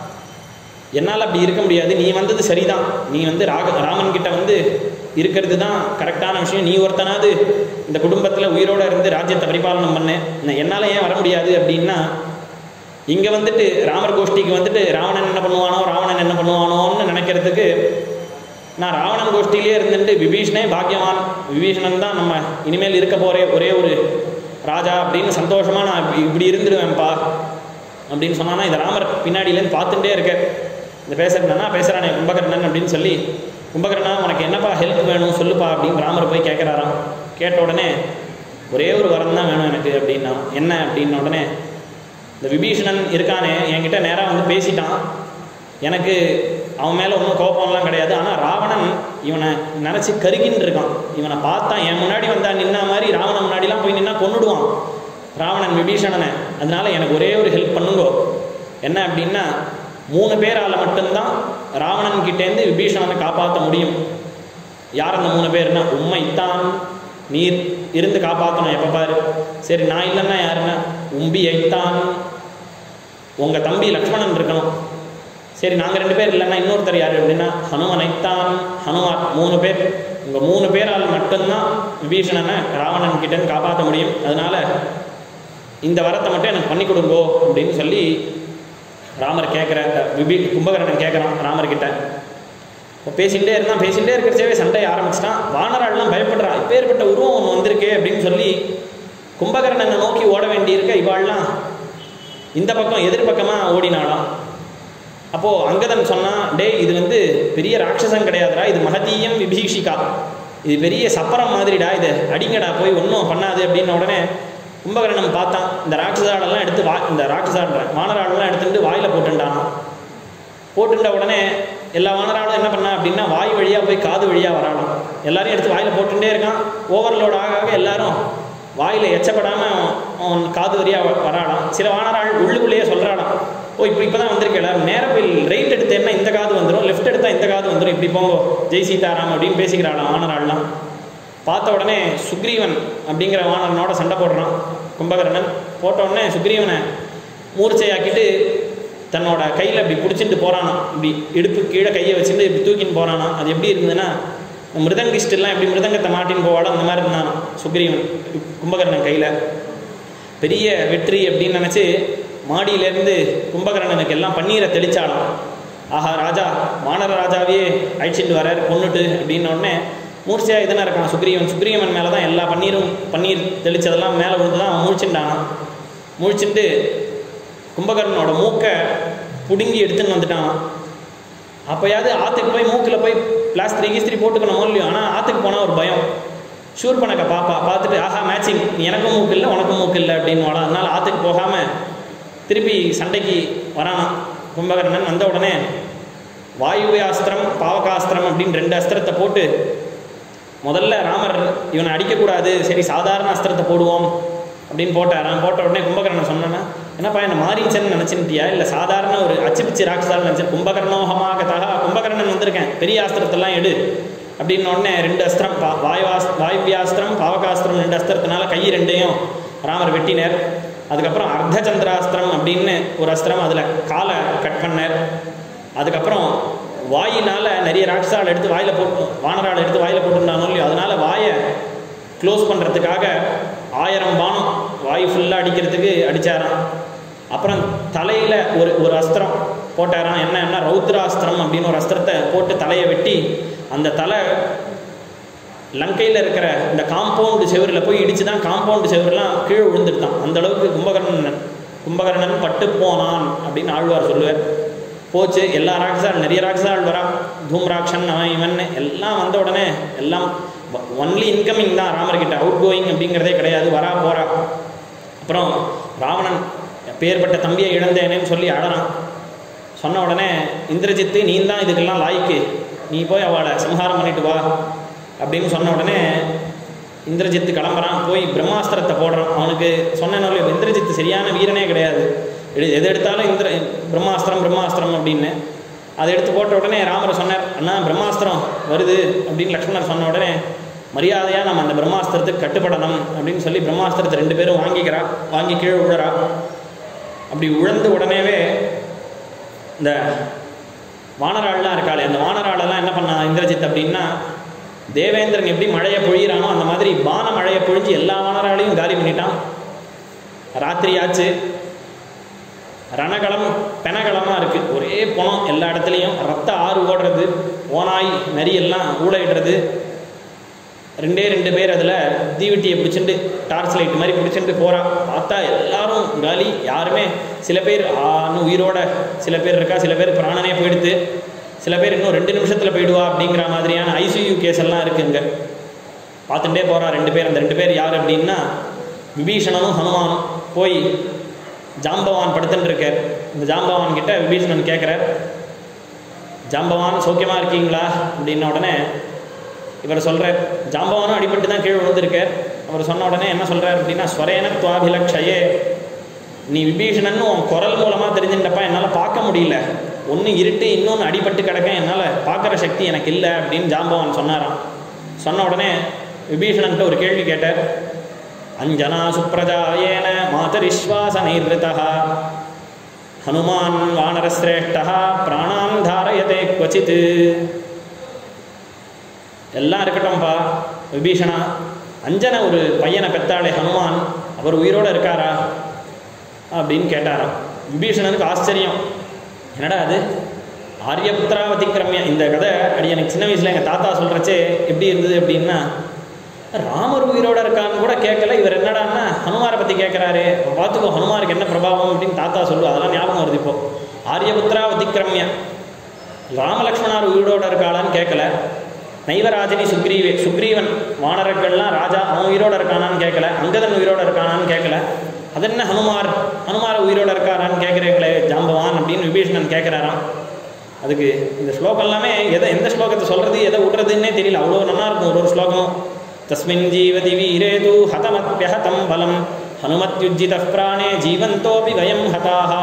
Speaker 1: என்னால் அப்படி இருக்க முடியாது நீ வந்தது சரிதான் நீ வந்து ராக ராமன் கிட்ட வந்து இருக்கிறது தான் கரெக்டான விஷயம் நீ ஒருத்தனாவது இந்த குடும்பத்தில் உயிரோட இருந்து ராஜ்யத்தை பரிபாலனம் பண்ணு நான் என்னால் ஏன் வர முடியாது அப்படின்னா இங்கே வந்துட்டு ராமர் கோஷ்டிக்கு வந்துட்டு ராவணன் என்ன பண்ணுவானோ ராவணன் என்ன பண்ணுவானோன்னு நினைக்கிறதுக்கு நான் ராவணன் கோஷ்டியிலே இருந்துட்டு விபீஷணே பாக்கியவான் விபீஷணன் தான் நம்ம இனிமேல் இருக்க போகிற ஒரே ஒரு ராஜா அப்படின்னு சந்தோஷமா நான் இப்படி- இப்படி இருந்துருவேன்ப்பா அப்படின்னு சொன்னானா இந்த ராமர் பின்னாடியிலேருந்து பார்த்துட்டே இருக்க இந்த பேசுறேன்னா பேசுகிறானே கும்பகர்ணன் அப்படின்னு சொல்லி கும்பகர்ணா உனக்கு என்னப்பா ஹெல்ப் வேணும் சொல்லுப்பா அப்படின்னு ராமர் போய் கேட்குறாராம் கேட்ட உடனே ஒரே ஒரு வரம் தான் வேணும் எனக்கு அப்படின்னா என்ன அப்படின்ன உடனே இந்த விபீஷணன் இருக்கானே என்கிட்ட நேராக வந்து பேசிட்டான் எனக்கு அவன் மேலே ஒன்றும் கோபம்லாம் கிடையாது ஆனால் ராவணன் இவனை நினச்சி கருகின்னு இருக்கான் இவனை பார்த்தா என் முன்னாடி வந்தா நின்னா மாதிரி ராவணன் முன்னாடிலாம் போய் நின்னா கொன்னுடுவான் ராவணன் விபீஷணனை அதனால எனக்கு ஒரே ஒரு ஹெல்ப் பண்ணுங்கோ என்ன அப்படின்னா மூணு பேரால் மட்டும்தான் ராவணன் கிட்டேருந்து விபீஷணனை காப்பாற்ற முடியும் யார் அந்த மூணு பேர்னா உம்மைத்தான் நீர் இருந்து காப்பாற்றணும் எப்போ பாரு சரி நான் இல்லைன்னா யாருன்னா உம்பி ஐத்தான் உங்கள் தம்பி லக்ஷ்மணன் இருக்கணும் சரி நாங்கள் ரெண்டு பேர் இல்லைன்னா இன்னொருத்தர் யார் அப்படின்னா ஹனுமனைத்தான் ஹனுமான் மூணு பேர் உங்கள் மூணு பேரால் மட்டும்தான் விபீஷணனை ராவணன் கிட்டேருந்து காப்பாற்ற முடியும் அதனால இந்த வரத்தை மட்டும் எனக்கு பண்ணி கொடுங்கோ அப்படின்னு சொல்லி ராமர் கேட்குற விபீ கும்பகர்ணன் கேட்குறான் ராமர்கிட்ட இப்போ பேசிகிட்டே இருந்தான் பேசிகிட்டே இருக்கிறச்சவே சண்டை ஆரம்பிச்சிட்டான் வானராள்லாம் பயப்படுறா இப்பேற்பட்ட உருவம் ஒன்று வந்திருக்கே அப்படின்னு சொல்லி கும்பகர்ணனை நோக்கி ஓட வேண்டியிருக்க இவாள்லாம் இந்த பக்கம் எதிர்பக்கமாக ஓடினாளாம் அப்போது அங்கதன் சொன்னான் டேய் இது வந்து பெரிய ராட்சசம் கிடையாதுடா இது மகதீயம் விபீஷிகா இது பெரிய சப்பரம் மாதிரிடா இது அடிங்கடா போய் ஒன்றும் பண்ணாது அப்படின்ன உடனே கும்பகர்ணன் பார்த்தான் இந்த ராட்சசாடெல்லாம் எடுத்து வா இந்த ராட்சசாடுறேன் வானராடெல்லாம் எடுத்துட்டு வாயில் போட்டுட்டான் போட்டுட்ட உடனே எல்லா வானராலும் என்ன பண்ணா அப்படின்னா வாய் வழியாக போய் காது வழியாக வராலாம் எல்லாரையும் எடுத்து வாயில் போட்டுட்டே இருக்கான் ஓவர்லோட் ஆக ஆக எல்லாரும் வாயில் எச்சப்படாமல் அவன் காது வழியாக வராலாம் சில வானராள் உள்ளுக்குள்ளேயே சொல்கிறாளாம் ஓ இப்போ இப்போ தான் வந்திருக்கு எல்லாரும் நேராக போய் ரைட் எடுத்தேன்னா இந்த காது வந்துடும் லெஃப்ட் எடுத்தால் இந்த காது வந்துடும் இப்படி போங்கோ ஜெய் சீதாராம் அப்படின்னு பேசிக்கிறாளாம் வானராள்லாம் பார்த்த உடனே சுக்ரீவன் அப்படிங்கிற வானரனோட சண்டை போடுறான் கும்பகர்ணன் போட்ட உடனே சுக்ரீவனை மூர்ச்சையாக்கிட்டு தன்னோட கையில் இப்படி பிடிச்சிட்டு போகிறானா இப்படி இடுப்பு கீழே கையை வச்சுட்டு இப்படி தூக்கின்னு போகிறானா அது எப்படி இருந்ததுன்னா மிருதங்கிஸ்டெல்லாம் எப்படி மிருதங்கத்தை மாட்டின்னு போவாளோ அந்த மாதிரி இருந்தான் சுக்ரீவன் கும்பகர்ணன் கையில் பெரிய வெற்றி அப்படின்னு நினச்சி மாடியிலேருந்து கும்பகர்ணனுக்கு எல்லாம் பன்னீரை தெளிச்சாலாம் ஆஹா ராஜா வானர ராஜாவே அழிச்சிட்டு வரார் கொன்னுட்டு அப்படின்ன உடனே மூர்ச்சையாக இதுனா இருக்கான் சுக்ரீவன் சுக்ரீவன் மேலே தான் எல்லா பன்னீரும் பன்னீர் தெளிச்சதெல்லாம் மேலே விழுந்து தான் அவன் முழிச்சுட்டானான் முழிச்சுட்டு கும்பகர்ணனோட மூக்கை பிடுங்கி எடுத்துன்னு வந்துட்டான் அப்போயாவது ஆற்றுக்கு போய் மூக்கில் போய் பிளாஸ்திரி கீஸ்திரி போட்டுக்கணுமோ இல்லையோ ஆனால் ஆற்றுக்கு போனால் ஒரு பயம் ஷூர் பண்ணக்க பாப்பா பார்த்துட்டு ஆஹா மேட்சிங் எனக்கும் மூக்கு இல்லை உனக்கும் மூக்கு இல்லை அப்படின்னு வாழ அதனால் ஆற்றுக்கு போகாமல் திருப்பி சண்டைக்கு வரானான் கும்பகர்ணன் வந்த உடனே வாயுவே அஸ்திரம் பாவகாஸ்திரம் அப்படின்னு ரெண்டு அஸ்திரத்தை போட்டு முதல்ல ராமர் இவனை அடிக்கக்கூடாது சரி சாதாரண அஸ்திரத்தை போடுவோம் அப்படின்னு போட்டாராம் போட்ட உடனே கும்பகர்ணன் சொன்னேன்னா என்னப்பா என்ன மாரீச்சன் நினச்சின்ட்டியா இல்லை சாதாரண ஒரு அச்சுப்பிச்சு ராட்சசால் நினச்சேன் கும்பகர்ணோகமாக தகா கும்பகர்ணன் வந்திருக்கேன் பெரிய அஸ்திரத்தெல்லாம் எடு அப்படின்ன உடனே ரெண்டு அஸ்திரம் பா வாயுவாஸ் வாயுவியாஸ்திரம் பாவகாஸ்திரம் ரெண்டு அஸ்திரத்தினால கை ரெண்டையும் ராமர் வெட்டினார் அதுக்கப்புறம் அர்த்த சந்திராஸ்திரம் அப்படின்னு ஒரு அஸ்திரம் அதில் காலை கட் பண்ணார் அதுக்கப்புறம் வாயினால் நிறைய ராட்சசால் எடுத்து வாயில் போட்டு வானரால் எடுத்து வாயில் போட்டுருந்தானோ இல்லையோ அதனால் வாயை க்ளோஸ் பண்ணுறதுக்காக ஆயிரம் பானம் வாய் ஃபுல்லாக அடிக்கிறதுக்கு அடித்தாராம் அப்புறம் தலையில் ஒரு ஒரு அஸ்திரம் போட்டாராம் என்ன என்ன ரௌத்ராஸ்திரம் அப்படின்னு ஒரு அஸ்திரத்தை போட்டு தலையை வெட்டி அந்த தலை லங்கையில் இருக்கிற இந்த காம்பவுண்டு செவரில் போய் இடிச்சு தான் காம்பவுண்டு செவரெலாம் கீழே விழுந்துட்டான் அந்த அளவுக்கு கும்பகர்ணன் கும்பகர்ணன் பட்டு போனான் அப்படின்னு ஆழ்வார் சொல்லுவார் போச்சு எல்லா ராட்சசால் நிறைய ராட்சசால் வரா தூம்ராக்ஷன் அவன் இவன் எல்லாம் வந்த உடனே எல்லாம் ஒன்லி இன்கமிங் தான் ராமர்கிட்ட அவுட் கோயிங் அப்படிங்கிறதே கிடையாது வரா போறா அப்புறம் ராவணன் பேர்பட்ட தம்பியை இழந்தேனேன்னு சொல்லி அழறான் சொன்ன உடனே இந்திரஜித்து நீ தான் இதுக்கெல்லாம் லாய்க்கு நீ போய் அவளை சம்ஹாரம் பண்ணிட்டு வா அப்படின்னு சொன்ன உடனே இந்திரஜித்து கிளம்புறான் போய் பிரம்மாஸ்திரத்தை போடுறான் அவனுக்கு சொன்னேனோ இல்லையோ இந்திரஜித்து சரியான வீரனே கிடையாது எடு எது எடுத்தாலும் இந்திர பிரம்மாஸ்திரம் பிரம்மாஸ்திரம் அப்படின்னு அதை எடுத்து போட்ட உடனே ராமர் சொன்னார் அண்ணா பிரம்மாஸ்திரம் வருது அப்படின்னு லக்ஷ்மணர் சொன்ன உடனே மரியாதையாக நம்ம அந்த பிரம்மாஸ்திரத்துக்கு கட்டுப்படணும் அப்படின்னு சொல்லி பிரம்மாஸ்திரத்தை ரெண்டு பேரும் வாங்கிக்கிறா வாங்கி கீழே விழுறா அப்படி உழந்து உடனேவே இந்த வானராள்லாம் இருக்காளே அந்த வானராளெல்லாம் என்ன பண்ணா இந்திரஜித் அப்படின்னா தேவேந்திரன் எப்படி மழையை பொழியிறானோ அந்த மாதிரி பான மழையை பொழிஞ்சு எல்லா வானராளையும் காலி பண்ணிட்டான் ராத்திரி ஆச்சு ரணகளம் பெனகளமாக இருக்குது ஒரே பணம் எல்லா இடத்துலையும் ரத்த ஆறு ஓடுறது ஓனாய் நரி எல்லாம் ஊழையிடுறது ரெண்டே ரெண்டு பேர் அதில் தீவெட்டியை பிடிச்சிட்டு டார்ச் லைட் மாதிரி பிடிச்சிட்டு போகிறா பார்த்தா எல்லாரும் காலி யாருமே சில பேர் ஆன்னு உயிரோட சில பேர் இருக்கா சில பேர் பிராணனே போயிடுது சில பேர் இன்னும் ரெண்டு நிமிஷத்தில் போயிடுவா அப்படிங்கிற மாதிரியான ஐசியூ கேஸ் எல்லாம் இருக்குங்க பார்த்துட்டே போகிறா ரெண்டு பேர் அந்த ரெண்டு பேர் யார் அப்படின்னா விபீஷணனும் ஹனுமானும் போய் ஜாம்பவான் படுத்துட்டு இருக்கார் இந்த ஜாம்பவான் கிட்ட விபீஷணன் கேட்குறார் ஜாம்பவான் சௌக்கியமாக இருக்கீங்களா அப்படின்ன உடனே இவர் சொல்கிறார் ஜாம்பவானும் அடிபட்டு தான் கீழே விழுந்திருக்கார் அவர் சொன்ன உடனே என்ன சொல்கிறார் அப்படின்னா ஸ்வரேன துவாபிலக்ஷயே நீ விபீஷணன் உன் குரல் மூலமாக தெரிஞ்சுட்டப்பா என்னால் பார்க்க முடியல ஒன்று இருட்டு இன்னொன்று அடிபட்டு கிடக்க என்னால் பார்க்குற சக்தி எனக்கு இல்லை அப்படின்னு ஜாம்பவான் சொன்னாராம் சொன்ன உடனே விபீஷணன்ட்ட ஒரு கேள்வி கேட்டார் அஞ்சனா சுப்ரஜாயேன மாதரிஸ்வாச நிர்வதா ஹனுமான் வானரஸ்ரேஷ்டா பிராணான் தாரயதே குவச்சித் எல்லாம் இருக்கட்டும்ப்பா விபீஷணா அஞ்சன ஒரு பையனை பெத்தாளே ஹனுமான் அவர் உயிரோடு இருக்காரா அப்படின்னு கேட்டாராம் விபீஷணனுக்கு ஆச்சரியம் என்னடா அது ஆரியபுத்திரா அதிக்கிரமியா இந்த கதை அடி எனக்கு சின்ன வயசில் எங்கள் தாத்தா சொல்கிறச்சே எப்படி இருந்தது அப்படின்னா ராமர் உயிரோட இருக்கான்னு கூட கேட்கல இவர் என்னடான்னா ஹனுமாரை பற்றி கேட்குறாரு பார்த்துக்கோ ஹனுமாருக்கு என்ன பிரபாவம் அப்படின்னு தாத்தா சொல்லுவா அதெல்லாம் ஞாபகம் வருது இப்போ ஆரியபுத்திரா அதிக்கிரமியா ராமலக்ஷ்மணார் உயிரோட இருக்காளான்னு கேட்கல நைவராஜனி சுக்ரீவே சுக்ரீவன் வானரர்கள்லாம் ராஜா அவன் உயிரோட இருக்கானான்னு கேட்கல அங்கதன் உயிரோட இருக்கானான்னு கேட்கல அது என்ன ஹனுமார் ஹனுமார் உயிரோட இருக்காரான்னு கேட்குறீங்களே ஜாம்பவான் அப்படின்னு விபீஷணன் கேட்குறாராம் அதுக்கு இந்த ஸ்லோகம் எல்லாமே எதை எந்த ஸ்லோகத்தை சொல்கிறது எதை விட்றதுன்னே தெரியல அவ்வளோ நல்லா இருக்கும் ஒரு ஒரு ஸ்லோகம் தஸ்மின் ஜீவதி வீரே தூ ஹதமத்யஹதம் பலம் ஹனுமத்யுஜித பிராணே ஜீவந்தோபி வயம் ஹதாஹா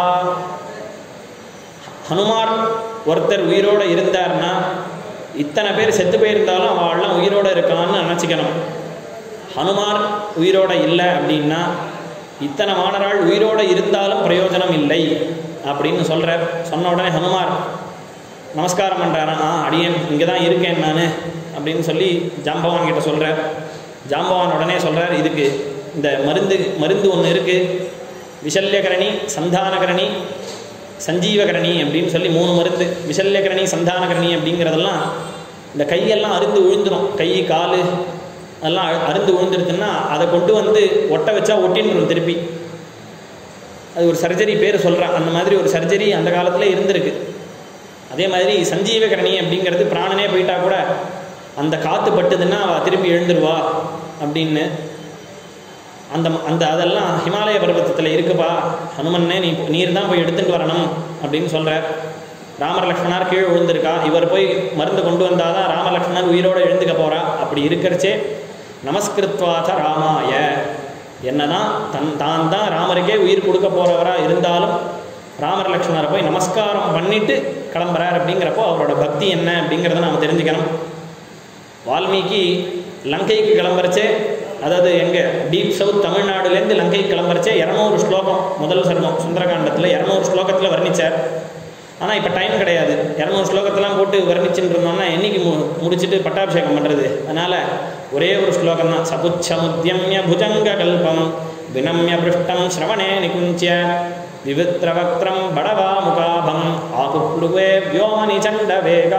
Speaker 1: ஹனுமார் ஒருத்தர் உயிரோடு இருந்தார்னா இத்தனை பேர் செத்து போயிருந்தாலும் அவள்லாம் உயிரோடு இருக்கான்னு நினச்சிக்கணும் ஹனுமார் உயிரோட இல்லை அப்படின்னா இத்தனை மாணவர்கள் உயிரோடு இருந்தாலும் பிரயோஜனம் இல்லை அப்படின்னு சொல்கிறார் சொன்ன உடனே ஹனுமார் நமஸ்காரம் பண்ணுறாராம் ஆ அடியேன் இங்கே தான் இருக்கேன் நான் அப்படின்னு சொல்லி ஜாம்பவான் கிட்ட சொல்கிறார் ஜாம்பவான் உடனே சொல்கிறார் இதுக்கு இந்த மருந்து மருந்து ஒன்று இருக்குது விஷல்யகரணி சந்தானகரணி சஞ்சீவகரணி அப்படின்னு சொல்லி மூணு மருந்து விஷல்யகரணி சந்தானகரணி அப்படிங்கிறதெல்லாம் இந்த கையெல்லாம் அருந்து விழுந்துடும் கை கால் அதெல்லாம் அ- அருந்து விழுந்துருச்சுன்னா அதை கொண்டு வந்து ஒட்ட வச்சா ஒட்டின்றும் திருப்பி அது ஒரு சர்ஜரி பேர் சொல்கிறேன் அந்த மாதிரி ஒரு சர்ஜரி அந்த காலத்தில் இருந்திருக்கு அதே மாதிரி சஞ்சீவகரணி அப்படிங்கிறது பிராணனே போயிட்டா கூட அந்த காற்று பட்டுதுன்னா அவள் திருப்பி எழுந்துருவா அப்படின்னு அந்த அந்த அதெல்லாம் ஹிமாலய பர்வத்தத்தில் இருக்குப்பா ஹனுமன்னே நீ நீர் தான் போய் எடுத்துட்டு வரணும் அப்படின்னு சொல்கிறார் ராமர் லக்ஷ்மணார் கீழே விழுந்திருக்கா இவர் போய் மருந்து கொண்டு வந்தால் தான் ராம லக்ஷ்மணர் உயிரோடு எழுந்துக்க போகிறா அப்படி இருக்கிறச்சே நமஸ்கிருத்வாத ராமாய என்னதான் தன் தான் தான் ராமருக்கே உயிர் கொடுக்க போகிறவரா இருந்தாலும் ராமர் லக்ஷ்மணரை போய் நமஸ்காரம் பண்ணிட்டு கிளம்புறார் அப்படிங்கிறப்போ அவரோட பக்தி என்ன அப்படிங்கிறத நாம் தெரிஞ்சுக்கணும் வால்மீகி லங்கைக்கு கிளம்புறச்சே அதாவது எங்கே டீப் சவுத் தமிழ்நாடுலேருந்து லங்கைக்கு கிளம்புறச்சே இரநூறு ஸ்லோகம் முதல் சர்மம் சுந்தரகாண்டத்தில் இரநூறு ஸ்லோகத்தில் வர்ணிச்சார் ஆனால் இப்போ டைம் கிடையாது இரநூறு ஸ்லோகத்தெல்லாம் போட்டு வர்ணிச்சுட்டு இருந்தோம்னா என்னைக்கு மு முடிச்சுட்டு பட்டாபிஷேகம் பண்ணுறது அதனால் ஒரே ஒரு ஸ்லோகம் தான் சபுச்சமுத்தியமிய புஜங்க கல்பம் வினம்ய பிருஷ்டம் ஸ்ரவணே நிகுஞ்சிய விவித்ரவக்திரம் படவா முகாபம் ஆகுப்ளுவே வியோமனி சண்ட வேகா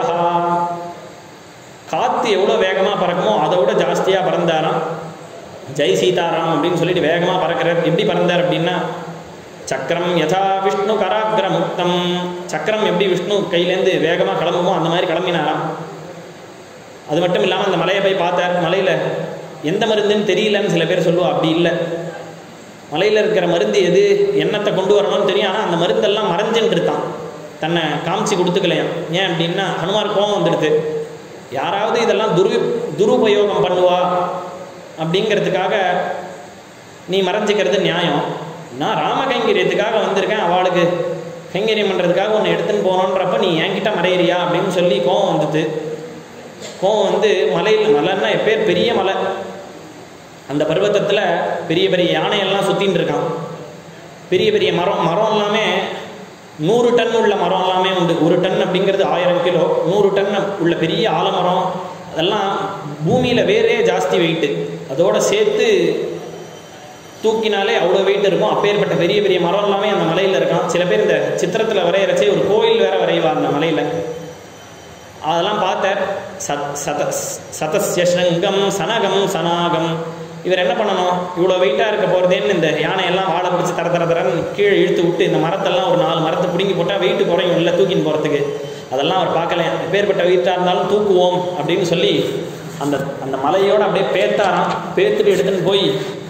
Speaker 1: காற்று எவ்வளோ வேகமாக பறக்குமோ அதை விட ஜாஸ்தியாக பறந்தாராம் ஜெய் சீதாராம் அப்படின்னு சொல்லிட்டு வேகமாக பறக்கிறார் எப்படி பறந்தார் அப்படின்னா சக்கரம் யதா விஷ்ணு கராக்ர முக்தம் சக்கரம் எப்படி விஷ்ணு கையிலேருந்து வேகமாக கிளம்புமோ அந்த மாதிரி கிளம்பினாராம் அது மட்டும் இல்லாமல் அந்த மலையை போய் பார்த்தார் மலையில் எந்த மருந்துன்னு தெரியலன்னு சில பேர் சொல்லுவா அப்படி இல்லை மலையில் இருக்கிற மருந்து எது எண்ணத்தை கொண்டு வரணும்னு தெரியும் ஆனால் அந்த மருந்தெல்லாம் மறைஞ்சுன்னு இருக்கான் தன்னை காமிச்சு கொடுத்துக்கலையாம் ஏன் அப்படின்னா ஹனுமார் கோபம் வந்துடுது யாராவது இதெல்லாம் துரு துருபயோகம் பண்ணுவா அப்படிங்கிறதுக்காக நீ மறைஞ்சிக்கிறது நியாயம் நான் ராம கைங்கரியத்துக்காக வந்திருக்கேன் அவளுக்கு கைங்கரியம் பண்ணுறதுக்காக உன்னை எடுத்துன்னு போனோன்றப்ப நீ என்கிட்ட மறையிறியா அப்படின்னு சொல்லி கோவம் வந்தது கோவம் வந்து மலையில் மலைன்னா எப்பேர் பெரிய மலை அந்த பர்வத்தத்தில் பெரிய பெரிய யானையெல்லாம் சுற்றின்னு இருக்கான் பெரிய பெரிய மரம் மரம் எல்லாமே நூறு டன் உள்ள மரம் எல்லாமே உண்டு ஒரு டன் அப்படிங்கிறது ஆயிரம் கிலோ நூறு டன் உள்ள பெரிய ஆலமரம் அதெல்லாம் பூமியில் வேறே ஜாஸ்தி வெயிட்டு அதோட சேர்த்து தூக்கினாலே அவ்வளோ வெயிட் இருக்கும் அப்பேற்பட்ட பெரிய பெரிய மரம் எல்லாமே அந்த மலையில் இருக்கான் சில பேர் இந்த சித்திரத்தில் வரைகிறச்சே ஒரு கோயில் வேற வரைவா அந்த மலையில் அதெல்லாம் பார்த்தார் சத் சத சதஸ்ய ஸ்ருங்கம் சனகம் சனாகம் இவர் என்ன பண்ணணும் இவ்வளோ வெயிட்டாக இருக்க போகிறதேன்னு இந்த யானையெல்லாம் வாழை பிடிச்சி தர தர தரன்னு கீழே இழுத்து விட்டு இந்த மரத்தெல்லாம் ஒரு நாலு மரத்தை பிடுங்கி போட்டால் வெயிட் குறையும் இல்லை தூக்கின்னு போகிறதுக்கு அதெல்லாம் அவர் பார்க்கல எப்பேற்பட்ட வெயிட்டாக இருந்தாலும் தூக்குவோம் அப்படின்னு சொல்லி அந்த அந்த மலையோடு அப்படியே பேத்தாராம் பேத்துட்டு எடுத்துன்னு போய்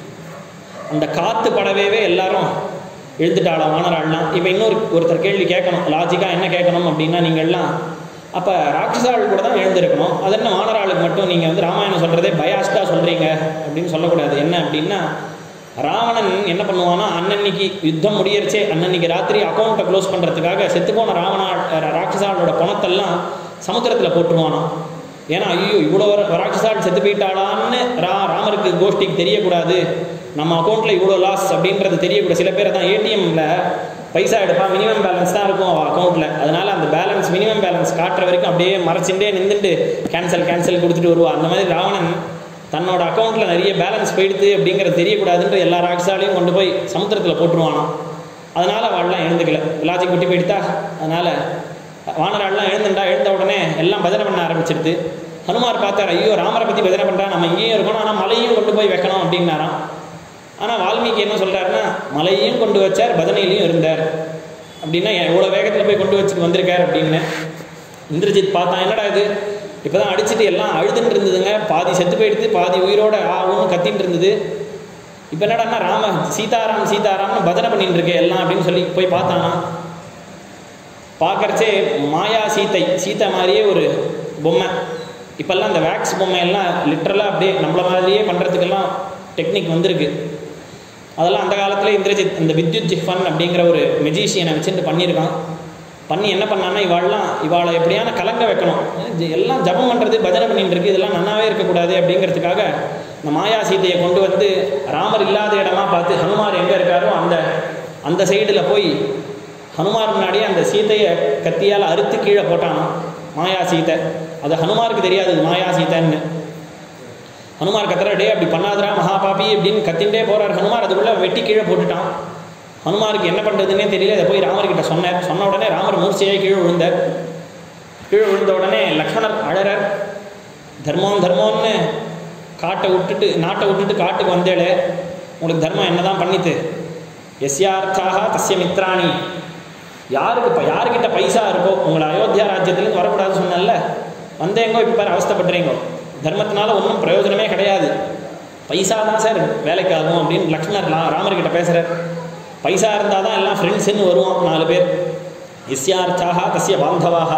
Speaker 1: அந்த காற்று படவே எல்லாரும் எழுந்துட்டாளாம் வானராள்லாம் இப்போ இன்னொரு ஒருத்தர் கேள்வி கேட்கணும் லாஜிக்காக என்ன கேட்கணும் அப்படின்னா நீங்கள் எல்லாம் அப்போ ராட்சசாள் கூட தான் எழுந்திருக்கணும் அது என்ன வானராளுக்கு மட்டும் நீங்கள் வந்து ராமாயணம் சொல்கிறதே பயாஸ்டாக சொல்கிறீங்க அப்படின்னு சொல்லக்கூடாது என்ன அப்படின்னா ராவணன் என்ன பண்ணுவான்னா அன்னன்னைக்கு யுத்தம் முடியறச்சே அன்னன்னைக்கு ராத்திரி அக்கௌண்ட்டை க்ளோஸ் பண்ணுறதுக்காக செத்துப்போன ராவணா ராட்சசாளோட பணத்தெல்லாம் சமுத்திரத்தில் போட்டுருவானாம் ஏன்னா ஐயோ இவ்வளோ ராட்சசாள் செத்து போயிட்டாளான்னு ரா ராமருக்கு கோஷ்டிக்கு தெரியக்கூடாது நம்ம அக்கௌண்ட்டில் இவ்வளோ லாஸ் அப்படின்றது தெரியக்கூடாது சில பேர் தான் ஏடிஎம்ல பைசா எடுப்பான் மினிமம் பேலன்ஸ் தான் இருக்கும் அவள் அக்கௌண்ட்டில் அதனால அந்த பேலன்ஸ் மினிமம் பேலன்ஸ் காட்டுற வரைக்கும் அப்படியே மறைச்சுட்டே நின்றுட்டு கேன்சல் கேன்சல் கொடுத்துட்டு வருவா அந்த மாதிரி ராவணன் தன்னோட அக்கௌண்ட்டில் நிறைய பேலன்ஸ் போயிடுது அப்படிங்கிறது தெரியக்கூடாதுன்ற எல்லா ராட்சாலையும் கொண்டு போய் சமுத்திரத்தில் போட்டுருவானாம் அதனால அவள்லாம் எழுந்துக்கல லாஜிக் விட்டு போயிடுதா அதனால வானராள்லாம் எழுந்துண்டா எழுந்த உடனே எல்லாம் பஜனை பண்ண ஆரம்பிச்சிருது ஹனுமார் பார்த்தார் ஐயோ ராமரை பற்றி பஜனை பண்ணுறா நம்ம இங்கேயும் இருக்கணும் ஆனால் மலையும் கொண்டு போய் வைக்கணும் அப்படின்னாராம் ஆனால் வால்மீகி என்ன சொல்கிறாருன்னா மலையும் கொண்டு வச்சார் பஜனையிலையும் இருந்தார் அப்படின்னா எவ்வளோ வேகத்தில் போய் கொண்டு வச்சுட்டு வந்திருக்கார் அப்படின்னு இந்திரஜித் பார்த்தான் என்னடா இது இப்போ தான் அடிச்சுட்டு எல்லாம் அழுதுன்னு இருந்ததுங்க பாதி செத்து போயிடுது பாதி உயிரோட ஆ ஊன்னு கத்தின்னு இருந்தது இப்போ என்னடான்னா ராம சீதாராம் சீதாராம்னு பஜனை பண்ணிட்டு இருக்கே எல்லாம் அப்படின்னு சொல்லி போய் பார்த்தானா பார்க்கறச்சே மாயா சீத்தை சீத்தை மாதிரியே ஒரு பொம்மை இப்போல்லாம் இந்த வேக்ஸ் பொம்மையெல்லாம் லிட்ரலாக அப்படியே நம்மள மாதிரியே பண்ணுறதுக்கெல்லாம் டெக்னிக் வந்திருக்கு அதெல்லாம் அந்த காலத்தில் இந்திரஜித் இந்த வித்யுத் ஜிஹ்வன் அப்படிங்கிற ஒரு மெஜிஷியனை வச்சுட்டு பண்ணியிருக்கான் பண்ணி என்ன பண்ணான்னா இவாள்லாம் இவாளை எப்படியான கலங்க வைக்கணும் ஜ- எல்லாம் ஜபம் பண்ணுறது பஜனை பண்ணிட்டு இருக்கு இதெல்லாம் நன்னாவே இருக்கக்கூடாது அப்படிங்கிறதுக்காக இந்த மாயா சீதையை கொண்டு வந்து ராமர் இல்லாத இடமா பார்த்து ஹனுமார் எங்கே இருக்காரோ அந்த அந்த சைடில் போய் ஹனுமார் முன்னாடியே அந்த சீதையை கத்தியால் அறுத்து கீழே போட்டானாம் மாயா சீதை அது ஹனுமாருக்கு தெரியாது இது மாயா சீதைன்னு ஹனுமார் கத்துற டே அப்படி பண்ணாதரா மகாபாபி அப்படின்னு கத்தின்டே போறார் ஹனுமார் அதுக்குள்ள வெட்டி கீழே போட்டுட்டான் ஹனுமாருக்கு என்ன பண்ணுறதுன்னே தெரியல அதை போய் ராமர்கிட்ட சொன்னார் சொன்ன உடனே ராமர் மூர்ச்சையாக கீழே விழுந்தார் கீழே விழுந்த உடனே லக்ஷ்மணர் அழறார் தர்மம் தர்மம்னு காட்டை விட்டுட்டு நாட்டை விட்டுட்டு காட்டுக்கு வந்தேளே உங்களுக்கு தர்மம் என்னதான் பண்ணித்து எஸ்யார்த்தாக தஸ்ய மித்ராணி யாருக்கு இப்போ யாருக்கிட்ட பைசா இருக்கோ உங்களை அயோத்தியா ராஜ்யத்துலேருந்து வரக்கூடாதுன்னு சொன்னேன்ல வந்தேங்கோ இப்போ பாரு அவஸ்தைப்படுறீங்கோ தர்மத்தினால ஒன்றும் பிரயோஜனமே கிடையாது பைசா தான் சார் வேலைக்கு ஆகும் அப்படின்னு லக்ஷ்மணர் லா ராமர்கிட்ட பேசுகிறார் பைசா இருந்தால் தான் எல்லாம் ஃப்ரெண்ட்ஸுன்னு வருவோம் நாலு பேர் எஸ்யார்த்தாக தஸ்ய பாந்தவாக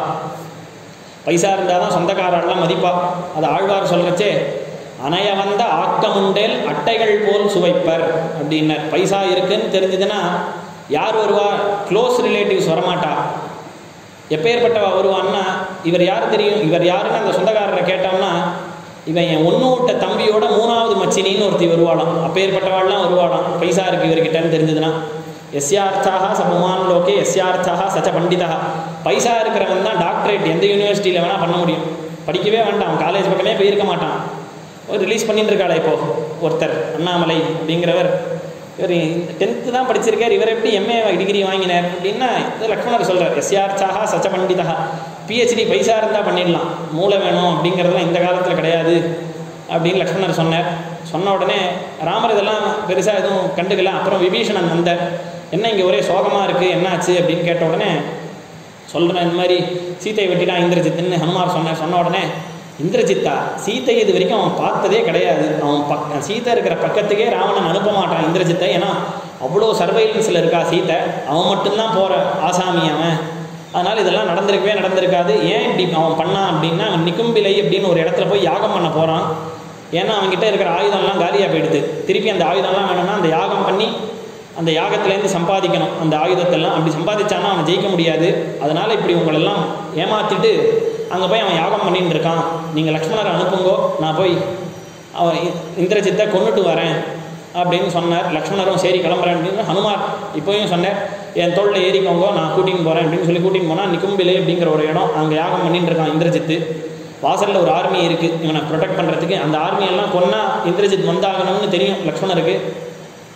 Speaker 1: பைசா இருந்தால் தான் சொந்தக்காரெல்லாம் மதிப்பா அது ஆழ்வார் சொல்கிறச்சே அணைய வந்த ஆக்கமுண்டேல் அட்டைகள் போல் சுவைப்பர் அப்படின்னார் பைசா இருக்குன்னு தெரிஞ்சதுன்னா யார் வருவா க்ளோஸ் ரிலேட்டிவ்ஸ் வரமாட்டா எப்பேற்பட்டவா வருவான்னா இவர் யார் தெரியும் இவர் யாருன்னு அந்த சொந்தக்காரரை கேட்டோம்னா இவன் என் ஒன்று விட்ட தம்பியோட மூணாவது மச்சினின்னு ஒருத்தி வருவாளாம் அப்பேற்பட்டவாள்லாம் வருவாளாம் பைசா இருக்கு இவர்கிட்டன்னு தெரிஞ்சதுன்னா எஸ்யார்த்தாக சமமான் லோகே எஸ்யார்த்தாக சச்ச பண்டிதா பைசா இருக்கிறவன் தான் டாக்டரேட் எந்த யூனிவர்சிட்டியில் வேணால் பண்ண முடியும் படிக்கவே வேண்டாம் அவன் காலேஜ் பக்கமே போயிருக்க மாட்டான் ரிலீஸ் பண்ணிட்டு இருக்காளே இப்போ ஒருத்தர் அண்ணாமலை அப்படிங்கிறவர் இவர் டென்த்து தான் படிச்சிருக்கார் இவர் எப்படி எம்ஏ டிகிரி வாங்கினார் அப்படின்னா இது லக்ஷ்மணர் சொல்கிறார் எஸ்யார்த்தாக சச்ச பண்டிதா பிஹெச்டி பைசா இருந்தால் பண்ணிடலாம் மூளை வேணும் அப்படிங்கிறதுலாம் இந்த காலத்தில் கிடையாது அப்படின்னு லக்ஷ்மணர் சொன்னார் சொன்ன உடனே ராமர் இதெல்லாம் பெருசாக எதுவும் கண்டுக்கல அப்புறம் விபீஷணன் வந்தார் என்ன இங்கே ஒரே சோகமாக இருக்குது என்னாச்சு அப்படின்னு கேட்ட உடனே சொல்கிறேன் இந்த மாதிரி சீத்தையை வெட்டிட்டான் இந்திரஜித்துன்னு ஹனுமார் சொன்னார் சொன்ன உடனே இந்திரஜித்தா சீத்தை இது வரைக்கும் அவன் பார்த்ததே கிடையாது அவன் பக் சீத்தை இருக்கிற பக்கத்துக்கே ராவணன் அனுப்ப மாட்டான் இந்திரஜித்தை ஏன்னா அவ்வளோ சர்வைலன்ஸில் இருக்கா சீத்தை அவன் மட்டும்தான் போகிற ஆசாமி அவன் அதனால் இதெல்லாம் நடந்திருக்கவே நடந்திருக்காது ஏன் இப்படி அவன் பண்ணான் அப்படின்னா அவன் நிக்கும்பிலை அப்படின்னு ஒரு இடத்துல போய் யாகம் பண்ண போகிறான் ஏன்னா அவன்கிட்ட இருக்கிற ஆயுதம்லாம் காலியாக போயிடுது திருப்பி அந்த ஆயுதம்லாம் வேணும்னா அந்த யாகம் பண்ணி அந்த யாகத்திலேருந்து சம்பாதிக்கணும் அந்த ஆயுதத்தெல்லாம் அப்படி சம்பாதிச்சானா அவனை ஜெயிக்க முடியாது அதனால் இப்படி உங்களெல்லாம் ஏமாற்றிட்டு அங்கே போய் அவன் யாகம் பண்ணிட்டு இருக்கான் நீங்கள் லக்ஷ்மணரை அனுப்புங்கோ நான் போய் அவன் இ- இந்திரஜித்தை கொண்டுட்டு வரேன் அப்படின்னு சொன்னார் லக்ஷ்மணரும் சரி கிளம்புறேன் அப்படின்னு ஹனுமார் இப்போயும் சொன்னார் என் தோளில் ஏறிக்கோங்க நான் கூட்டின்னு போகிறேன் அப்படின்னு சொல்லி கூட்டின்னு போனால் நிக்கும்பிலே அப்படிங்கிற ஒரு இடம் அங்கே யாகம் பண்ணிட்டு இருக்கான் இந்திரஜித்து வாசலில் ஒரு ஆர்மி இருக்குது இவனை ப்ரொடெக்ட் பண்ணுறதுக்கு அந்த army எல்லாம் கொன்னா இந்திரஜித் வந்தாகணும்னு தெரியும் லக்ஷ்மணருக்கு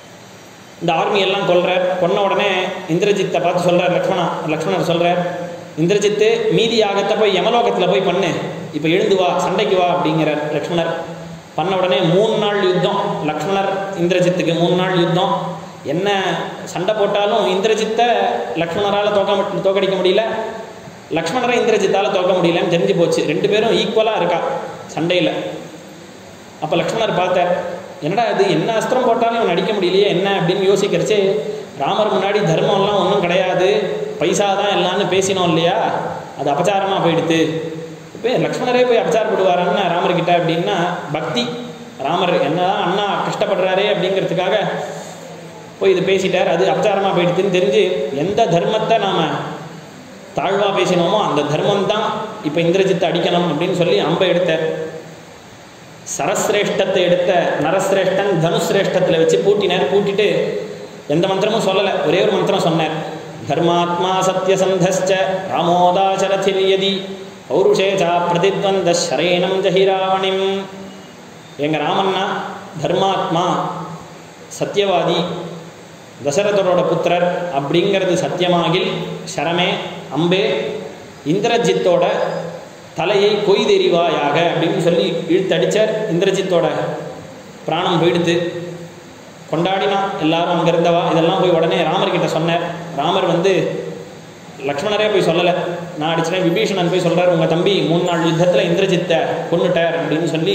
Speaker 1: இந்த ஆர்மி எல்லாம் கொல்றார் கொன்ன உடனே இந்திரஜித்தை பார்த்து சொல்றார் லக்ஷ்மணா லக்ஷ்மணர் சொல்றார் இந்திரஜித்து மீதி யாகத்தை போய் யமலோகத்தில் போய் பண்ணு இப்போ எழுந்து வா சண்டைக்கு வா அப்படிங்கிறார் லக்ஷ்மணர் பண்ண உடனே மூணு நாள் யுத்தம் லக்ஷ்மணர் இந்திரஜித்துக்கு மூணு நாள் யுத்தம் என்ன சண்டை போட்டாலும் இந்திரஜித்தை லக்ஷ்மணரால் தோக்க மு- தோக்கடிக்க முடியல லக்ஷ்மணரை இந்திரஜித்தால் தோக்க முடியலன்னு தெரிஞ்சு போச்சு ரெண்டு பேரும் ஈக்குவலாக இருக்கா சண்டையில் அப்போ லக்ஷ்மணர் பார்த்தார் என்னடா இது என்ன அஸ்திரம் போட்டாலும் இவன் அடிக்க முடியலையே என்ன அப்படின்னு யோசிக்கிறச்சே ராமர் முன்னாடி தர்மம்லாம் ஒன்றும் கிடையாது பைசா தான் எல்லாம்னு பேசினோம் இல்லையா அது அபச்சாரமாக போயிடுத்து இப்போ லக்ஷ்மணரே போய் அபச்சாரப்படுவாரான்னு ராமர்கிட்ட அப்படின்னா பக்தி ராமர் என்னதான் அண்ணா கஷ்டப்படுறாரே அப்படிங்கிறதுக்காக போய் இது பேசிட்டார் அது அபச்சாரமாக போயிடுதுன்னு தெரிஞ்சு எந்த தர்மத்தை நாம் தாழ்வாக பேசினோமோ அந்த தர்மம் தான் இப்போ இந்திரஜித்தை அடிக்கணும் அப்படின்னு சொல்லி அம்பை எடுத்தார் சரஸ்ரேஷ்டத்தை எடுத்த நரஸ்ரேஷ்டன் தனுஸ்ரேஷ்டத்தில் வச்சு பூட்டினார் பூட்டிட்டு எந்த மந்திரமும் சொல்லலை ஒரே ஒரு மந்திரம் சொன்னார் தர்மாத்மா சத்யசந்தஸ்ச ராமோதாசரதிரியதி பௌருஷேச்சா பிரதித்வந்த ஷரேணம் ஜஹிராவணிம் எங்க ராமன்னா தர்மாத்மா சத்தியவாதி தசரதரோட புத்திரர் அப்படிங்கிறது சத்தியமாகில் ஷரமே அம்பே இந்திரஜித்தோட தலையை கொய்தெறிவாயாக அப்படின்னு சொல்லி இழுத்தடிச்சார் இந்திரஜித்தோட பிராணம் போயிடுத்து கொண்டாடினா எல்லாரும் அங்கே இருந்தவா இதெல்லாம் போய் உடனே ராமர்கிட்ட சொன்னார் ராமர் வந்து லக்ஷ்மணரே போய் சொல்லலை நான் அடிச்சேன் விபீஷணன் போய் சொல்கிறார் உங்கள் தம்பி மூணு நாள் யுத்தத்தில் இந்திரஜித்தை கொன்னுட்டார் அப்படின்னு சொல்லி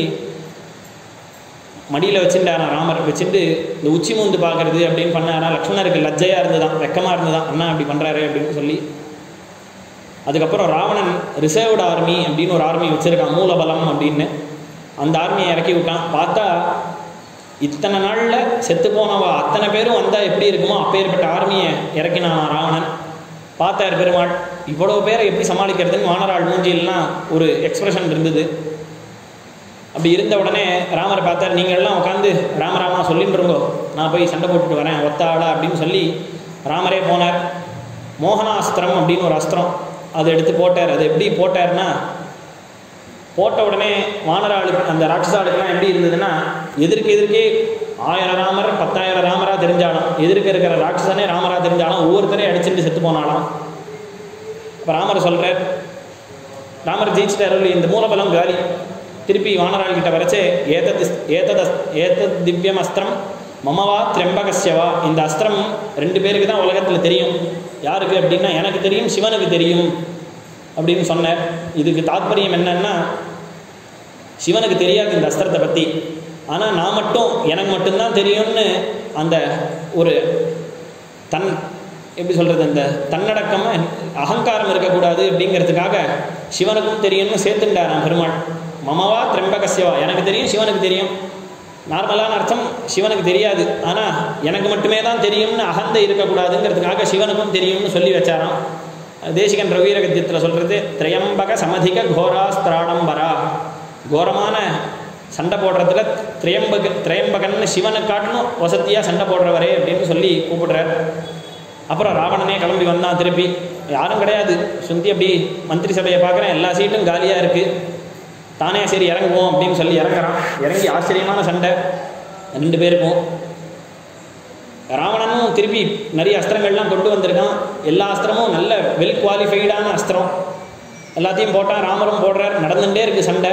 Speaker 1: மடியில் வச்சுட்டாராம் ராமர் வச்சுட்டு இந்த உச்சி மூந்து பார்க்கறது அப்படின்னு பண்ணாரா லக்ஷ்மணருக்கு லஜ்ஜையாக இருந்துதான் வெக்கமாக இருந்துதான் அண்ணா அப்படி பண்ணுறாரு அப்படின்னு சொல்லி அதுக்கப்புறம் ராவணன் ரிசர்வ்டு ஆர்மி அப்படின்னு ஒரு ஆர்மி வச்சுருக்கான் மூலபலம் அப்படின்னு அந்த ஆர்மியை இறக்கி விட்டான் பார்த்தா இத்தனை நாளில் செத்து போனவ அத்தனை பேரும் வந்தால் எப்படி இருக்குமோ அப்பேற்பட்ட ஆர்மியை இறக்கினான் ராவணன் பார்த்தார் பெருமாள் இவ்வளோ பேரை எப்படி சமாளிக்கிறதுன்னு வானராள் மூஞ்சியெல்லாம் ஒரு எக்ஸ்பிரஷன் இருந்தது அப்படி இருந்த உடனே ராமரை பார்த்தார் நீங்கள் எல்லாம் உட்காந்து ராமராமா சொல்லிட்டு இருங்கோ நான் போய் சண்டை போட்டுட்டு வரேன் ஒத்த ஆளா அப்படின்னு சொல்லி ராமரே போனார் மோகனாஸ்திரம் அப்படின்னு ஒரு அஸ்திரம் அதை எடுத்து போட்டார் அது எப்படி போட்டார்னா போட்ட உடனே வானராளுக்கு அந்த ராட்சசாளுக்கெல்லாம் எப்படி இருந்ததுன்னா எதிர்க்கு எதிர்க்கே ஆயிரம் ராமர் பத்தாயிரம் ராமரா தெரிஞ்சாலும் எதிர்க்க இருக்கிற ராட்சசனே ராமரா தெரிஞ்சாலும் ஒவ்வொருத்தரையும் அடிச்சுட்டு செத்து போனாலும் இப்போ ராமர் சொல்கிறார் ராமர் ஜெயிச்சிட்டாரு இந்த மூலபலம் காலி திருப்பி வானராள் கிட்ட வரைச்சே ஏதத் ஏதத் அஸ்- ஏதத் திவ்யம் அஸ்திரம் மமவா திரம்பகஸ்யவா இந்த அஸ்திரம் ரெண்டு பேருக்கு தான் உலகத்தில் தெரியும் யாருக்கு அப்படின்னா எனக்கு தெரியும் சிவனுக்கு தெரியும் அப்படின்னு சொன்னார் இதுக்கு தாத்பரியம் என்னன்னா சிவனுக்கு தெரியாது இந்த அஸ்திரத்தை பற்றி ஆனால் நான் மட்டும் எனக்கு மட்டும்தான் தெரியும்னு அந்த ஒரு தன் எப்படி சொல்கிறது அந்த தன்னடக்கமாக அகங்காரம் இருக்கக்கூடாது அப்படிங்கிறதுக்காக சிவனுக்கும் தெரியும்னு சேர்த்துட்டாராம் பெருமாள் மமவா திரம்பகசியவா எனக்கு தெரியும் சிவனுக்கு தெரியும் நார்மலான அர்த்தம் சிவனுக்கு தெரியாது ஆனால் எனக்கு மட்டுமே தான் தெரியும்னு அகந்தை இருக்கக்கூடாதுங்கிறதுக்காக சிவனுக்கும் தெரியும்னு சொல்லி வச்சாராம் தேசிகன் ரவீர கத்தியத்தில் சொல்கிறது திரையம்பக சமதிக கோராஸ்திராடம்பரா கோரமான சண்டை போடுறதுல திரையம்பக திரையம்பகன்னு சிவனை காட்டணும் வசதியாக சண்டை போடுறவரே அப்படின்னு சொல்லி கூப்பிடுறார் அப்புறம் ராவணனே கிளம்பி வந்தான் திருப்பி யாரும் கிடையாது சுந்தி அப்படி மந்திரி சபையை பார்க்குறேன் எல்லா சீட்டும் காலியாக இருக்குது தானே சரி இறங்குவோம் அப்படின்னு சொல்லி இறங்குறான் இறங்கி ஆச்சரியமான சண்டை ரெண்டு பேருக்கும் ராவணனும் திருப்பி நிறைய அஸ்திரங்கள்லாம் கொண்டு வந்திருக்கான் எல்லா அஸ்திரமும் நல்ல வெல் குவாலிஃபைடான அஸ்திரம் எல்லாத்தையும் போட்டான் ராமரும் போடுறார் நடந்துகிட்டே இருக்கு சண்டை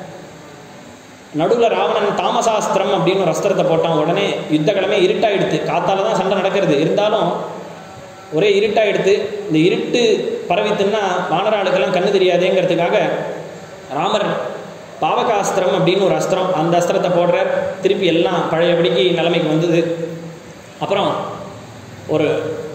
Speaker 1: நடுவில் ராவணன் தாமசாஸ்திரம் அப்படின்னு ஒரு அஸ்திரத்தை போட்டான் உடனே யுத்த கிழமை இருட்டாயிடுத்து காத்தால தான் சண்டை நடக்கிறது இருந்தாலும் ஒரே இருட்டாயிடுத்து இந்த இருட்டு பரவித்துன்னா வானராளுக்கெல்லாம் கண்ணு தெரியாதேங்கிறதுக்காக ராமர் பாவகாஸ்திரம் அப்படின்னு ஒரு அஸ்திரம் அந்த அஸ்திரத்தை போடுறார் திருப்பி எல்லாம் பழையபடிக்கு நிலைமைக்கு வந்தது அப்புறம் ஒரு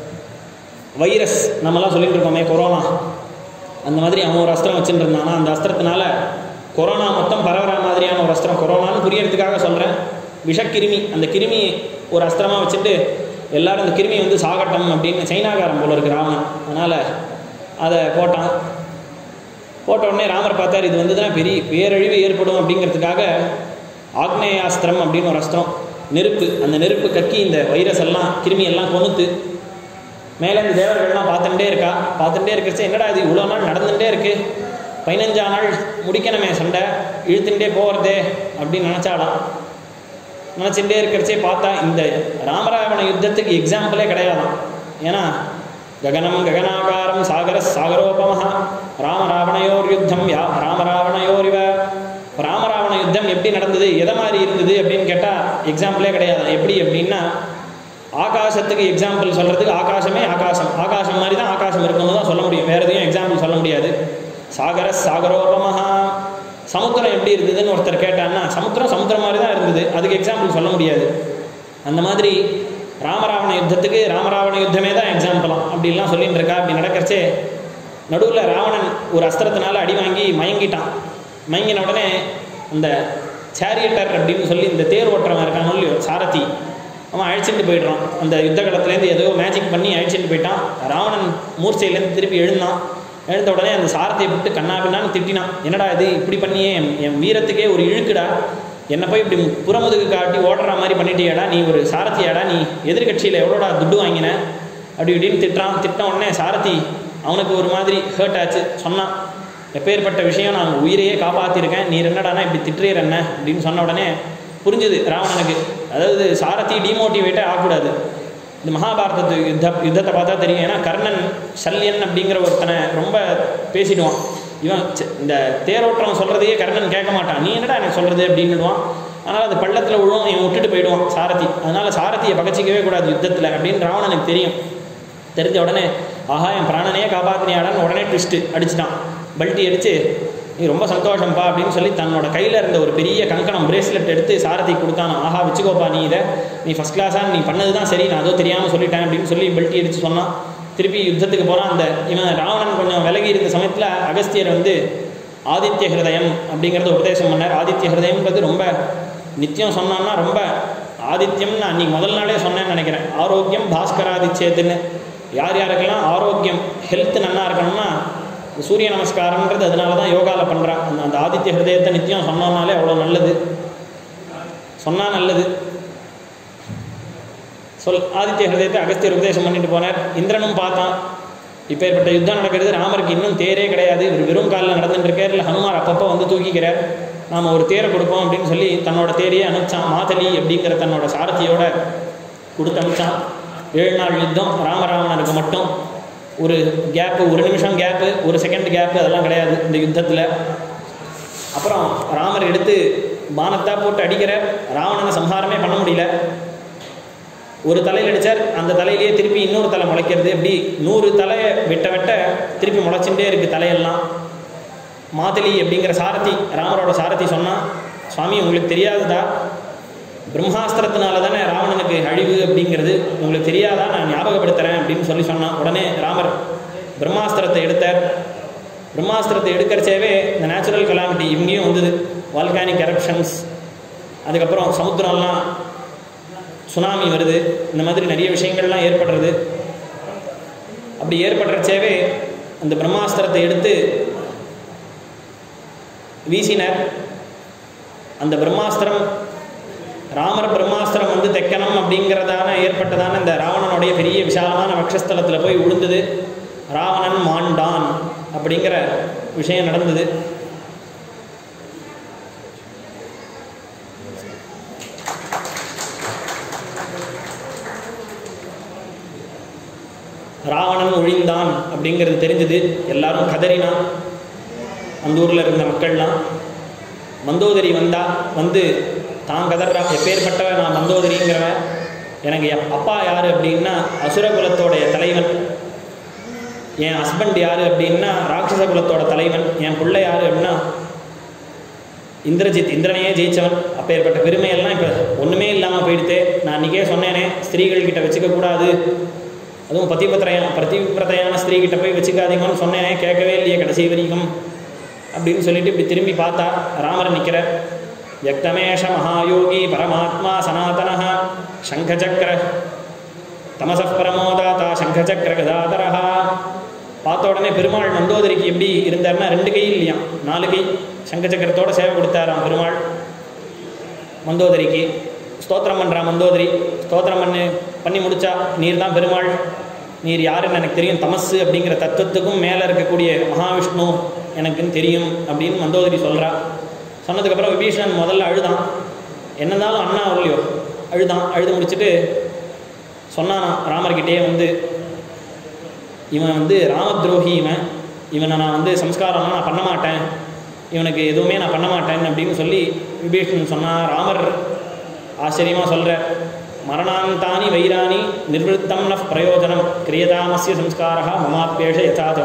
Speaker 1: வைரஸ் நம்மலாம் சொல்லிட்டு இருக்கோமே கொரோனா அந்த மாதிரி அவன் ஒரு அஸ்திரம் வச்சுட்டு இருந்தானா அந்த அஸ்திரத்தினால கொரோனா மொத்தம் பரவுற மாதிரியான ஒரு அஸ்திரம் கொரோனான்னு புரியறதுக்காக சொல்கிறேன் விஷக்கிருமி அந்த கிருமி ஒரு அஸ்திரமாக வச்சுட்டு எல்லாரும் அந்த கிருமி வந்து சாகட்டம் அப்படின்னு சைனாகாரம் போல இருக்கு ராமன் அதனால் அதை போட்டான் போட்ட உடனே ராமர் பார்த்தார் இது வந்து தான் பெரிய பேரழிவு ஏற்படும் அப்படிங்கிறதுக்காக ஆக்னேயாஸ்திரம் அப்படின்னு ஒரு அஸ்திரம் நெருப்பு அந்த நெருப்பு கக்கி இந்த வைரஸ் எல்லாம் கிருமி எல்லாம் கொணுத்து மேலே இந்த தேவர்கள்லாம் பார்த்துட்டே இருக்கா பார்த்துட்டே இருக்கிறச்சு என்னடா இது இவ்வளோ நாள் நடந்துகிட்டே இருக்கு பதினஞ்சா நாள் முடிக்கணுமே சண்டை இழுத்துட்டே போகிறதே அப்படின்னு நினச்சாலாம் நினச்சிட்டே இருக்கிறச்சே பார்த்தா இந்த ராமராவண யுத்தத்துக்கு எக்ஸாம்பிளே கிடையாதாம் ஏன்னா ககனம் ககனாகாரம் சாகர சாகரோபமஹ ராமராவணையோர் யுத்தம் யா ராமராவணையோர் இவ ராமராவண யுத்தம் எப்படி நடந்தது எதை மாதிரி இருந்தது அப்படின்னு கேட்டால் எக்ஸாம்பிளே கிடையாது எப்படி அப்படின்னா ஆகாசத்துக்கு எக்ஸாம்பிள் சொல்கிறதுக்கு ஆகாசமே ஆகாசம் ஆகாசம் மாதிரி தான் ஆகாசம் இருக்கணும் தான் சொல்ல முடியும் வேறு எதையும் எக்ஸாம்பிள் சொல்ல முடியாது சாகர சாகரோபமஹா சமுத்திரம் எப்படி இருந்ததுன்னு ஒருத்தர் கேட்டான்னா சமுத்திரம் சமுத்திரம் மாதிரி தான் இருந்தது அதுக்கு எக்ஸாம்பிள் சொல்ல முடியாது அந்த மாதிரி ராமராவண யுத்தத்துக்கு ராமராவண யுத்தமே தான் எக்ஸாம்பிளாம் அப்படிலாம் சொல்லிட்டு இருக்கா அப்படி நடக்கிறச்சே நடுவில் ராவணன் ஒரு அஸ்திரத்தினால அடி வாங்கி மயங்கிட்டான் மயங்கின உடனே அந்த சேரியட்டர் அப்படின்னு சொல்லி இந்த தேர் ஓட்டுறவன் இருக்கான் இல்லையோ சாரதி அவன் அழைச்சிட்டு போயிடுறான் அந்த யுத்த காலத்துலேருந்து ஏதோ மேஜிக் பண்ணி அழைச்சிட்டு போயிட்டான் ராவணன் மூர்ச்சையிலேருந்து திருப்பி எழுந்தான் எழுந்த உடனே அந்த சாரதியை விட்டு கண்ணா பின்னான்னு திட்டினான் என்னடா இது இப்படி பண்ணியே என் என் வீரத்துக்கே ஒரு இழுக்குடா என்னை போய் இப்படி புறமுதுகு காட்டி ஓடுற மாதிரி பண்ணிட்டியாடா நீ ஒரு சாரதியாடா நீ எதிர்கட்சியில் எவ்வளோடா துட்டு வாங்கின அப்படி இப்படின்னு திட்டுறான் திட்ட உடனே சாரதி அவனுக்கு ஒரு மாதிரி ஹர்ட் ஆச்சு சொன்னான் எப்பேற்பட்ட விஷயம் நான் உயிரையே காப்பாற்றிருக்கேன் நீ என்னடானா இப்படி திட்டுறீர் என்ன அப்படின்னு சொன்ன உடனே புரிஞ்சுது ராவணனுக்கு அதாவது சாரதி டிமோட்டிவேட்டே ஆகக்கூடாது இந்த மகாபாரதத்து யுத்த யுத்தத்தை பார்த்தா தெரியும் ஏன்னா கர்ணன் சல்யன் அப்படிங்கிற ஒருத்தனை ரொம்ப பேசிடுவான் இவன் ச்ச- இந்த தேரோட்டம் சொல்கிறதையே கர்ணன் கேட்க மாட்டான் நீ என்னடா எனக்கு சொல்கிறது அப்படின்னுடுவான் அதனால் அது பள்ளத்தில் விழுவும் இவன் விட்டுட்டு போயிடுவான் சாரதி அதனால் சாரதியை பகச்சிக்கவே கூடாது யுத்தத்தில் அப்படின்னு ராவணனுக்கு தெரியும் தெரிஞ்ச உடனே ஆஹா என் பிராணனையே காப்பாத்தினியாடான்னு உடனே ட்விஸ்ட்டு அடிச்சிட்டான் பல்ட்டி அடித்து நீ ரொம்ப சந்தோஷம்ப்பா அப்படின்னு சொல்லி தன்னோட கையில் இருந்த ஒரு பெரிய கங்கணம் பிரேஸ்லெட் எடுத்து சாரதி கொடுத்தான் ஆஹா வச்சுக்கோப்பா நீ இதை நீ ஃபஸ்ட் கிளாஸாக நீ பண்ணது தான் சரி நான் அதோ தெரியாமல் சொல்லிட்டேன் அப்படின்னு சொல்லி பெல்ட்டி அடித்து சொன்னான் திருப்பி யுத்தத்துக்கு போகிறான் அந்த இவன் ராவணன் கொஞ்சம் விலகி இருந்த சமயத்தில் அகஸ்தியர் வந்து ஆதித்ய ஹிருதயம் அப்படிங்கிறத உபதேசம் பண்ணார் ஆதித்ய ஹிருதயம்ன்றது ரொம்ப நித்தியம் சொன்னான்னா ரொம்ப ஆதித்யம் நான் அன்றைக்கி முதல் நாளே சொன்னேன்னு நினைக்கிறேன் ஆரோக்கியம் பாஸ்கராதித்யத்துன்னு யார் யாருக்கெல்லாம் ஆரோக்கியம் ஹெல்த் நல்லா இருக்கணும்னா இந்த சூரிய நமஸ்காரம்ன்றது அதனால தான் யோகாவில் பண்ணுறான் அந்த அந்த ஆதித்ய ஹிருதயத்தை நித்தியம் சொன்னோம்னாலே அவ்வளோ நல்லது சொன்னால் நல்லது சொல் ஆதித்ய ஹிருதயத்தை அகஸ்தியர் உபதேசம் பண்ணிட்டு போனார் இந்திரனும் பார்த்தான் இப்பேற்பட்ட யுத்தம் நடக்கிறது ராமருக்கு இன்னும் தேரே கிடையாது இவர் வெறும் காலில் நடந்துட்டு இருக்கார் இல்லை ஹனுமார் அப்பப்போ வந்து தூக்கிக்கிறார் நாம் ஒரு தேரை கொடுப்போம் அப்படின்னு சொல்லி தன்னோட தேரையே அனுப்பிச்சான் மாதலி அப்படிங்கிற தன்னோட சாரதியோட கொடுத்து அனுப்பிச்சான் ஏழு நாள் யுத்தம் ராமராவணனுக்கு மட்டும் ஒரு கேப்பு ஒரு நிமிஷம் கேப்பு ஒரு செகண்ட் கேப்பு அதெல்லாம் கிடையாது இந்த யுத்தத்தில் அப்புறம் ராமர் எடுத்து பானத்தா போட்டு அடிக்கிற ராவணனை சம்ஹாரமே பண்ண முடியல ஒரு தலையில் அடித்தார் அந்த தலையிலேயே திருப்பி இன்னொரு தலை முளைக்கிறது இப்படி நூறு தலையை வெட்ட வெட்ட திருப்பி முளைச்சுட்டே இருக்குது தலையெல்லாம் மாதலி அப்படிங்கிற சாரதி ராமரோட சாரதி சொன்னான் சுவாமி உங்களுக்கு தெரியாததா பிரம்மாஸ்திரத்தினால தானே ராவணனுக்கு அழிவு அப்படிங்கிறது உங்களுக்கு தெரியாதா நான் ஞாபகப்படுத்துகிறேன் அப்படின்னு சொல்லி சொன்னான் உடனே ராமர் பிரம்மாஸ்திரத்தை எடுத்தார் பிரம்மாஸ்திரத்தை எடுக்கிறச்சேவே இந்த நேச்சுரல் கலாமிட்டி இங்கேயும் வந்தது வால்கானிக் எரப்ஷன்ஸ் அதுக்கப்புறம் சமுத்திரம்லாம் சுனாமி வருது இந்த மாதிரி நிறைய விஷயங்கள்லாம் ஏற்படுறது அப்படி ஏற்படுறச்சேவே அந்த பிரம்மாஸ்திரத்தை எடுத்து வீசினர் அந்த பிரம்மாஸ்திரம் ராமர் பிரம்மாஸ்திரம் வந்து தெக்கணும் அப்படிங்கிறதான ஏற்பட்டதான இந்த ராவணனுடைய பெரிய விசாலமான வக்ஷஸ்தலத்தில் போய் விழுந்தது ராவணன் மாண்டான் அப்படிங்கிற விஷயம் நடந்தது ராவணன் ஒழிந்தான் அப்படிங்கிறது தெரிஞ்சது எல்லாரும் கதறினான் அந்த ஊரில் இருந்த மக்கள்லாம் மந்தோதரி வந்தா வந்து தான் கதறா எப்பேற்பட்டவ நான் மந்தோதரிங்கிறவன் எனக்கு என் அப்பா யார் அப்படின்னா அசுரகுலத்தோடைய தலைவன் என் ஹஸ்பண்ட் யார் அப்படின்னா ராட்சச குலத்தோட தலைவன் என் பிள்ளை யார் அப்படின்னா இந்திரஜித் இந்திரனையே ஜெயிச்சவன் அப்பேற்பட்ட பெருமையெல்லாம் இப்போ ஒன்றுமே இல்லாமல் போயிடுத்து நான் அன்றைக்கே சொன்னேனே ஸ்திரீகள் கிட்ட வச்சுக்க கூடாது அதுவும் பதிபத்திரையான பிரதிபிரதையான ஸ்திரீ கிட்ட போய் வச்சுக்காதீங்கன்னு சொன்னேனே கேட்கவே இல்லையே கடைசி வரைக்கும் அப்படின்னு சொல்லிட்டு இப்படி திரும்பி பார்த்தா ராமர் நிற்கிறார் யக்தமேஷ மகாயோகி பரமாத்மா சனாதன சங்கச்சக்கர தமச பரமோதாதா சங்கச்சக்கர கதாதரஹா பார்த்த உடனே பெருமாள் மந்தோதரிக்கு எப்படி இருந்தார்னா ரெண்டு கை இல்லையா நாலு கை சங்கச்சக்கரத்தோட சேவை கொடுத்தாராம் பெருமாள் மந்தோதரிக்கு ஸ்தோத்திரம் பண்ணுறா மந்தோதரி ஸ்தோத்திரம் பண்ணி பண்ணி முடிச்சா நீர் தான் பெருமாள் நீர் யாருன்னு எனக்கு தெரியும் தமசு அப்படிங்கிற தத்துவத்துக்கும் மேலே இருக்கக்கூடிய மகாவிஷ்ணு எனக்குன்னு தெரியும் அப்படின்னு மந்தோதரி சொல்கிறா சொன்னதுக்கப்புறம் விபீஷணன் முதல்ல அழுதான் என்னன்னாலும் அண்ணா வரலையோ அழுதான் அழுது முடிச்சுட்டு சொன்னானா ராமர்கிட்டயே வந்து இவன் வந்து ராமத்ரோஹி இவன் இவனை நான் வந்து சம்ஸ்காரம்லாம் நான் பண்ண மாட்டேன் இவனுக்கு எதுவுமே நான் பண்ண மாட்டேன் அப்படின்னு சொல்லி விபீஷணன் சொன்னான் ராமர் ஆச்சரியமாக சொல்கிற மரணாந்தானி வைராணி நிர்வൃத்தம் ந பிரயோஜனம் கிரியதாமஸ்ய சம்ஸ்காரா மமாப்பேஷ யதாதவ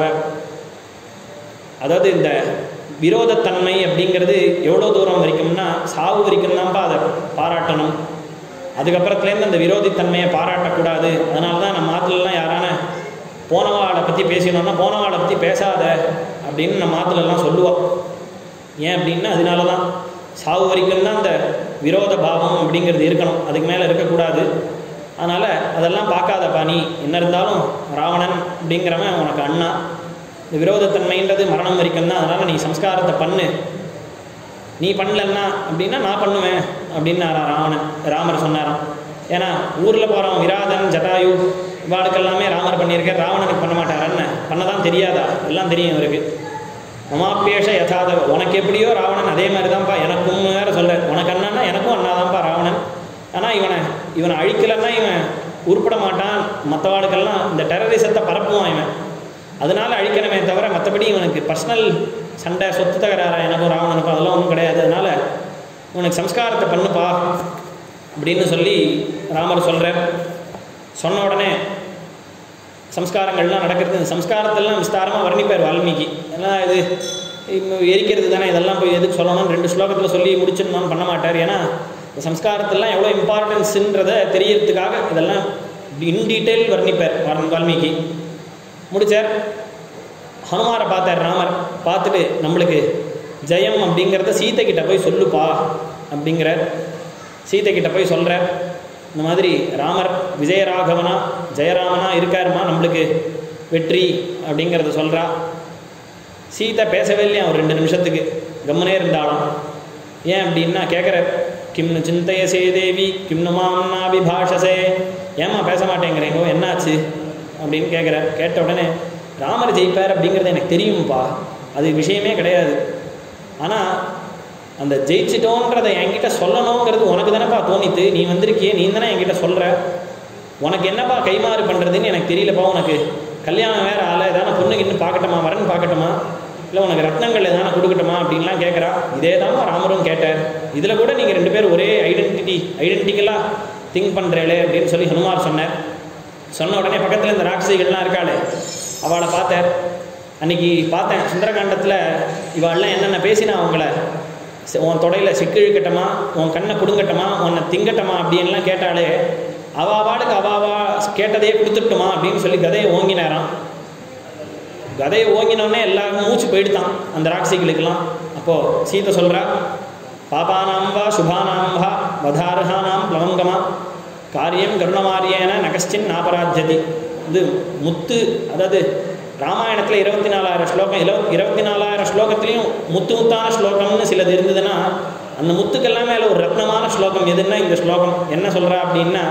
Speaker 1: அதாவது இந்த விரோதத்தன்மை அப்படிங்கிறது எவ்வளோ தூரம் வரைக்கும்னா சாவு வரைக்கும் தான்ப்பா அதை பாராட்டணும் அதுக்கப்புறத்துலேருந்து அந்த விரோதித்தன்மையை பாராட்டக்கூடாது அதனால தான் நம்ம ஆற்றுலலாம் யாரான போனவாளை பற்றி பேசினோம்னா போனவாளை பற்றி பேசாத அப்படின்னு நம்ம ஆற்றுலலாம் சொல்லுவோம் ஏன் அப்படின்னா அதனால தான் சாவு வரைக்கும் தான் அந்த விரோத பாவம் அப்படிங்கிறது இருக்கணும் அதுக்கு மேலே இருக்கக்கூடாது அதனால் அதெல்லாம் பார்க்காதப்பா நீ என்ன இருந்தாலும் ராவணன் அப்படிங்கிறவன் உனக்கு அண்ணா இந்த விரோதத்தன்மைன்றது மரணம் வரைக்கும் தான் அதனால் நீ சம்ஸ்காரத்தை பண்ணு நீ பண்ணலன்னா அப்படின்னா நான் பண்ணுவேன் அப்படின்னாராம் ராவணன் ராமர் சொன்னாராம் ஏன்னா ஊரில் போகிறவன் விராதன் ஜட்டாயு இவாளுக்கெல்லாமே ராமர் பண்ணியிருக்கார் ராவணனுக்கு பண்ண மாட்டார் என்ன பண்ணதான் தெரியாதா எல்லாம் தெரியும் இவருக்கு மமாப்பேஷ யதாதவ உனக்கு எப்படியோ ராவணன் அதே மாதிரி தான்ப்பா எனக்கும் வேற சொல்ற உனக்கு அண்ணான்னா எனக்கும் அண்ணா தான்ப்பா ராவணன் ஆனால் இவனை இவனை அழிக்கலைன்னா இவன் உருப்பட மாட்டான் மற்றவாளுக்கெல்லாம் இந்த டெரரிசத்தை பரப்புவான் இவன் அதனால அழிக்கணுமே தவிர மற்றபடி இவனுக்கு பர்சனல் சண்டை சொத்து தகராறா எனக்கும் ராவணனுக்கும் அதெல்லாம் ஒன்றும் கிடையாது அதனால இவனுக்கு சம்ஸ்காரத்தை பண்ணுப்பா அப்படின்னு சொல்லி ராமர் சொல்கிறார் சொன்ன உடனே சம்ஸ்காரங்கள்லாம் நடக்கிறது இந்த சம்ஸ்காரத்தெல்லாம் விஸ்தாரமாக வர்ணிப்பார் வால்மீகி எல்லாம் இது இன்னும் எரிக்கிறது தானே இதெல்லாம் போய் எதுக்கு சொல்லணும் ரெண்டு ஸ்லோகத்தில் சொல்லி முடிச்சிடணும்னு பண்ண மாட்டார் ஏன்னா இந்த சம்ஸ்காரத்தெல்லாம் எவ்வளோ இம்பார்ட்டன்ஸுன்றதை தெரியறதுக்காக இதெல்லாம் இன் டீட்டெயில் வர்ணிப்பார் வால்- வால்மீகி முடிச்சார் ஹனுமாரை பார்த்தார் ராமர் பார்த்துட்டு நம்மளுக்கு ஜெயம் அப்படிங்கிறத சீத்தை கிட்ட போய் சொல்லுப்பா அப்படிங்கிறார் சீத்தை கிட்ட போய் சொல்கிறார் இந்த மாதிரி ராமர் விஜயராகவனா ஜெயராமனா இருக்காருமா நம்மளுக்கு வெற்றி அப்படிங்கிறத சொல்கிறா சீதை பேசவே இல்லையா ஒரு ரெண்டு நிமிஷத்துக்கு கம்மனே இருந்தாலும் ஏன் அப்படின்னா கேட்குற கிம்னு சிந்தையசே தேவி கிம்னு மாம்னா விபாஷசே ஏம்மா பேச மாட்டேங்கிறீங்கோ என்னாச்சு அப்படின்னு கேட்குற கேட்ட உடனே ராமர் ஜெயிப்பார் அப்படிங்கிறது எனக்கு தெரியும்ப்பா அது விஷயமே கிடையாது ஆனால் அந்த ஜெயிச்சிட்டோன்றதை என்கிட்ட சொல்லணுங்கிறது உனக்கு தானேப்பா தோணித்து நீ வந்திருக்கியே நீ தானே என்கிட்ட சொல்கிற உனக்கு என்னப்பா கைமாறு பண்ணுறதுன்னு எனக்கு தெரியலப்பா உனக்கு கல்யாணம் வேறு ஆள ஏதான பொண்ணுக்கு இன்னும் பார்க்கட்டுமா வரன் பார்க்கட்டுமா இல்லை உனக்கு ரத்னங்கள் எதான கொடுக்கட்டுமா அப்படின்லாம் கேட்குறா இதே தான் ராமரும் கேட்டார் இதில் கூட நீங்கள் ரெண்டு பேரும் ஒரே ஐடென்டிட்டி ஐடென்டிக்கலாக திங்க் பண்ணுறேளே அப்படின்னு சொல்லி ஹனுமார் சொன்னார் சொன்ன உடனே பக்கத்தில் இந்த ராட்சசிகள்லாம் இருக்காளே அவளை பார்த்தேன் அன்னைக்கு பார்த்தேன் சுந்தரகாண்டத்தில் இவாள்லாம் என்னென்ன பேசினா அவங்கள சி- உன் தொடையில் சிக்கு இழுக்கட்டமா உன் கண்ணை பிடுங்கட்டமா உன்னை திங்கட்டமா அப்படின்லாம் கேட்டாலே அவ அவாளுக்கு அவாவா கேட்டதையே கொடுத்துட்டுமா அப்படின்னு சொல்லி கதையை ஓங்கினாராம் கதையை ஓங்கினோடனே எல்லாருக்கும் மூச்சு போயிடுதான் அந்த ராட்சிகளுக்கெல்லாம் அப்போது சீதை சொல்கிறா பாபானாம் வா சுபானாம் வா வதார்ஹானாம் பிளவங்கமா காரியம் கருணமாரியேன நகஸ்டின் நாபராஜ்யதி இது முத்து அதாவது ராமாயணத்தில் இருபத்தி நாலாயிரம் ஸ்லோகம் இல இருபத்தி நாலாயிரம் ஸ்லோகத்துலேயும் முத்து முத்தான ஸ்லோகம்னு சிலது இருந்ததுன்னா அந்த முத்துக்கெல்லாம் மேலே ஒரு ரத்னமான ஸ்லோகம் எதுன்னா இந்த ஸ்லோகம் என்ன சொல்கிறா அப்படின்னா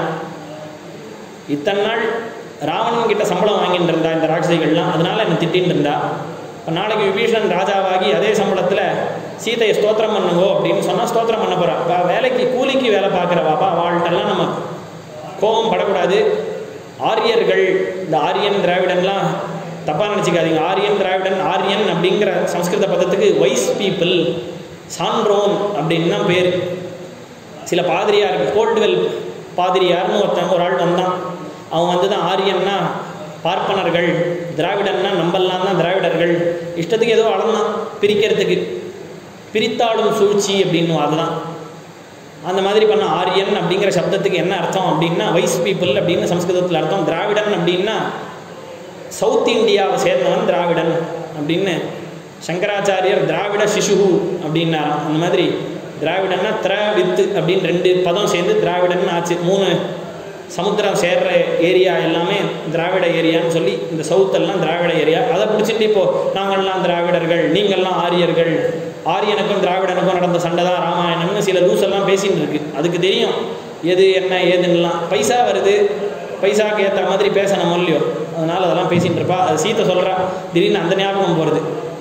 Speaker 1: இத்தனை நாள் ராவணன் கிட்ட சம்பளம் வாங்கிட்டு இருந்தா இந்த ராட்சசிகள்லாம் அதனால என்னை திட்டின்னு இருந்தா இப்போ நாளைக்கு விபீஷன் ராஜாவாகி அதே சம்பளத்தில் சீதையை ஸ்தோத்திரம் பண்ணுங்கோ அப்படின்னு சொன்னால் ஸ்தோத்திரம் பண்ண போகிறா இப்போ வேலைக்கு கூலிக்கு வேலை பார்க்குறவாப்பா அவள்கிட்டலாம் நம்ம கோபம் படக்கூடாது ஆரியர்கள் இந்த ஆரியன் திராவிடன்லாம் தப்பாக நினச்சிக்காதீங்க ஆரியன் திராவிடன் ஆரியன் அப்படிங்கிற சம்ஸ்கிருத பதத்துக்கு வைஸ் பீப்புள் சான்றோன் அப்படின்னு தான் பேர் சில பாதிரியார் கோல்டுவெல் பாதிரியார்னு ஒருத்தன் ஒரு ஆள் வந்தான் அவன் வந்து தான் ஆரியன்னா பார்ப்பனர்கள் திராவிடன்னா நம்பல்லாம் தான் திராவிடர்கள் இஷ்டத்துக்கு ஏதோ அளந்தான் பிரிக்கிறதுக்கு பிரித்தாளும் சூழ்ச்சி அப்படின்னு அதுதான் அந்த மாதிரி பண்ண ஆரியன் அப்படிங்கிற சப்தத்துக்கு என்ன அர்த்தம் அப்படின்னா வைஸ் பீப்புள் அப்படின்னு சம்ஸ்கிருதத்தில் அர்த்தம் திராவிடன் அப்படின்னா சவுத் இந்தியாவை சேர்ந்தவன் திராவிடன் அப்படின்னு சங்கராச்சாரியர் திராவிட சிசு அப்படின்னாராம் அந்த மாதிரி திராவிடன்னா திர வித்து அப்படின்னு ரெண்டு பதம் சேர்ந்து திராவிடன் ஆச்சு மூணு சமுத்திரம் சேர்ற ஏரியா எல்லாமே திராவிட ஏரியான்னு சொல்லி இந்த சவுத்தெல்லாம் திராவிட ஏரியா அதை பிடிச்சிட்டு இப்போ நாங்கள்லாம் திராவிடர்கள் நீங்கள்லாம் ஆரியர்கள் ஆரியனுக்கும் திராவிடனுக்கும் நடந்த சண்டை தான் ராமாயணம்னு சில லூஸ் எல்லாம் பேசின்னு இருக்கு அதுக்கு தெரியும் எது என்ன ஏதுன்னெலாம் பைசா வருது பைசாக்கு ஏற்ற மாதிரி பேசணும் இல்லையோ அதனால அதெல்லாம் பேசிட்டு இருப்பா அது சீத்தை சொல்கிறா திடீர்னு அந்த ஞாபகம் போகிறது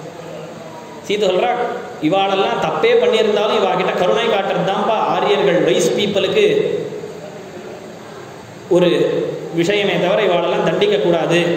Speaker 1: சீதை சொல்கிறா இவாளெல்லாம் தப்பே பண்ணியிருந்தாலும் இவா கிட்ட கருணை காட்டுறது தான்ப்பா ஆரியர்கள் வைஸ் பீப்புளுக்கு ஒரு விஷயமே தவிர இவாளெல்லாம் தண்டிக்கக்கூடாது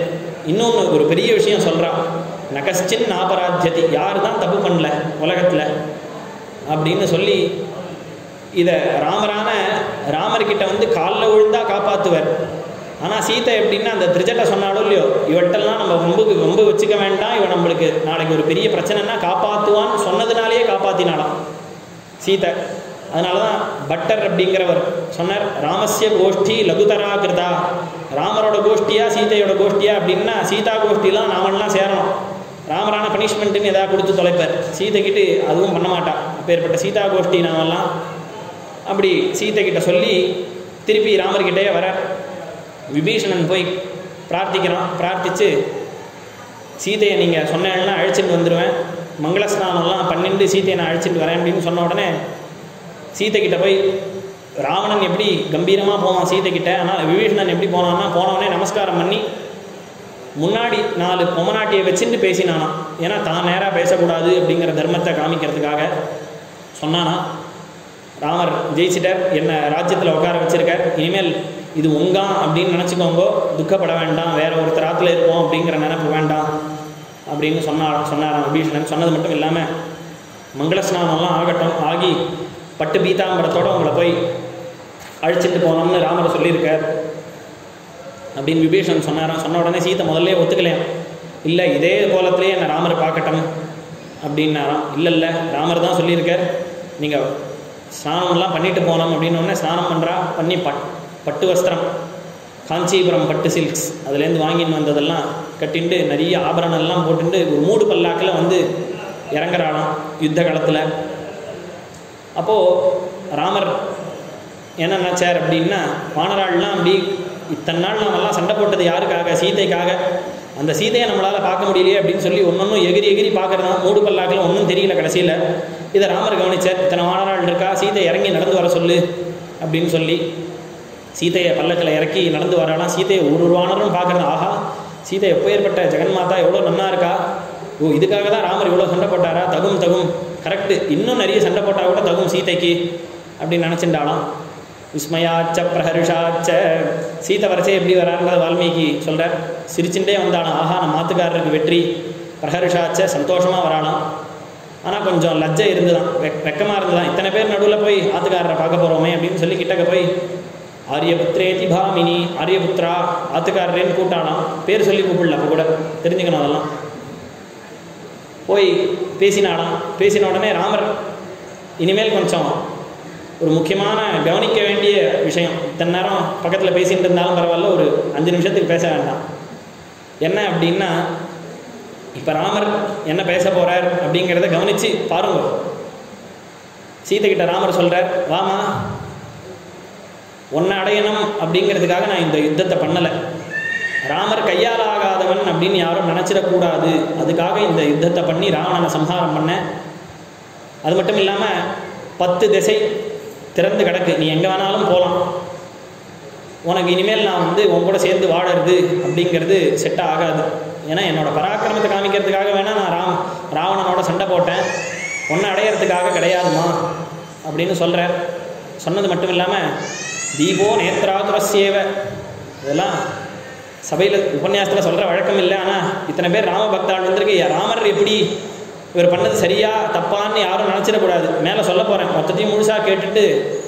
Speaker 1: இன்னொன்று ஒரு பெரிய விஷயம் சொல்கிறான் நகஸ்டின் நாபராத்தியதி யார் தான் தப்பு பண்ணல உலகத்தில் அப்படின்னு சொல்லி இதை ராமரான ராமர்கிட்ட வந்து காலில் விழுந்தா காப்பாற்றுவார் ஆனால் சீதை எப்படின்னா அந்த திருச்சட்டை சொன்னாலும் இல்லையோ இவட்டெல்லாம் நம்ம வம்புக்கு வம்பு வச்சுக்க வேண்டாம் இவன் நம்மளுக்கு நாளைக்கு ஒரு பெரிய பிரச்சனைனா காப்பாற்றுவான்னு சொன்னதுனாலேயே காப்பாற்றினாலாம் சீதை அதனால தான் பட்டர் அப்படிங்கிறவர் சொன்னார் ராமஸ்ய கோஷ்டி லகுதரா கிருதா ராமரோட கோஷ்டியா சீதையோட கோஷ்டியா அப்படின்னா சீதா கோஷ்டிலாம் நாமெல்லாம் சேரணும் ராமரான பனிஷ்மெண்ட்டுன்னு எதாவது கொடுத்து தொலைப்பார் சீதைக்கிட்டு அதுவும் பண்ண மாட்டா அப்பேற்பட்ட சீதா கோஷ்டி நாமெல்லாம் அப்படி சீதை கிட்ட சொல்லி திருப்பி ராமர்கிட்டே வர விபீஷணன் போய் பிரார்த்திக்கிறான் பிரார்த்திச்சு சீதையை நீங்கள் சொன்னேன்னா அழைச்சிட்டு வந்துடுவேன் மங்கள ஸ்நானம்லாம் பண்ணிட்டு சீதையை நான் அழைச்சிட்டு வரேன் அப்படின்னு சொன்ன உடனே சீதை கிட்ட போய் ராவணன் எப்படி கம்பீரமாக போவான் சீதை கிட்ட ஆனால் விபீஷணன் எப்படி போனான்னா போனவனே நமஸ்காரம் பண்ணி முன்னாடி நாலு பொம்மநாட்டியை வச்சுட்டு பேசினானாம் ஏன்னா தான் நேராக பேசக்கூடாது அப்படிங்கிற தர்மத்தை காமிக்கிறதுக்காக சொன்னானா ராமர் ஜெயிச்சிட்டார் என்ன ராஜ்யத்தில் உட்கார வச்சிருக்கார் இனிமேல் இது உங்கா அப்படின்னு நினச்சிக்கோங்க துக்கப்பட வேண்டாம் வேற ஒருத்தர் ஆற்றுல இருப்போம் அப்படிங்கிற நினைப்பு வேண்டாம் அப்படின்னு சொன்னார் சொன்னாராம் விபீஷணன் சொன்னது மட்டும் இல்லாமல் மங்கள ஸ்நானம்லாம் ஆகட்டும் ஆகி பட்டு பீதாம்பரத்தோட உங்களை போய் அழைச்சிட்டு போனோம்னு ராமர் சொல்லியிருக்கார் அப்படின்னு விபீஷணன் சொன்னாராம் சொன்ன உடனே சீத்தை முதல்ல ஒத்துக்கலையாம் இல்லை இதே கோலத்திலே என்னை ராமர் பார்க்கட்டும் அப்படின்னாராம் இல்லை இல்லை ராமர் தான் சொல்லியிருக்கார் நீங்கள் ஸ்நானம்லாம் பண்ணிட்டு போனோம் அப்படின்னு உடனே ஸ்நானம் பண்ணுறா பண்ணி பட் பட்டு வஸ்திரம் காஞ்சிபுரம் பட்டு சில்க்ஸ் அதுலேருந்து வாங்கின்னு வந்ததெல்லாம் கட்டிண்டு நிறைய ஆபரணம்லாம் போட்டுட்டு ஒரு மூடு பல்லாக்கில் வந்து இறங்குறாளாம் யுத்த காலத்தில் அப்போது ராமர் என்ன நினச்சார் அப்படின்னா வானராள்லாம் அப்படி இத்தனை நாள் நாமெல்லாம் சண்டை போட்டது யாருக்காக சீதைக்காக அந்த சீதையை நம்மளால் பார்க்க முடியலையே அப்படின்னு சொல்லி ஒன்னொன்னும் எகிரி எகிரி பார்க்குறதா மூடு பல்லாக்கில் ஒன்றும் தெரியல கடைசியில் இதை ராமர் கவனிச்சார் இத்தனை வானராள் இருக்கா சீதை இறங்கி நடந்து வர சொல்லு அப்படின்னு சொல்லி சீதையை பல்லக்கில் இறக்கி நடந்து வராலாம் சீதையை ஒரு ஒரு வானரும் பார்க்குறது ஆஹா சீதை எப்போ ஏற்பட்ட ஜெகன்மாதா எவ்வளோ நன்னா இருக்கா ஓ இதுக்காக தான் ராமர் இவ்வளோ சண்டை போட்டாரா தகும் தகும் கரெக்டு இன்னும் நிறைய சண்டை போட்டால் கூட தகும் சீதைக்கு அப்படின்னு நினச்சிண்டாலாம் விஸ்மயாச்ச பிரஹர்ஷாச்ச சீதை வரைச்சே எப்படி வராருன்றத வால்மீகி சொல்கிறார் சிரிச்சுட்டே வந்தாலாம் ஆஹா நம்ம மாத்துக்காரருக்கு வெற்றி பிரஹர்ஷாச்ச சந்தோஷமாக வராலாம் ஆனால் கொஞ்சம் லஜ்ஜை இருந்துதான் வெக் வெக்கமாக இருந்துதான் இத்தனை பேர் நடுவில் போய் ஆத்துக்காரரை பார்க்க போகிறோமே அப்படின்னு சொல்லி கிட்டக்க போய் ஆரியபுத்திரேதி பாமினி ஆரியபுத்ரா ஆத்துக்காரரேன்னு கூட்டாலாம் பேர் சொல்லி கூப்பிடல அப்போ கூட தெரிஞ்சுக்கணும் அதெல்லாம் போய் பேசினாலாம் பேசின உடனே ராமர் இனிமேல் கொஞ்சம் ஒரு முக்கியமான கவனிக்க வேண்டிய விஷயம் இத்தனை நேரம் பக்கத்தில் பேசிகிட்டு இருந்தாலும் பரவாயில்ல ஒரு அஞ்சு நிமிஷத்துக்கு பேச வேண்டாம் என்ன அப்படின்னா இப்போ ராமர் என்ன பேச போகிறார் அப்படிங்கிறத கவனித்து பாருங்க சீதை கிட்ட ராமர் சொல்கிறார் வாமா உன்னை அடையணும் அப்படிங்கிறதுக்காக நான் இந்த யுத்தத்தை பண்ணலை ராமர் கையால் ஆகாதவன் அப்படின்னு யாரும் நினச்சிடக்கூடாது அதுக்காக இந்த யுத்தத்தை பண்ணி ராவணனை சம்ஹாரம் பண்ணேன் அது மட்டும் இல்லாமல் பத்து திசை திறந்து கிடக்கு நீ எங்கே வேணாலும் போகலாம் உனக்கு இனிமேல் நான் வந்து உன் கூட சேர்ந்து வாழறது அப்படிங்கிறது செட் ஆகாது ஏன்னா என்னோட பராக்கிரமத்தை காமிக்கிறதுக்காக வேணால் நான் ராம் ராவணனோட சண்டை போட்டேன் ஒன்றை அடையிறதுக்காக கிடையாதுமா அப்படின்னு சொல்கிறார் சொன்னது மட்டும் இல்லாமல் தீபோ நேத்ராதுரஸ்யேவ இதெல்லாம் சபையில் உபன்யாசத்தில் சொல்கிற வழக்கம் இல்லை ஆனால் இத்தனை பேர் ராம பக்தாள் வந்திருக்கு ராமர் எப்படி இவர் பண்ணது சரியா தப்பான்னு யாரும் நினச்சிடக்கூடாது மேலே சொல்ல போகிறேன் மொத்தத்தையும் முழுசாக கேட்டுட்டு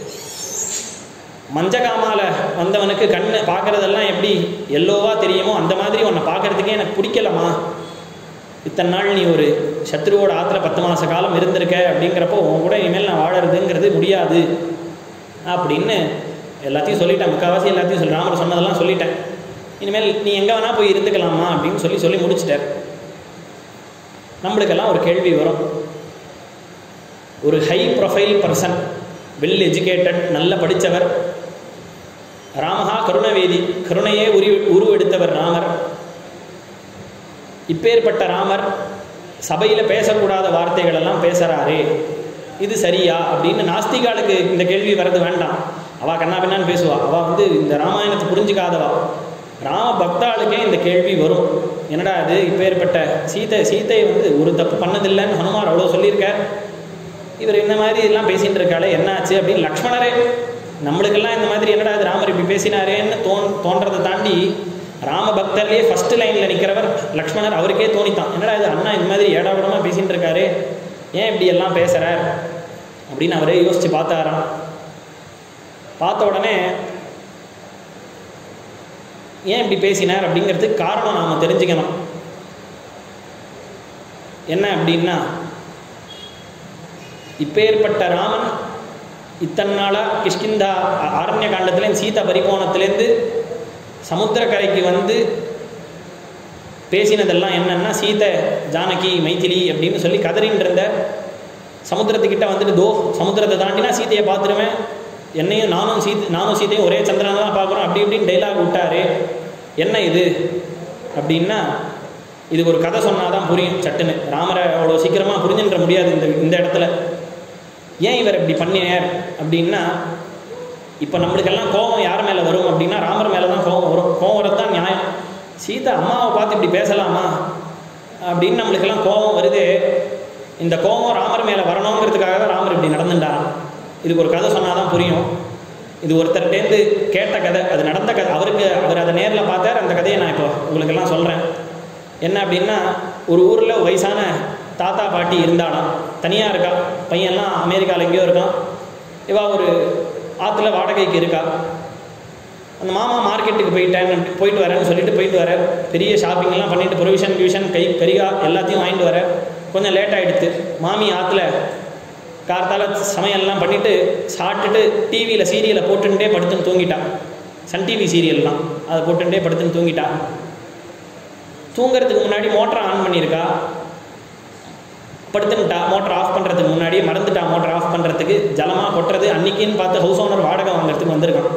Speaker 1: மஞ்சகாமால வந்தவனுக்கு கண் பார்க்குறதெல்லாம் எப்படி எல்லோவா தெரியுமோ அந்த மாதிரி உன்னை பார்க்குறதுக்கே எனக்கு பிடிக்கலம்மா இத்தனை நாள் நீ ஒரு சத்ருவோட ஆத்திர பத்து மாத காலம் இருந்திருக்க அப்படிங்கிறப்போ உன் கூட இனிமேல் நான் வாழறதுங்கிறது முடியாது அப்படின்னு எல்லாத்தையும் சொல்லிட்டேன் முக்கால்வாசி எல்லாத்தையும் சொல்லி ராமர் சொன்னதெல்லாம் சொல்லிட்டேன் இனிமேல் நீ எங்கே வேணால் போய் இருந்துக்கலாமா அப்படின்னு சொல்லி சொல்லி முடிச்சிட்டார் நம்மளுக்கெல்லாம் ஒரு கேள்வி வரும் ஒரு high profile person well educated நல்ல படித்தவர் ராமஹா கருணவேதி கருணையே உரி உருவெடுத்தவர் ராமர் இப்பேற்பட்ட ராமர் சபையில் பேசக்கூடாத வார்த்தைகள் எல்லாம் பேசுகிறாரே இது சரியா அப்படின்னு நாஸ்திகாளுக்கு இந்த கேள்வி வர்றது வேண்டாம் அவள் கண்ணா பின்னான்னு பேசுவா அவள் வந்து இந்த ராமாயணத்தை புரிஞ்சுக்காதவா ராம பக்தாளுக்கே இந்த கேள்வி வரும் என்னடா அது இப்பேற்பட்ட சீதை சீதை வந்து ஒரு தப்பு பண்ணதில்லைன்னு ஹனுமார் அவ்வளோ சொல்லியிருக்கார் இவர் இந்த மாதிரி எல்லாம் பேசிகிட்டு இருக்காளே என்னாச்சு அப்படின்னு லக்ஷ்மணரே நம்மளுக்கெல்லாம் இந்த மாதிரி என்னடா இது ராமர் இப்படி பேசினாரேன்னு தோன் தோன்றதை தாண்டி ராம பக்தர்லேயே ஃபர்ஸ்ட் லைனில் நிற்கிறவர் லக்ஷ்மணர் அவருக்கே தோணித்தான் என்னடா இது அண்ணா இந்த மாதிரி ஏடாவிடமாக பேசின்னு இருக்காரு ஏன் இப்படி எல்லாம் பேசுகிறார் அப்படின்னு அவரே யோசித்து பார்த்தாராம் பார்த்த உடனே ஏன் இப்படி பேசினார் அப்படிங்கிறதுக்கு காரணம் நாம் தெரிஞ்சுக்கணும் என்ன அப்படின்னா இப்பேற்பட்ட ராமன் இத்தனை நாளாக கிஷ்கிந்தா அ- ஆரண்ய காண்டத்துலேருந்து சீதா பரிபோனத்துலேருந்து சமுத்திரக்கரைக்கு வந்து பேசினதெல்லாம் என்னன்னா சீதை ஜானகி மைதிலி அப்படின்னு சொல்லி கதறின்னு இருந்த சமுத்திரத்துக்கிட்ட வந்துட்டு தோ சமுத்திரத்தை தாண்டினா சீதையை பார்த்துருவேன் என்னையும் நானும் சீத் நானும் சீதையும் ஒரே சந்திரனை தான் பார்க்குறோம் அப்படி இப்படின்னு டைலாக் விட்டாரு என்ன இது அப்படின்னா இதுக்கு ஒரு கதை சொன்னால் தான் புரியும் சட்டுன்னு ராமரை அவ்வளோ சீக்கிரமாக புரிஞ்சுன்ற முடியாது இந்த இந்த இடத்துல ஏன் இவர் இப்படி பண்ணினார் அப்படின்னா இப்போ நம்மளுக்கெல்லாம் கோபம் யார் மேலே வரும் அப்படின்னா ராமர் மேலே தான் கோபம் வரும் கோபம் வரது தான் நியாயம் சீதா அம்மாவை பார்த்து இப்படி பேசலாமா அப்படின்னு நம்மளுக்கெல்லாம் கோபம் வருது இந்த கோபம் ராமர் மேலே வரணுங்கிறதுக்காக தான் ராமர் இப்படி நடந்துட்டாராம் இதுக்கு ஒரு கதை சொன்னால் தான் புரியும் இது ஒருத்தர்கிட்டேருந்து கேட்ட கதை அது நடந்த கதை அவருக்கு அவர் அதை நேரில் பார்த்தார் அந்த கதையை நான் இப்போ உங்களுக்கெல்லாம் சொல்கிறேன் என்ன அப்படின்னா ஒரு ஊரில் வயசான தாத்தா பாட்டி இருந்தாலாம் தனியாக இருக்கா பையன்லாம் அமெரிக்காவில் எங்கேயோ இருக்கான் இவா ஒரு ஆற்றுல வாடகைக்கு இருக்கா அந்த மாமா மார்க்கெட்டுக்கு போயிட்டேன் போயிட்டு வரேன்னு சொல்லிட்டு போயிட்டு வர பெரிய ஷாப்பிங்லாம் பண்ணிட்டு ப்ரொவிஷன் கியூஷன் கை கரிகா எல்லாத்தையும் வாங்கிட்டு வர கொஞ்சம் லேட் ஆகிடுது மாமி ஆற்றுல கார்த்தால சமையல்லாம் பண்ணிட்டு சாப்பிட்டுட்டு டிவியில் சீரியலை போட்டுட்டே படுத்துன்னு தூங்கிட்டா சன் டிவி சீரியல்லாம் அதை போட்டுட்டே படுத்துன்னு தூங்கிட்டா தூங்குறதுக்கு முன்னாடி மோட்டரை ஆன் பண்ணியிருக்கா படுத்துன்ட்டா மோட்டர் ஆஃப் பண்ணுறதுக்கு முன்னாடியே மறந்துட்டா மோட்டர் ஆஃப் பண்ணுறதுக்கு ஜலமாக கொட்டுறது அன்னைக்குன்னு பார்த்து ஹவுஸ் ஓனர் வாடகை வாங்குறதுக்கு வந்திருக்கான்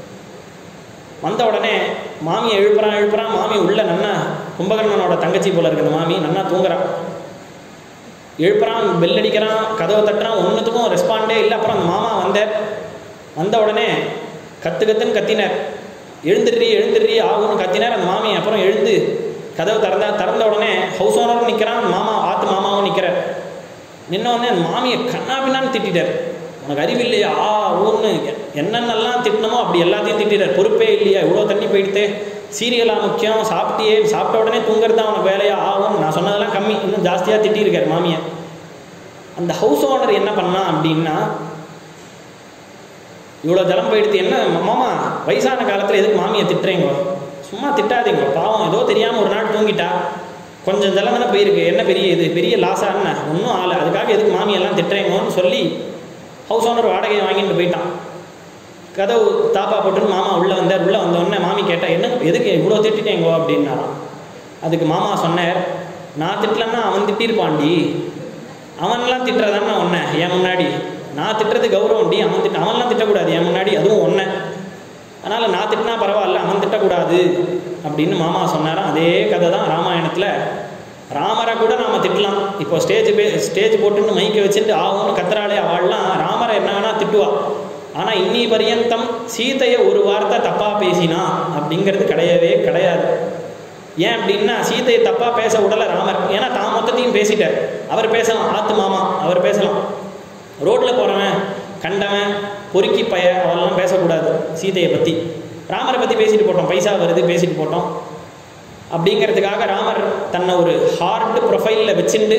Speaker 1: வந்த உடனே மாமியை எழுப்புறான் எழுப்புறான் மாமி உள்ள நன்னா கும்பகர்ணனோட தங்கச்சி போல இருக்கு அந்த மாமி நன்னா தூங்குறான் எழுப்புறான் பெல் அடிக்கிறான் கதவை தட்டுறான் ஒன்றுத்துக்கும் ரெஸ்பாண்டே இல்லை அப்புறம் அந்த மாமா வந்தார் வந்த உடனே கத்து கத்துன்னு கத்தினார் எழுந்துடுறி எழுந்துடுறி ஆகும்னு கத்தினார் அந்த மாமி அப்புறம் எழுந்து கதவு திறந்தா திறந்த உடனே ஹவுஸ் ஓனரும் நிற்கிறான் மாமா ஆத்து மாமாவும் நிற்கிறார் நின்ன உடனே அந்த மாமியை கண்ணா பின்னான்னு திட்டிட்டார் உனக்கு அறிவு இல்லையா ஆ ஊன்னு என்னென்னலாம் திட்டணுமோ அப்படி எல்லாத்தையும் திட்டிட்டார் பொறுப்பே இல்லையா இவ்வளோ தண்ணி போயிடுத்தே சீரியலா முக்கியம் சாப்பிட்டியே சாப்பிட்ட உடனே தூங்குறது தான் உனக்கு வேலையா ஆகும் நான் சொன்னதெல்லாம் கம்மி இன்னும் ஜாஸ்தியாக திட்டியிருக்கார் மாமியை அந்த ஹவுஸ் ஓனர் என்ன பண்ணா அப்படின்னா இவ்வளோ ஜலம் போயிடுத்து என்ன மாமா வயசான காலத்தில் எதுக்கு மாமியை திட்டுறீங்க சும்மா திட்டாதீங்க பாவம் ஏதோ தெரியாமல் ஒரு நாள் தூங்கிட்டா கொஞ்சம் ஜலம் தானே போயிருக்கு என்ன பெரிய இது பெரிய லாஸா என்ன ஒன்றும் ஆளை அதுக்காக எதுக்கு மாமியெல்லாம் திட்டுறீங்கன்னு சொல்லி ஹவுஸ் ஓனர் வாடகையை வாங்கிட்டு போயிட்டான் கதவு தாப்பா போட்டுன்னு மாமா உள்ளே வந்தார் உள்ளே வந்தோடனே மாமி கேட்டா என்ன எதுக்கு இவ்வளோ திட்டிட்டேங்கோ அப்படின்னாராம் அதுக்கு மாமா சொன்னார் நான் திட்டலன்னா அவன் திட்டிருப்பான்டி அவன்லாம் திட்டுறதானே ஒன்றை என் முன்னாடி நான் திட்டுறது கௌரவம்டி அவன் திட்ட அவன்லாம் திட்டக்கூடாது என் முன்னாடி அதுவும் ஒன்றை அதனால் நான் திட்டினா பரவாயில்ல அவன் திட்டக்கூடாது அப்படின்னு மாமா சொன்னாராம் அதே கதை தான் ராமாயணத்தில் ராமரை கூட நாம் திட்டலாம் இப்போ ஸ்டேஜ் பே ஸ்டேஜ் போட்டுன்னு மைக்கை வச்சுட்டு ஆகும்னு கத்துறாளே அவள்லாம் ராமரை என்ன வேணால் திட்டுவா ஆனால் இன்னி பரியந்தம் சீதையை ஒரு வார்த்தை தப்பாக பேசினா அப்படிங்கிறது கிடையவே கிடையாது ஏன் அப்படின்னா சீதையை தப்பாக பேச விடல ராமர் ஏன்னா தான் மொத்தத்தையும் பேசிட்டார் அவர் பேசலாம் ஆத்து மாமா அவர் பேசலாம் ரோட்டில் போகிறவன் கண்டவன் பொறுக்கி பய அவெல்லாம் பேசக்கூடாது சீதையை பற்றி ராமரை பற்றி பேசிட்டு போட்டோம் பைசா வருது பேசிட்டு போட்டோம் அப்படிங்கிறதுக்காக ராமர் தன்னை ஒரு ஹார்ட் ப்ரொஃபைலில் வச்சுண்டு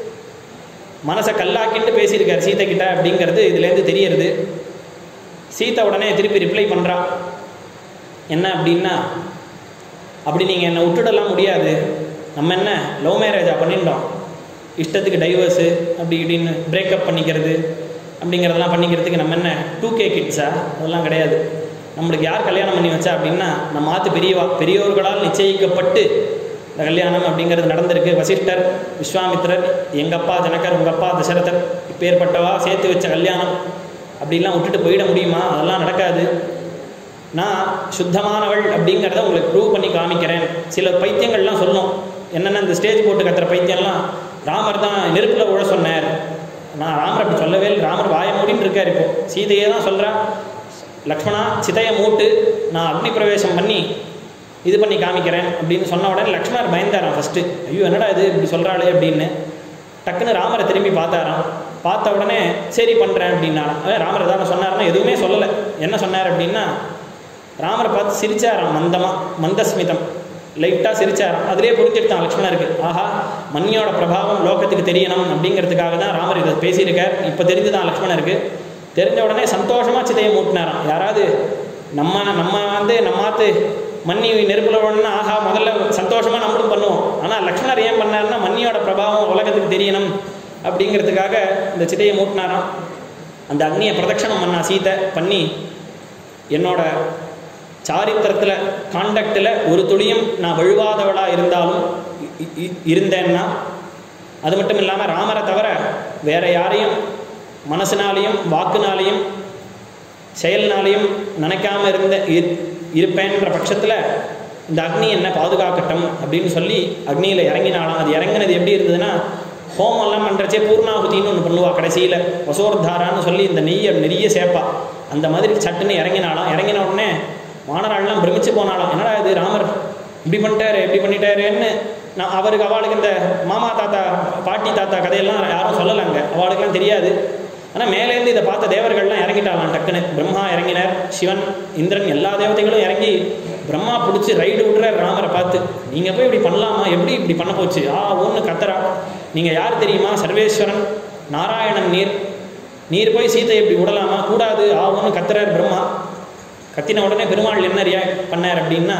Speaker 1: மனசை கல்லாக்கிண்டு பேசியிருக்கார் சீதை கிட்ட அப்படிங்கிறது இதுலேருந்து தெரியறது சீதா உடனே திருப்பி ரிப்ளை பண்ணுறா என்ன அப்படின்னா அப்படி நீங்கள் என்னை விட்டுடலாம் முடியாது நம்ம என்ன லவ் மேரேஜாக பண்ணிட்டோம் இஷ்டத்துக்கு டைவர்ஸு அப்படி இப்படின்னு பிரேக்கப் பண்ணிக்கிறது அப்படிங்கிறதெல்லாம் பண்ணிக்கிறதுக்கு நம்ம என்ன டூ கே கிட்ஸா அதெல்லாம் கிடையாது நம்மளுக்கு யார் கல்யாணம் பண்ணி வச்சா அப்படின்னா நம்ம ஆத்து பெரியவா பெரியோர்களால் நிச்சயிக்கப்பட்டு இந்த கல்யாணம் அப்படிங்கிறது நடந்திருக்கு வசிஷ்டர் விஸ்வாமித்திரர் எங்கள் அப்பா ஜனகர் உங்கள் அப்பா தசரதர் இப்பேற்பட்டவா சேர்த்து வச்ச கல்யாணம் அப்படிலாம் விட்டுட்டு போயிட முடியுமா அதெல்லாம் நடக்காது நான் சுத்தமானவள் அப்படிங்கிறத உங்களுக்கு ப்ரூவ் பண்ணி காமிக்கிறேன் சில பைத்தியங்கள்லாம் சொல்லும் என்னென்ன இந்த ஸ்டேஜ் போட்டு கத்துற பைத்தியம்லாம் ராமர் தான் நெருப்பில் உழ சொன்னார் நான் ராமர் அப்படி சொல்லவே இல்லை ராமர் வாய மூடின்னு இருக்கார் இப்போ சீதையே தான் சொல்கிறா லக்ஷ்மணா சிதையை மூட்டு நான் அக்னி பிரவேசம் பண்ணி இது பண்ணி காமிக்கிறேன் அப்படின்னு சொன்ன உடனே லக்ஷ்மணர் பயந்தாராம் ஃபஸ்ட்டு ஐயோ என்னடா இது இப்படி சொல்கிறாளே அப்படின்னு டக்குன்னு ராமரை திரும்பி பார்த்தாராம் பார்த்த உடனே சரி பண்ணுறேன் அப்படின்னா ராமர் ஏதாவது சொன்னார்னா எதுவுமே சொல்லலை என்ன சொன்னார் அப்படின்னா ராமரை பார்த்து சிரிச்சாராம் மந்தமாக மந்தஸ்மிதம் லைட்டாக சிரிச்சாராம் அதிலே புரிஞ்சுட்டான் லக்ஷ்மணருக்கு ஆஹா மன்னியோட பிரபாவம் லோகத்துக்கு தெரியணும் அப்படிங்கிறதுக்காக தான் ராமர் இதை பேசியிருக்கார் இப்போ தெரிஞ்சுதான் லக்ஷ்மணருக்கு தெரிஞ்ச உடனே சந்தோஷமாக சிதையை மூட்டினாராம் யாராவது நம்ம நம்ம வந்து நம்மாத்து மன்னி நெருப்புல உடனே ஆஹா முதல்ல சந்தோஷமாக நம்மளும் பண்ணுவோம் ஆனால் லக்ஷ்மணர் ஏன் பண்ணாருன்னா மன்னியோட பிரபாவம் உலகத்துக்கு தெரியணும் அப்படிங்கிறதுக்காக இந்த சிதையை மூட்டினாராம் அந்த அக்னியை பிரதட்சணம் பண்ணா சீதை பண்ணி என்னோட சாரித்திரத்தில் காண்டக்டில் ஒரு துளியும் நான் வழுவாதவளாக இருந்தாலும் இ- இ- இருந்தேன்னா அது மட்டும் இல்லாமல் ராமரை தவிர வேற யாரையும் மனசினாலையும் வாக்குனாலையும் செயல்னாலையும் நினைக்காம இருந்த இரு- இருப்பேன்ற பட்சத்தில் இந்த அக்னி என்ன பாதுகாக்கட்டும் அப்படின்னு சொல்லி அக்னியில் இறங்கினாலாம் அது இறங்கினது எப்படி இருந்ததுன்னா ஹோமம் எல்லாம் பண்ணுறச்சே பூர்ணாகுதின்னு ஒன்று பண்ணுவா கடைசியில் வசோர்தாரான்னு சொல்லி இந்த நெய்யை நிறைய சேர்ப்பா அந்த மாதிரி சட்டுன்னு இறங்கினாலாம் இறங்கின உடனே வானராள்லாம் பிரமிச்சு போனாலாம் என்னடா இது ராமர் இப்படி பண்ணிட்டாரு இப்படி பண்ணிட்டாருன்னு நான் அவருக்கு அவளுக்கு இந்த மாமா தாத்தா பாட்டி தாத்தா கதையெல்லாம் யாரும் சொல்லலைங்க அவளுக்கெல்லாம் தெரியாது ஆனால் மேலேருந்து இதை பார்த்த தேவர்கள்லாம் இறங்கிட்டாலாம் டக்குன்னு பிரம்மா இறங்கினார் சிவன் இந்திரன் எல்லா தேவதைகளும் இறங்கி பிரம்மா பிடிச்சி ரைடு விட்றார் ராமரை பார்த்து நீங்கள் போய் இப்படி பண்ணலாமா எப்படி இப்படி பண்ண போச்சு ஆ ஒன்று கத்தரா நீங்கள் யார் தெரியுமா சர்வேஸ்வரன் நாராயணன் நீர் நீர் போய் சீதை இப்படி விடலாமா கூடாது ஆ ஒன்று கத்துறார் பிரம்மா கத்தின உடனே பெருமாள் என்ன ரியாக்ட் பண்ணார் அப்படின்னா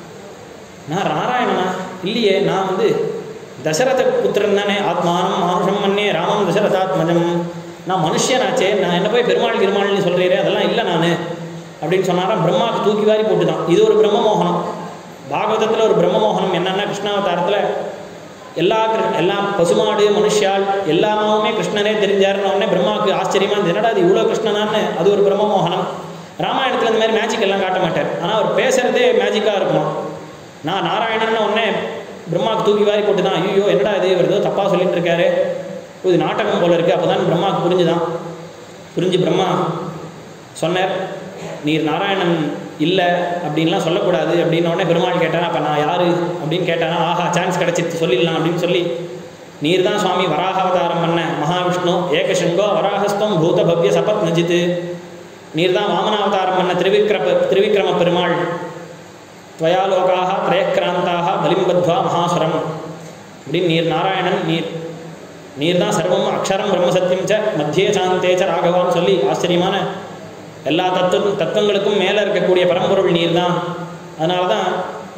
Speaker 1: நான் நாராயணனா இல்லையே நான் வந்து தசரத புத்திரன் தானே ஆத்மானம் மானுஷம் மன்னே ராமம் தசரதாத்மஜம் நான் மனுஷனாச்சே நான் என்ன போய் பெருமாள் பெருமாள்னு சொல்கிறீரே அதெல்லாம் இல்லை நான் அப்படின்னு சொன்னாராம் பிரம்மாவுக்கு தூக்கி வாரி போட்டுதான் இது ஒரு பிரம்ம மோகனம் பாகவதத்தில் ஒரு பிரம்ம மோகனம் என்னன்னா கிருஷ்ணாவதாரத்தில் எல்லா கிரு- எல்லா பசுமாடு மனுஷால் எல்லாமே கிருஷ்ணனே தெரிஞ்சாருன்ன உடனே பிரம்மாவுக்கு ஆச்சரியமா இருந்தது என்னடா அது இவ்வளோ கிருஷ்ணனான்னு அது ஒரு பிரம்ம மோகனம் ராமாயணத்தில் இந்த மாதிரி மேஜிக் எல்லாம் காட்ட மாட்டார் ஆனால் அவர் பேசுறதே மேஜிக்காக இருக்குமா நான் நாராயணன் உடனே பிரம்மாவுக்கு தூக்கி வாரி போட்டு தான் ஐயோ என்னடா இது இவர் ஏதோ தப்பாக சொல்லிட்டு இருக்காரு இது நாடகம் போல இருக்கு அப்போ தான் பிரம்மாவுக்கு புரிஞ்சுதான் புரிஞ்சு பிரம்மா சொன்னார் நீர் நாராயணன் இல்லை அப்படின்லாம் சொல்லக்கூடாது அப்படின்னு உடனே பெருமாள் கேட்டார் அப்போ நான் யார் அப்படின்னு கேட்டானா ஆஹா சான்ஸ் கிடச்சிட்டு சொல்லிடலாம் அப்படின்னு சொல்லி நீர் தான் சுவாமி வராகாவதாரம் பண்ண மகாவிஷ்ணு ஏகசங்கோ வராகஸ்தம் பூத பவ்ய சபத் நஜித்து நீர் தான் வாமனாவதாரம் பண்ண திரிவிக்ரம திரிவிக்ரம பெருமாள் துவயா லோகாக திரயக்கிராந்தாக பலிம்பத்வா மகாசுரம் அப்படின்னு நீர் நாராயணன் நீர் நீர் தான் சர்வம் அக்ஷரம் பிரம்மசத்தியம் ச மத்திய சாந்தே ச ராகவான்னு சொல்லி ஆச்சரியமான எல்லா தத்துவ தத்துவங்களுக்கும் மேலே இருக்கக்கூடிய பரம்பொருள் நீர் தான் அதனால தான்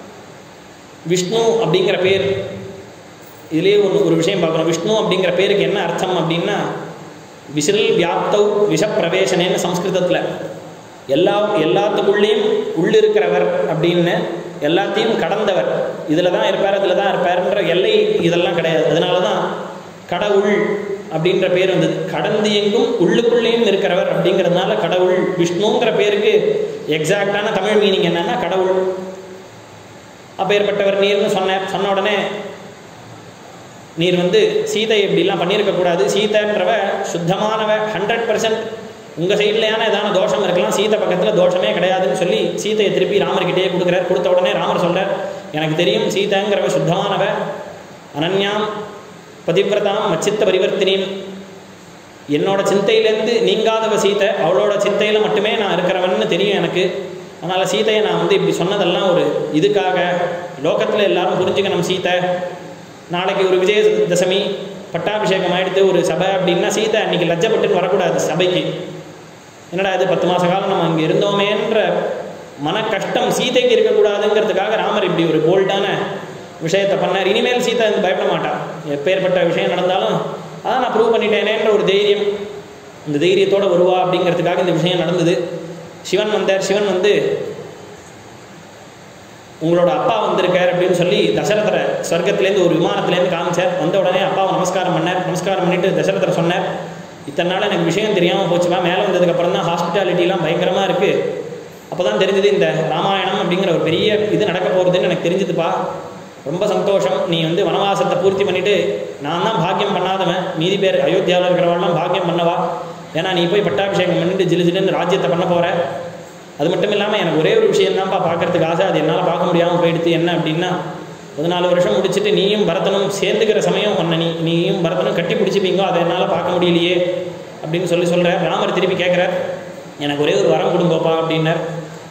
Speaker 1: விஷ்ணு அப்படிங்கிற பேர் இதுலேயே ஒரு ஒரு விஷயம் பார்க்குறோம் விஷ்ணு அப்படிங்கிற பேருக்கு என்ன அர்த்தம் அப்படின்னா விசில் வியாப்தௌ விஷப்பிரவேசனேன்னு சம்ஸ்கிருதத்தில் எல்லா எல்லாத்துக்குள்ளேயும் உள்ளிருக்கிறவர் அப்படின்னு எல்லாத்தையும் கடந்தவர் இதில் தான் இருப்பார் இதில் தான் இருப்பார்ன்ற எல்லை இதெல்லாம் கிடையாது அதனால தான் கடவுள் அப்படின்ற பேர் வந்தது கடந்து எங்கும் உள்ளுக்குள்ளேயும் இருக்கிறவர் அப்படிங்கிறதுனால கடவுள் விஷ்ணுங்கிற பேருக்கு எக்ஸாக்டான தமிழ் மீனிங் என்னன்னா கடவுள் அப்பேற்பட்டவர் நீர்னு சொன்னார் சொன்ன உடனே நீர் வந்து சீதை இப்படிலாம் பண்ணியிருக்கக்கூடாது சீதைன்றவ சுத்தமானவ ஹண்ட்ரட் பர்சன்ட் உங்கள் சைட்லையான ஏதான தோஷம் இருக்கலாம் சீதை பக்கத்தில் தோஷமே கிடையாதுன்னு சொல்லி சீதையை திருப்பி ராமர்கிட்டயே கொடுக்குறார் கொடுத்த உடனே ராமர் சொல்கிறார் எனக்கு தெரியும் சீதைங்கிறவ சுத்தமானவ அனன்யாம் பதிவிரதாம் மச்சித்த பரிவர்த்தினியும் என்னோட சிந்தையிலேருந்து நீங்காதவ சீதை அவளோட சிந்தையில் மட்டுமே நான் இருக்கிறவன்னு தெரியும் எனக்கு அதனால் சீதையை நான் வந்து இப்படி சொன்னதெல்லாம் ஒரு இதுக்காக லோகத்தில் எல்லாரும் புரிஞ்சுக்கணும் சீதை நாளைக்கு ஒரு விஜய தசமி பட்டாபிஷேகம் ஆயிடுத்து ஒரு சபை அப்படின்னா சீதை அன்னைக்கு லஜ்ஜப்பட்டுன்னு வரக்கூடாது சபைக்கு என்னடா இது பத்து மாச காலம் நம்ம அங்கே இருந்தோமேன்ற மன கஷ்டம் சீதைக்கு இருக்கக்கூடாதுங்கிறதுக்காக ராமர் இப்படி ஒரு போல்டான விஷயத்தை பண்ணார் இனிமேல் சீதை வந்து பயப்பட மாட்டான் எப்பேற்பட்ட விஷயம் நடந்தாலும் அதான் நான் ப்ரூவ் பண்ணிட்டேனேன்ற ஒரு தைரியம் இந்த தைரியத்தோட வருவா அப்படிங்கிறதுக்காக இந்த விஷயம் நடந்தது சிவன் வந்தார் சிவன் வந்து உங்களோட அப்பா வந்திருக்கார் அப்படின்னு சொல்லி தசரதரை ஸ்வர்க்கத்திலேருந்து ஒரு விமானத்திலேருந்து காமிச்சார் வந்த உடனே அப்பாவை நமஸ்காரம் பண்ணார் நமஸ்காரம் பண்ணிட்டு தசரதரை சொன்னார் இத்தனை நாள் எனக்கு விஷயம் தெரியாமல் போச்சுப்பா மேலே வந்ததுக்கப்புறம் தான் ஹாஸ்பிட்டாலிட்டிலாம் பயங்கரமாக இருக்குது அப்போ தான் தெரிஞ்சது இந்த ராமாயணம் அப்படிங்கிற ஒரு பெரிய இது நடக்க போகிறதுன்னு எனக்கு தெரிஞ்சுதுப்பா ரொம்ப சந்தோஷம் நீ வந்து வனவாசத்தை பூர்த்தி பண்ணிட்டு நான் தான் பாக்கியம் பண்ணாதவன் மீதி பேர் அயோத்தியாவில் இருக்கிறவாள்லாம் பாக்கியம் பண்ணவா ஏன்னா நீ போய் பட்டாபிஷேகம் பண்ணிட்டு ஜிலு ஜிலுன்னு ராஜ்யத்தை பண்ண போகிற அது மட்டும் இல்லாமல் எனக்கு ஒரே ஒரு விஷயம் தான்ப்பா பார்க்கறதுக்கு ஆசை அது என்னால் பார்க்க முடியாமல் போயிடுத்து என்ன அப்படின்னா பதினாலு வருஷம் முடிச்சுட்டு நீயும் பரதனும் சேர்ந்துக்கிற சமயம் ஒன்று நீ நீயும் பரதனும் கட்டி பிடிச்சிப்பீங்கோ அதை என்னால் பார்க்க முடியலையே அப்படின்னு சொல்லி சொல்கிறார் ராமர் திருப்பி கேட்குறார் எனக்கு ஒரே ஒரு வரம் கொடுங்கோப்பா அப்படின்னார்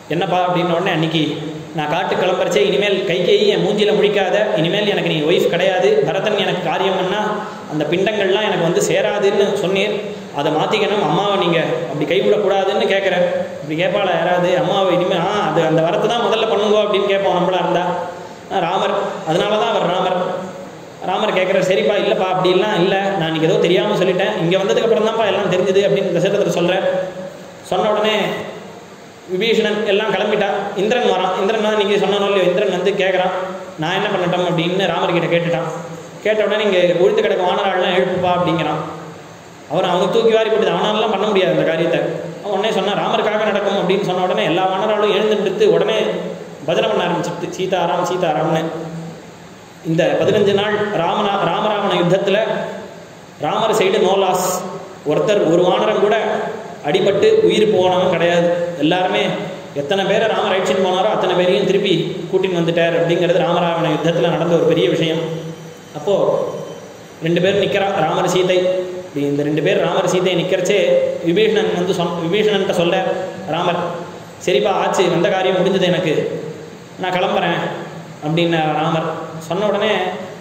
Speaker 1: என்னப்பா அப்படின்னு உடனே அன்னைக்கு நான் காட்டு கிளம்புறச்சே இனிமேல் கைகேயி என் மூஞ்சில முழிக்காத இனிமேல் எனக்கு நீ ஒய்ஃப் கிடையாது பரதன் எனக்கு காரியம் பண்ணா அந்த பிண்டங்கள்லாம் எனக்கு வந்து சேராதுன்னு சொன்னீர் அதை மாற்றிக்கணும் அம்மாவை நீங்கள் அப்படி கைவிடக்கூடாதுன்னு கேட்குறேன் இப்படி கேட்பாளா யாராவது அம்மாவை இனிமேல் ஆ அது அந்த வரத்தை தான் முதல்ல பண்ணுங்க அப்படின்னு கேட்போம் நம்மளா இருந்தா ஆ, ராமர் அதனால தான் அவர் ராமர் ராமர் கேட்குறாரு சரிப்பா இல்லைப்பா அப்படிலாம் இல்லை நான் இன்னைக்கு ஏதோ தெரியாமல் சொல்லிட்டேன் இங்கே வந்ததுக்கப்புறம் தான்ப்பா எல்லாம் தெரிஞ்சுது அப்படின்னு தசரதர் சொல்கிறேன் சொன்ன உடனே விபீஷணன் எல்லாம் கிளம்பிட்டா இந்திரன் வரான் இந்திரன் தான் நீங்கள் சொன்னானோ இல்லையோ இந்திரன் வந்து கேட்குறான் நான் என்ன பண்ணட்டும் அப்படின்னு ராமர் கிட்ட கேட்டுட்டான் கேட்ட உடனே இங்கே உழுத்து கிடக்க வானராள்லாம் எழுப்புப்பா அப்படிங்கிறான் அவன் அவங்க தூக்கி வாரி போட்டு அவனாலலாம் பண்ண முடியாது அந்த காரியத்தை அவன் உடனே சொன்னான் ராமருக்காக நடக்கும் அப்படின்னு சொன்ன உடனே எல்லா வானராலும் எழுந்துட்டு உடனே பஜனை பண்ண ஆரம்பிச்சிட்டு சீதாராம் சீதாராம்னு இந்த பதினஞ்சு நாள் ராமனா ராமராவண யுத்தத்தில் ராமர் சைடு நோ லாஸ் ஒருத்தர் ஒரு வானரம் கூட அடிபட்டு உயிர் போனவன் கிடையாது எல்லாருமே எத்தனை பேரை ராமர் அழிச்சிட்டு போனாரோ அத்தனை பேரையும் திருப்பி கூட்டின்னு வந்துட்டார் அப்படிங்கிறது ராமராவண யுத்தத்தில் நடந்த ஒரு பெரிய விஷயம் அப்போது ரெண்டு பேரும் நிற்கிறா ராமர் சீதை இப்படி இந்த ரெண்டு பேர் ராமர் சீதை நிற்கிறச்சே விபீஷணன் வந்து சொன் விபீஷணன்ட்ட சொல்ல ராமர் சரிப்பா ஆச்சு வந்த காரியம் முடிஞ்சது எனக்கு நான் கிளம்புறேன் அப்படின்ன ராமர் சொன்ன உடனே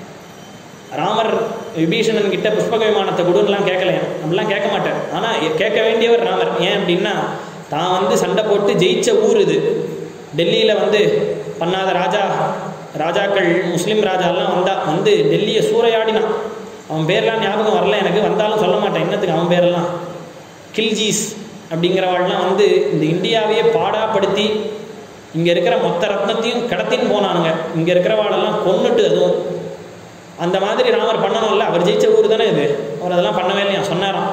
Speaker 1: ராமர் விபீஷணன் கிட்ட புஷ்பக விமானத்தை கொடுன்னுலாம் கேட்கலையா அப்படிலாம் கேட்க மாட்டார் ஆனால் கேட்க வேண்டியவர் ராமர் ஏன் அப்படின்னா தான் வந்து சண்டை போட்டு ஜெயிச்ச ஊர் இது டெல்லியில் வந்து பண்ணாத ராஜா ராஜாக்கள் முஸ்லீம் ராஜாலாம் வந்தா வந்து டெல்லியை சூறையாடினான் அவன் பேர்லாம் ஞாபகம் வரல எனக்கு வந்தாலும் சொல்ல மாட்டேன் என்னத்துக்கு அவன் பேரெல்லாம் கில்ஜீஸ் அப்படிங்கிறவாள்லாம் வந்து இந்த இந்தியாவையே பாடாப்படுத்தி இங்கே இருக்கிற மொத்த ரத்னத்தையும் கடத்தின்னு போனானுங்க இங்கே இருக்கிறவாளெல்லாம் கொன்னுட்டு அதுவும் அந்த மாதிரி ராமர் பண்ணணும்ல அவர் ஜெயிச்ச ஊர் தானே இது அவர் அதெல்லாம் பண்ணவே இல்லையா சொன்னாராம்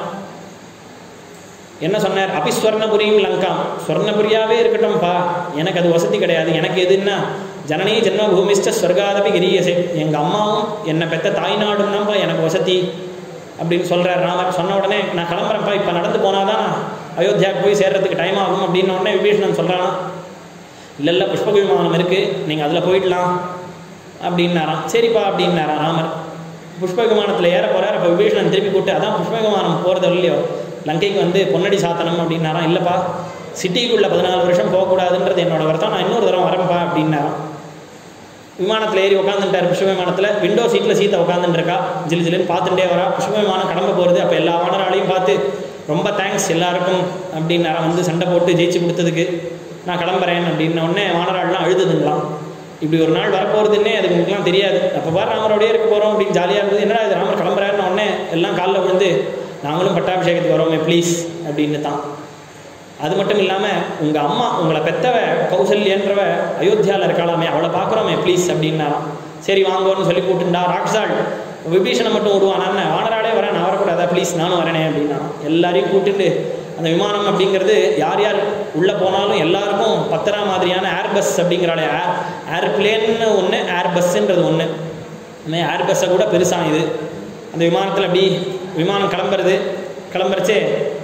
Speaker 1: என்ன சொன்னார் அபி ஸ்வர்ணபுரியும் லங்காம் ஸ்வர்ணபுரியாவே இருக்கட்டும்ப்பா எனக்கு அது வசதி கிடையாது எனக்கு எதுன்னா ஜனனி ஜென்மபூமிஷ்ட ஸ்வர்காதபி கிரியசே எங்கள் அம்மாவும் என்னை பெத்த தாய்நாடும் தான்ப்பா எனக்கு வசதி அப்படின்னு சொல்கிறார் ராமர் சொன்ன உடனே நான் கிளம்புறேன்ப்பா இப்போ நடந்து போனாதான் அயோத்தியாவுக்கு போய் சேர்றதுக்கு டைம் ஆகும் அப்படின்ன உடனே விபீஷணன் சொல்கிறான் இல்லை இல்லை புஷ்பக விமானம் இருக்குது நீங்கள் அதில் போயிடலாம் அப்படின்னாராம் சரிப்பா அப்படின்னாராம் ராமர் புஷ்ப விமானத்தில் ஏற போகிறார் அப்போ விபீஷணன் திருப்பி கூட்டு அதான் புஷ்ப விமானம் போகிறது இல்லையோ லங்கைக்கு வந்து பொன்னடி சாத்தனம் அப்படின்னாராம் இல்லைப்பா சிட்டிக்குள்ளே பதினாலு வருஷம் போகக்கூடாதுன்றது என்னோட வருத்தம் நான் இன்னொரு தடவை வரேன்ப்பா அப்படின்னாராம் விமானத்தில் ஏறி உட்காந்துட்டார் புஷ்ப விமானத்தில் விண்டோ சீட்டில் சீத்தை உட்காந்துட்டு இருக்கா ஜிலு ஜிலுன்னு பார்த்துட்டே வரா புஷ்ப விமானம் கிளம்ப போகிறது அப்போ எல்லா வானராலையும் பார்த்து ரொம்ப தேங்க்ஸ் எல்லாருக்கும் அப்படின்னாரா வந்து சண்டை போட்டு ஜெயிச்சு கொடுத்ததுக்கு நான் கிளம்புறேன் அப்படின்ன உடனே வானராள்லாம் அழுதுதுங்களாம் இப்படி ஒரு நாள் வரப்போகிறதுன்னே அதுக்கு உங்களுக்குலாம் தெரியாது அப்போ பாரு ராமரோடயே இருக்க போகிறோம் அப்படின்னு ஜாலியாக இருந்தது என்னடா இது ராமர் கிளம்புறாருன்னு உடனே எல்லாம் காலில் விழுந்து நாங்களும் பட்டாபிஷேகத்துக்கு வரோமே ப்ளீஸ் அப்படின்னு தான் அது மட்டும் இல்லாமல் உங்கள் அம்மா உங்களை பெத்தவ கௌசல்யன்றவ அயோத்தியாவில் இருக்காளாமே அவளை பார்க்குறோமே ப்ளீஸ் அப்படின்னாராம் சரி வாங்கோன்னு சொல்லி கூட்டுண்டா ராக்ஷாள் விபீஷணை மட்டும் விடுவானான்னு வானராளே வரேன் நான் வரக்கூடாதா ப்ளீஸ் நானும் வரேனே அப்படின்னா எல்லாரையும் கூட்டிட்டு அந்த விமானம் அப்படிங்கிறது யார் யார் உள்ளே போனாலும் எல்லாருக்கும் பத்திரா மாதிரியான ஏர் பஸ் அப்படிங்கிறாளே ஏர் ஏர்பிளேன்னு ஒன்று ஏர் பஸ்ஸுன்றது ஒன்று அந்த ஏர் பஸ்ஸை கூட பெருசாக இது அந்த விமானத்தில் அப்படி விமானம் கிளம்புறது கிளம்புறச்சே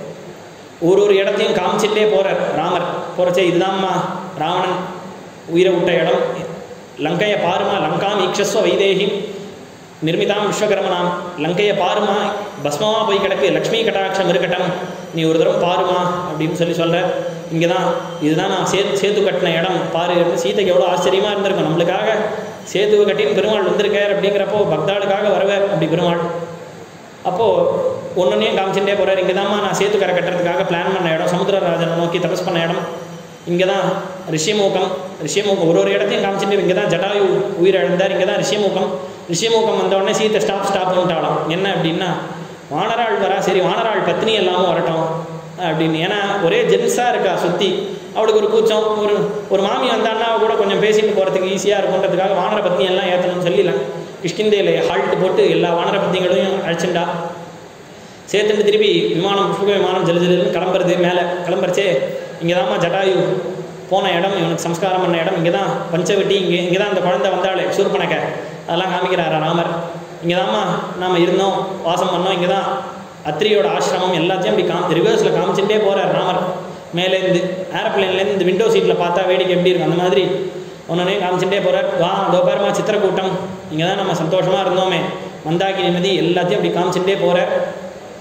Speaker 1: ஒரு ஒரு இடத்தையும் காமிச்சிட்டே போகிறார் ராமர் போகிறச்சே இதுதான்மா ராவணன் உயிரை விட்ட இடம் லங்கையை பாருமா லங்காம் ஈக்ஷஸ்வ வைதேகி நிர்மிதாம் விஸ்வகர்மனாம் லங்கையை பாருமா பஸ்மமா போய் கிடக்கு லக்ஷ்மி கட்டாட்சம் இருக்கட்டும் நீ ஒரு தடவை பாருமா அப்படின்னு சொல்லி சொல்ற இங்கே தான் இதுதான் நான் சே சேத்து கட்டின இடம் பாரு சீதைக்கு எவ்வளோ ஆச்சரியமாக இருந்திருக்கும் நம்மளுக்காக சேத்துவை கட்டின்னு பெருமாள் வந்திருக்கார் அப்படிங்கிறப்போ பக்தாளுக்காக வரவர் அப்படி பெருமாள் அப்போது ஒன்னொன்னையும் காமிச்சுட்டே போகிறார் இங்கே தான்மா நான் சேத்து கரை கட்டுறதுக்காக பிளான் பண்ண இடம் சமுத்திரராஜனை நோக்கி தபஸ் பண்ண இடம் இங்கே தான் ரிஷியமூக்கம் ரிஷியமூக்கம் ஒரு ஒரு இடத்தையும் காமிச்சுட்டு இங்கே தான் ஜடாயு உயிரிழந்தார் இங்கே தான் ரிஷியமூக்கம் ரிஷியமூக்கம் வந்த உடனே சீத்தை ஸ்டாப் ஸ்டாப்னுட்டாலாம் என்ன அப்படின்னா வானராள் வரா சரி வானராள் பத்னி எல்லாமும் வரட்டும் அப்படின்னு ஏன்னா ஒரே ஜென்ஸாக இருக்கா சுற்றி அவளுக்கு ஒரு கூச்சம் ஒரு ஒரு மாமி வந்தான்னா அவ கூட கொஞ்சம் பேசிட்டு போகிறதுக்கு ஈஸியாக இருக்குன்றதுக்காக வானர பத்னி எல்லாம் ஏற்றணும்னு சொல்லிடலாம் கிஷ்கிந்தையில் ஹால்ட் போட்டு எல்லா வானர பத்னிகளையும் அழைச்சிண்டா சேர்த்துட்டு திருப்பி விமானம் புஷ்பக விமானம் ஜல ஜலுன்னு கிளம்புறது மேலே கிளம்புறச்சே இங்கே தான்மா ஜட்டாயு போன இடம் இவனுக்கு சம்ஸ்காரம் பண்ண இடம் இங்கே தான் பஞ்சவட்டி இங்கே இங்கே தான் அந்த குழந்தை வந்தாளே சூர்பனக்க அதெல்லாம் காமிக்கிறாரா ராமர் இங்கே தான்மா நாம் இருந்தோம் வாசம் பண்ணோம் இங்கே தான் அத்திரியோட ஆசிரமம் எல்லாத்தையும் அப்படி காம் ரிவர்ஸில் காமிச்சுட்டே போகிறார் ராமர் மேலேருந்து ஏரோப்ளேன்லேருந்து இந்த விண்டோ சீட்டில் பார்த்தா வேடிக்கை எப்படி இருக்கும் அந்த மாதிரி ஒன்னொன்னே காமிச்சுட்டே போகிறார் வா அதோ பாருமா சித்திரக்கூட்டம் இங்கே தான் நம்ம சந்தோஷமாக இருந்தோமே மந்தாக்கி நிம்மதி எல்லாத்தையும் அப்படி காமிச்சுட்டே போகிறார்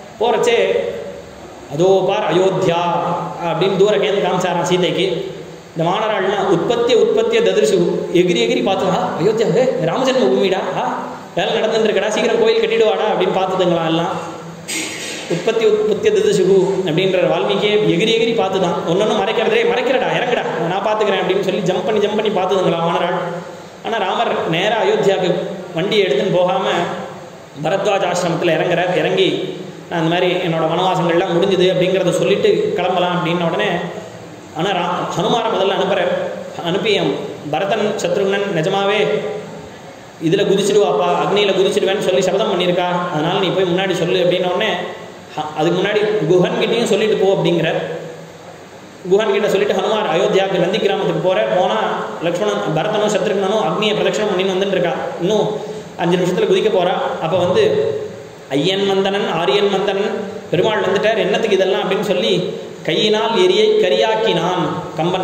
Speaker 1: போகிறச்சே அதோ பார் அயோத்தியா அப்படின்னு தூரக்கேந்து காமிச்சாராம் சீதைக்கு இந்த வானராள்லாம் உற்பத்திய உற்பத்திய ததிர்சு எகிரி எகிரி பார்த்தா அயோத்தியா ஏ ராமஜன்ம பூமிடா ஆ வேலை நடந்துட்டு இருக்கடா சீக்கிரம் கோயில் கட்டிடுவாடா அப்படின்னு பார்த்துதுங்களா எல்லாம் உற்பத்தி உற்பத்திய ததிசுகு அப்படின்ற வால்மீகியே எகிரி எகிரி பார்த்து தான் ஒன்னொன்று மறைக்கிறதே மறைக்கிறடா இறங்குடா நான் பார்த்துக்கிறேன் அப்படின்னு சொல்லி ஜம்ப் பண்ணி ஜம்ப் பண்ணி பார்த்துதுங்களா வானராள் ஆனால் ராமர் நேராக அயோத்தியாவுக்கு வண்டியை எடுத்துன்னு போகாமல் பரத்வாஜ் ஆசிரமத்தில் இறங்குறார் இறங்கி நான் இந்த மாதிரி என்னோட வனவாசங்கள்லாம் முடிஞ்சுது அப்படிங்கிறத சொல்லிட்டு கிளம்பலாம் அப்படின்ன உடனே ஆனால் ரா ஹனுமாரை முதல்ல அனுப்புகிறார் அனுப்பி என் பரதன் சத்ருக்னன் நிஜமாவே இதில் குதிச்சிடுவாப்பா அக்னியில் குதிச்சிடுவேன்னு சொல்லி சபதம் பண்ணியிருக்கா அதனால் நீ போய் முன்னாடி சொல்லு அப்படின்ன உடனே ஹ- அதுக்கு முன்னாடி குஹன் கிட்டேயும் சொல்லிட்டு போ அப்படிங்கிறார் குஹன் கிட்ட சொல்லிட்டு ஹனுமார் அயோத்தியாவுக்கு நந்தி கிராமத்துக்கு போற போனால் லக்ஷ்மணன் பரதனும் சத்ருக்னனும் அக்னியை பிரதட்சணம் பண்ணின்னு வந்துட்டு இருக்கா இன்னும் அஞ்சு நிமிஷத்தில் குதிக்க போறா அப்போ வந்து ஐயன் வந்தனன் ஆரியன் வந்தனன் பெருமாள் வந்துட்டார் என்னத்துக்கு இதெல்லாம் அப்படின்னு சொல்லி கையினால் எரியை கரியாக்கினான் கம்பன்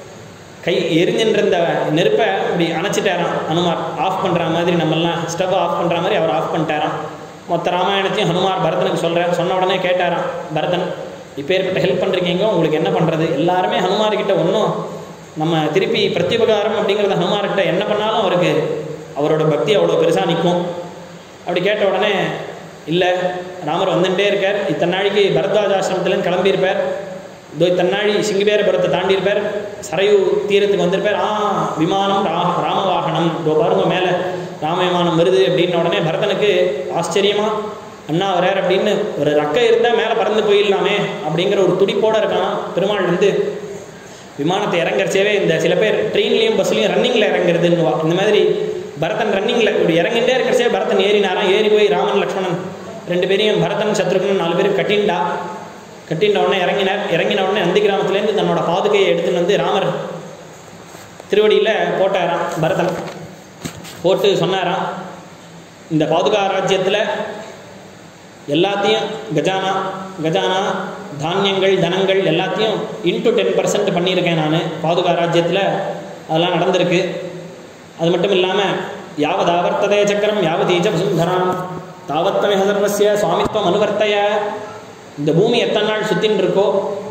Speaker 1: கை எரிஞ்சின்ற இந்த நெருப்பை இப்படி அணைச்சிட்டாராம் ஹனுமார் ஆஃப் பண்ணுற மாதிரி நம்மெல்லாம் ஸ்டவ் ஆஃப் பண்ணுற மாதிரி அவர் ஆஃப் பண்ணிட்டாராம் மொத்த ராமாயணத்தையும் ஹனுமார் பரதனுக்கு சொல்கிறார் சொன்ன உடனே கேட்டாராம் பரதன் இப்பேற்பட்ட ஹெல்ப் பண்ணுறீங்க உங்களுக்கு என்ன பண்ணுறது எல்லாருமே ஹனுமார்கிட்ட ஒன்றும் நம்ம திருப்பி பிரத்யுபகாரம் அப்படிங்கிறத ஹனுமார்கிட்ட என்ன பண்ணாலும் அவருக்கு அவரோட பக்தி அவ்வளோ பெருசாக நிற்கும் அப்படி கேட்ட உடனே இல்லை ராமர் வந்துட்டே இருக்கார் இத்தனை நாளைக்கு பரத்வாஜ் ஆசிரமத்துலேருந்து கிளம்பியிருப்பார் இதோ இத்தனை நாழி சிங்கிபேரபுரத்தை தாண்டியிருப்பார் சரையு தீரத்துக்கு வந்திருப்பார் ஆ விமானம் ரா ராமவாகனம் இதோ பாருங்க மேலே ராம விமானம் வருது அப்படின்ன உடனே பரதனுக்கு ஆச்சரியமா அண்ணா வரார் அப்படின்னு ஒரு ரக்கை இருந்தால் மேலே பறந்து போயிடலாமே அப்படிங்கிற ஒரு துடிப்போட இருக்கான் பெருமாள் வந்து விமானத்தை இறங்கறச்சேவே இந்த சில பேர் ட்ரெயின்லேயும் பஸ்லையும் ரன்னிங்கில் இறங்குறதுன்னுவா இந்த மாதிரி பரதன் ரன்னிங்கில் இப்படி இறங்கிட்டே இருக்கிறச்சே பரதன் ஏறினாராம் ஏறி போய் ராமன் லக்ஷ்மணன் ரெண்டு பேரையும் பரதன் சத்ருகன் நாலு பேரும் கட்டிண்டா கட்டின்ற உடனே இறங்கினார் இறங்கின உடனே நந்தி கிராமத்துலேருந்து தன்னோட பாதுகையை எடுத்துன்னு வந்து ராமர் திருவடியில் போட்டாராம் பரதன் போட்டு சொன்னாராம் இந்த பாதுகா ராஜ்யத்தில் எல்லாத்தையும் கஜானா கஜானா தானியங்கள் தனங்கள் எல்லாத்தையும் இன்ட்டு டென் பர்சன்ட் பண்ணியிருக்கேன் நான் பாதுகா ராஜ்யத்தில் அதெல்லாம் நடந்திருக்கு அது மட்டும் இல்லாமல் யாவத் ஆவர்த்ததே சக்கரம் யாவதீச்ச வசுந்தராம் தாவத்தமே சர்வசிய சுவாமித்வம் அனுவர்த்தைய இந்த பூமி எத்தனை நாள் சுத்தின்னு இருக்கோ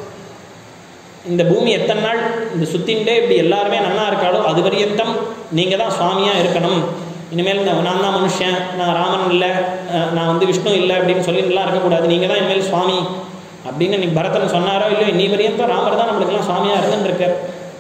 Speaker 1: இந்த பூமி எத்தனை நாள் இந்த சுத்தின்டே இப்படி எல்லாருமே நன்னா இருக்காளோ அது பரியந்தம் நீங்கள் தான் சுவாமியாக இருக்கணும் இனிமேல் இந்த நான் தான் மனுஷன் நான் ராமன் இல்லை அஹ், நான் வந்து விஷ்ணு இல்லை அப்படின்னு சொல்லிட்டுலாம் இருக்கக்கூடாது நீங்கள் தான் இனிமேல் சுவாமி அப்படின்னு நீ பரதன் சொன்னாரோ இல்லையோ இன்னி பரியந்தம் ராமர் தான் நம்மளுக்கெல்லாம் சுவாமியாக இருந்துன்னு இருக்கார்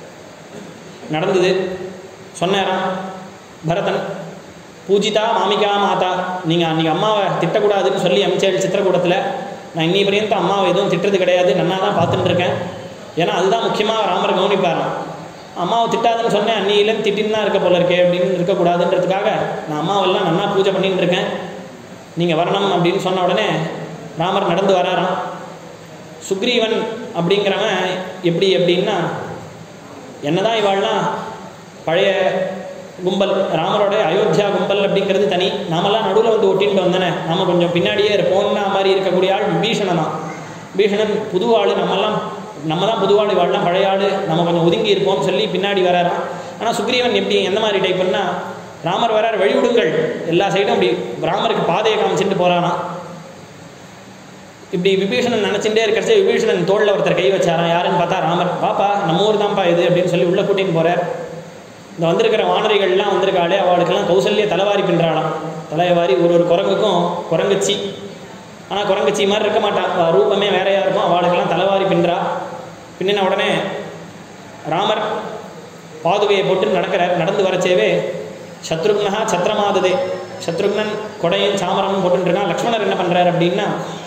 Speaker 1: நடந்தது சொன்னாராம் பரதன் பூஜிதா மாமிகா மாதா நீங்கள் அன்றைக்கி அம்மாவை திட்டக்கூடாதுன்னு சொல்லி அமிச்சேள் சித்திரக்கூடத்தில் நான் இன்னி பரியந்தம் அம்மாவை எதுவும் திட்டுறது கிடையாது நன்னா தான் பார்த்துட்டு இருக்கேன் ஏன்னா அதுதான் முக்கியமாக ராமர் கவனிப்பாராம் அம்மாவை திட்டாதுன்னு சொன்னேன் அன்னியிலேருந்து திட்டின்னு தான் இருக்க போல இருக்கே அப்படின்னு இருக்கக்கூடாதுன்றதுக்காக நான் அம்மாவெல்லாம் நன்னா பூஜை பண்ணிட்டு இருக்கேன் நீங்கள் வரணும் அப்படின்னு சொன்ன உடனே ராமர் நடந்து வராராம் சுக்ரீவன் அப்படிங்கிறவன் எப்படி எப்படின்னா என்னதான் இவாள்லாம் பழைய கும்பல் ராமரோட அயோத்தியா கும்பல் அப்படிங்கிறது தனி நாமெல்லாம் நடுவில் வந்து ஒட்டிட்டு வந்தானே நாம கொஞ்சம் பின்னாடியே இருப்போம்னா மாதிரி இருக்கக்கூடிய ஆள் பீஷணன் தான் பீஷணன் புது ஆள் நம்மெல்லாம் நம்ம தான் புது ஆள் இவாள்லாம் பழைய ஆள் நம்ம கொஞ்சம் ஒதுங்கி இருப்போம்னு சொல்லி பின்னாடி வராராம் ஆனால் சுக்ரீவன் எப்படி எந்த மாதிரி டைப்னா ராமர் வரார் வழி விடுங்கள் எல்லா சைடும் அப்படி ராமருக்கு பாதையை காமிச்சிட்டு போறானாம் இப்படி விபீஷணன் நினச்சிட்டே இருக்கிறச்சே விபீஷணன் தோளில் ஒருத்தர் கை வச்சாராம் யாருன்னு பார்த்தா ராமர் பாப்பா நம்ம ஊர் தான்ப்பா இது அப்படின்னு சொல்லி உள்ளே கூட்டின்னு போகிறார் இந்த வந்திருக்கிற வானரிகள்லாம் வந்திருக்காளே அவளுக்கெல்லாம் கௌசல்ய தலைவாரி பின்றாளாம் தலைவாரி ஒரு ஒரு குரங்குக்கும் குரங்குச்சி ஆனால் குரங்குச்சி மாதிரி இருக்க மாட்டா அவ ரூபமே வேறையாக இருக்கும் அவளுக்கெல்லாம் தலைவாரி பின்றா பின்னின உடனே ராமர் பாதுகையை போட்டு நடக்கிறார் நடந்து வரச்சேவே சத்ருக்னஹா சத்திரமாததே சத்ருக்னன் கொடையும் சாமரமும் போட்டுருக்கான் லக்ஷ்மணர் என்ன பண்ணுறாரு அப்படின்னா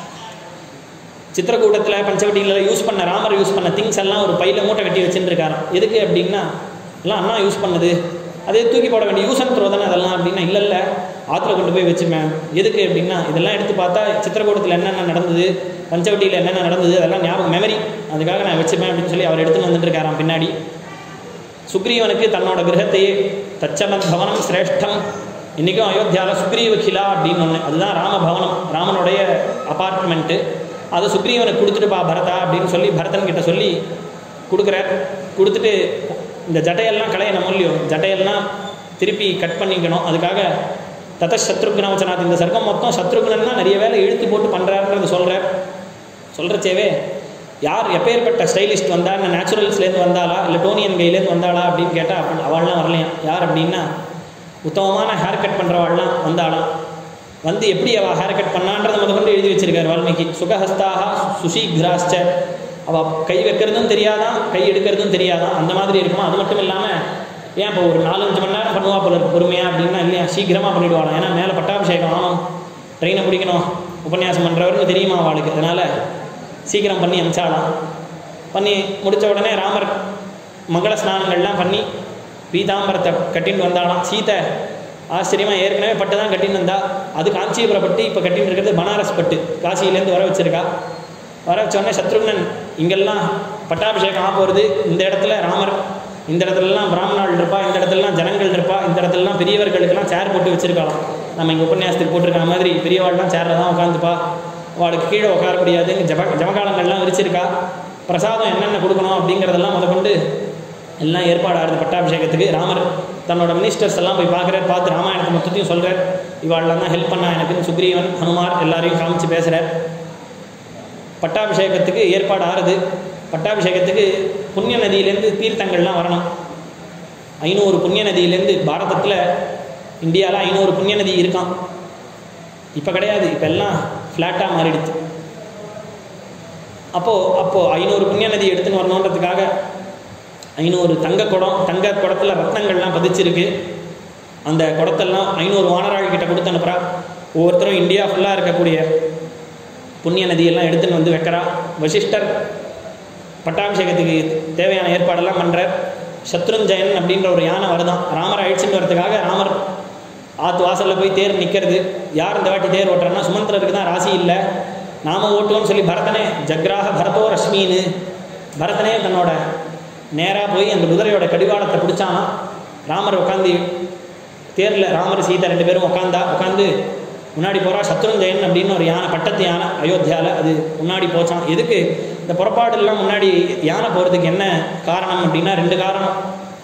Speaker 1: சித்திரக்கூடத்தில் பஞ்சவட்டியில் யூஸ் பண்ண ராமர் யூஸ் பண்ண திங்ஸ் எல்லாம் ஒரு பையில மூட்டை கட்டி வச்சுட்டு இருக்காராம் எதுக்கு அப்படின்னா எல்லாம் அண்ணா யூஸ் பண்ணது அதே தூக்கி போட வேண்டிய யூஸ் அண்ட் த்ரோ தானே அதெல்லாம் அப்படின்னா இல்லை இல்லை ஆற்றுல கொண்டு போய் வச்சுப்பேன் எதுக்கு அப்படின்னா இதெல்லாம் எடுத்து பார்த்தா சித்திரக்கூடத்தில் என்னென்ன நடந்தது பஞ்சவட்டியில் என்னென்ன நடந்தது அதெல்லாம் ஞாபகம் மெமரி அதுக்காக நான் வச்சுப்பேன் அப்படின்னு சொல்லி அவர் எடுத்துன்னு வந்துட்டு இருக்காராம் பின்னாடி சுக்ரீவனுக்கு தன்னோட கிரகத்தையே தச்சமத் பவனம் சிரேஷ்டம் இன்றைக்கும் அயோத்தியாவில் சுக்ரீவ கிலா அப்படின்னு ஒன்று அதுதான் ராமபவனம் ராமனுடைய அபார்ட்மெண்ட்டு அதை சுக்ரீவனுக்கு கொடுத்துட்டு பா பரதா அப்படின்னு சொல்லி பரதன் கிட்ட சொல்லி கொடுக்குறார் கொடுத்துட்டு இந்த ஜட்டையெல்லாம் களையணும் இல்லையோ ஜட்டையெல்லாம் திருப்பி கட் பண்ணிக்கணும் அதுக்காக தத சத்ருக்ன வச்சனாத் இந்த சர்க்கம் மொத்தம் சத்ருக்னன்னா நிறைய வேலை இழுத்து போட்டு பண்ணுறாருன்றது சொல்கிறார் சொல்கிறச்சேவே யார் எப்பேற்பட்ட ஸ்டைலிஸ்ட் வந்தா இல்லை நேச்சுரல்ஸ்லேருந்து வந்தாளா இல்லை டோனியன் கையிலேருந்து வந்தாளா அப்படின்னு கேட்டால் அப்படி அவள்லாம் வரலையாம் யார் அப்படின்னா உத்தமமான ஹேர் கட் பண்ணுறவாள்லாம் வந்தாளாம் வந்து எப்படி அவள் ஹேர் கட் பண்ணான்றதை முத கொண்டு எழுதி வச்சிருக்கார் வால்மீகி சுகஹஸ்தாக சுஷீக்ராஸ்ச அவள் கை வைக்கிறதும் தெரியாதான் கை எடுக்கிறதும் தெரியாதான் அந்த மாதிரி இருக்குமா அது மட்டும் இல்லாமல் ஏன் இப்போ ஒரு நாலஞ்சு மணி நேரம் பண்ணுவா போல இருக்கு பொறுமையாக அப்படின்னா இல்லையா சீக்கிரமாக பண்ணிவிடுவாளாம் ஏன்னா மேலே பட்டாபிஷேகம் ஆகணும் ட்ரெயினை பிடிக்கணும் உபன்யாசம் பண்ணுறவர்னு தெரியுமா அவளுக்கு அதனால் சீக்கிரம் பண்ணி அனுப்பிச்சாலாம் பண்ணி முடித்த உடனே ராமர் மங்கள ஸ்நானங்கள்லாம் பண்ணி பீதாம்பரத்தை கட்டின்னு வந்தாலாம் சீதை ஆச்சரியமாக ஏற்கனவே பட்டு தான் கட்டின்னு வந்தா அது காஞ்சிபுர பட்டு இப்போ கட்டின்னு இருக்கிறது பனாரஸ் பட்டு காசியிலேருந்து வர வச்சிருக்கா வர வச்ச உடனே சத்ருக்னன் இங்கெல்லாம் பட்டாபிஷேகம் ஆக போகிறது இந்த இடத்துல ராமர் இந்த இடத்துலலாம் பிராமணாள் இருப்பா இந்த இடத்துலலாம் ஜனங்கள் இருப்பா இந்த இடத்துலலாம் பெரியவர்களுக்கெல்லாம் சேர் போட்டு வச்சிருக்கலாம் நம்ம இங்கே உபன்யாசத்துக்கு போட்டிருக்க மாதிரி பெரியவாள்லாம் சேரில் தான் உட்காந்துப்பா அவளுக்கு கீழே உட்கார முடியாதுன்னு ஜப ஜமகாலங்கள்லாம் விரிச்சிருக்கா பிரசாதம் என்னென்ன கொடுக்கணும் அப்படிங்கிறதெல்லாம் முதற்கொண்டு எல்லாம் ஏற்பாடு ஆகுது பட்டாபிஷேகத்துக்கு ராமர் தன்னோட மினிஸ்டர்ஸ் எல்லாம் போய் பார்க்குறார் பார்த்து ராமாயணத்தை மொத்தத்தையும் சொல்கிறார் இவாளெல்லாம் தான் ஹெல்ப் பண்ணா எனக்குன்னு சுக்ரீவன் ஹனுமார் எல்லாரையும் காமிச்சு பேசுகிறார் பட்டாபிஷேகத்துக்கு ஏற்பாடு ஆறுது பட்டாபிஷேகத்துக்கு புண்ணிய நதியிலேருந்து தீர்த்தங்கள்லாம் வரணும் ஐநூறு புண்ணிய நதியிலேருந்து பாரதத்தில் இந்தியாவில் ஐநூறு புண்ணிய நதி இருக்கான் இப்போ கிடையாது இப்போ எல்லாம் ஃப்ளாட்டாக மாறிடுச்சு அப்போது அப்போது ஐநூறு புண்ணிய நதி எடுத்துன்னு வரணுன்றதுக்காக ஐநூறு தங்க குடம் தங்க குடத்தில் ரத்னங்கள்லாம் பதிச்சிருக்கு அந்த குடத்தெல்லாம் ஐநூறு வானராள் கிட்ட கொடுத்து அனுப்புகிறா ஒவ்வொருத்தரும் இந்தியா ஃபுல்லாக இருக்கக்கூடிய புண்ணிய நதியெல்லாம் எடுத்துன்னு வந்து வைக்கிறா வசிஷ்டர் பட்டாபிஷேகத்துக்கு தேவையான ஏற்பாடெல்லாம் பண்ணுறார் சத்ருஞ்சயன் அப்படின்ற ஒரு யானை வருதான் ராமரை அழிச்சுட்டு வரதுக்காக ராமர் ஆத்து வாசலில் போய் தேர் நிற்கிறது யார் இந்த வாட்டி தேர் ஓட்டுறன்னா சுமந்திரருக்கு தான் ராசி இல்லை நாம ஓட்டுவோம்னு சொல்லி பரதனே ஜக்ராக பரதோ ரஷ்மின்னு பரதனே தன்னோட நேராக போய் அந்த குதிரையோட கடிவாளத்தை பிடிச்சானா ராமர் உட்காந்து தேரில் ராமர் சீதா ரெண்டு பேரும் உட்காந்தா உட்காந்து முன்னாடி போகிறா சத்ருஞ்சயன் அப்படின்னு ஒரு யானை பட்டத்து யானை அயோத்தியாவில் அது முன்னாடி போச்சான் எதுக்கு இந்த புறப்பாடுலாம் முன்னாடி யானை போகிறதுக்கு என்ன காரணம் அப்படின்னா ரெண்டு காரணம்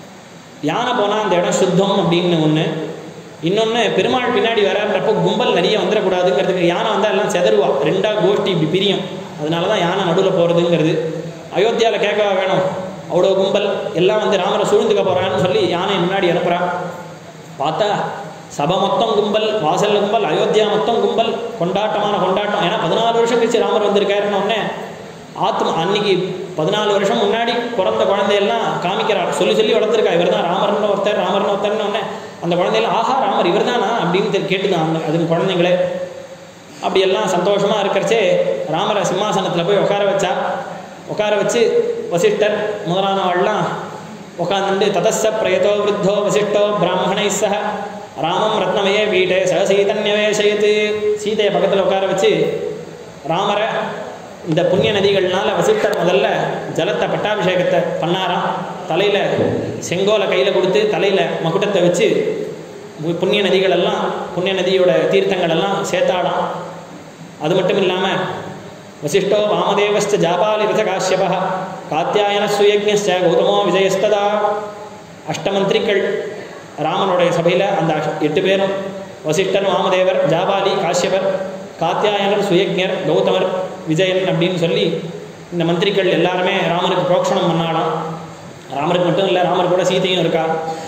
Speaker 1: யானை போனால் அந்த இடம் சுத்தம் அப்படின்னு ஒன்று இன்னொன்று பெருமாள் பின்னாடி வரான்றப்போ கும்பல் நிறைய வந்துடக்கூடாதுங்கிறதுக்கு யானை வந்தால் எல்லாம் செதறுவா ரெண்டாக கோஷ்டி இப்படி பிரியும் அதனால தான் யானை நடுவில் போகிறதுங்கிறது அயோத்தியாவில் கேட்கவா வேணும் அவ்வளோ கும்பல் எல்லாம் வந்து ராமரை சூழ்ந்துக்க போகிறான்னு சொல்லி யானை முன்னாடி அனுப்புகிறான் பார்த்தா சபை மொத்தம் கும்பல் வாசல்ல கும்பல் அயோத்தியா மொத்தம் கும்பல் கொண்டாட்டமான கொண்டாட்டம் ஏன்னா பதினாலு வருஷம் கழிச்சு ராமர் வந்திருக்காருன்னு உடனே ஆத்மா அன்னைக்கு பதினாலு வருஷம் முன்னாடி பிறந்த குழந்தையெல்லாம் காமிக்கிறார் சொல்லி சொல்லி வளர்த்துருக்கா இவர் தான் ராமர்னு ஒருத்தர் ராமர்னு ஒருத்தர்னு உடனே அந்த குழந்தையெல்லாம் ஆஹா ராமர் இவர் தானா அப்படின்னு கேட்டுதான் அந்த அதுக்கு குழந்தைங்களே அப்படி எல்லாம் சந்தோஷமாக இருக்கிறச்சே ராமரை சிம்மாசனத்தில் போய் உட்கார வச்சா உட்கார வச்சு வசிஷ்டர் முதலானவாள்லாம் உட்காந்துட்டு ததஸ்ஸ பிரயதோ விருத்தோ வசிஷ்டோ பிராமணை சக ராமம் ரத்னமயே வீட்டே சக சீதன்யவேசயத்து சீதையை பக்கத்தில் உட்கார வச்சு ராமரை இந்த புண்ணிய நதிகள்னால வசிஷ்டர் முதல்ல ஜலத்தை பட்டாபிஷேகத்தை பண்ணாராம் தலையில் செங்கோலை கையில் கொடுத்து தலையில் மகுடத்தை வச்சு புண்ணிய நதிகள் எல்லாம் புண்ணிய நதியோட தீர்த்தங்கள் எல்லாம் சேர்த்தாடாம் அது மட்டும் இல்லாமல் வசிஷ்டோ வாமதேவஸ்த ஜாபாலிரத காஷ்யப காத்தியாயன சுயஜ்ஞஸ்ட கௌதமோ விஜயஸ்ததா அஷ்டமந்திரிகள் ராமனுடைய சபையில் அந்த அஷ்- எட்டு பேரும் வசிஷ்டன் வாமதேவர் ஜாபாலி காஷ்யபர் காத்தியாயனர் சுயஜ்ஞர் கௌதமர் விஜயன் அப்படின்னு சொல்லி இந்த மந்திரிகள் எல்லாருமே ராமருக்கு புரோக்ஷணம் பண்ணாலாம் ராமருக்கு மட்டும் இல்லை ராமர் கூட சீதையும் இருக்கா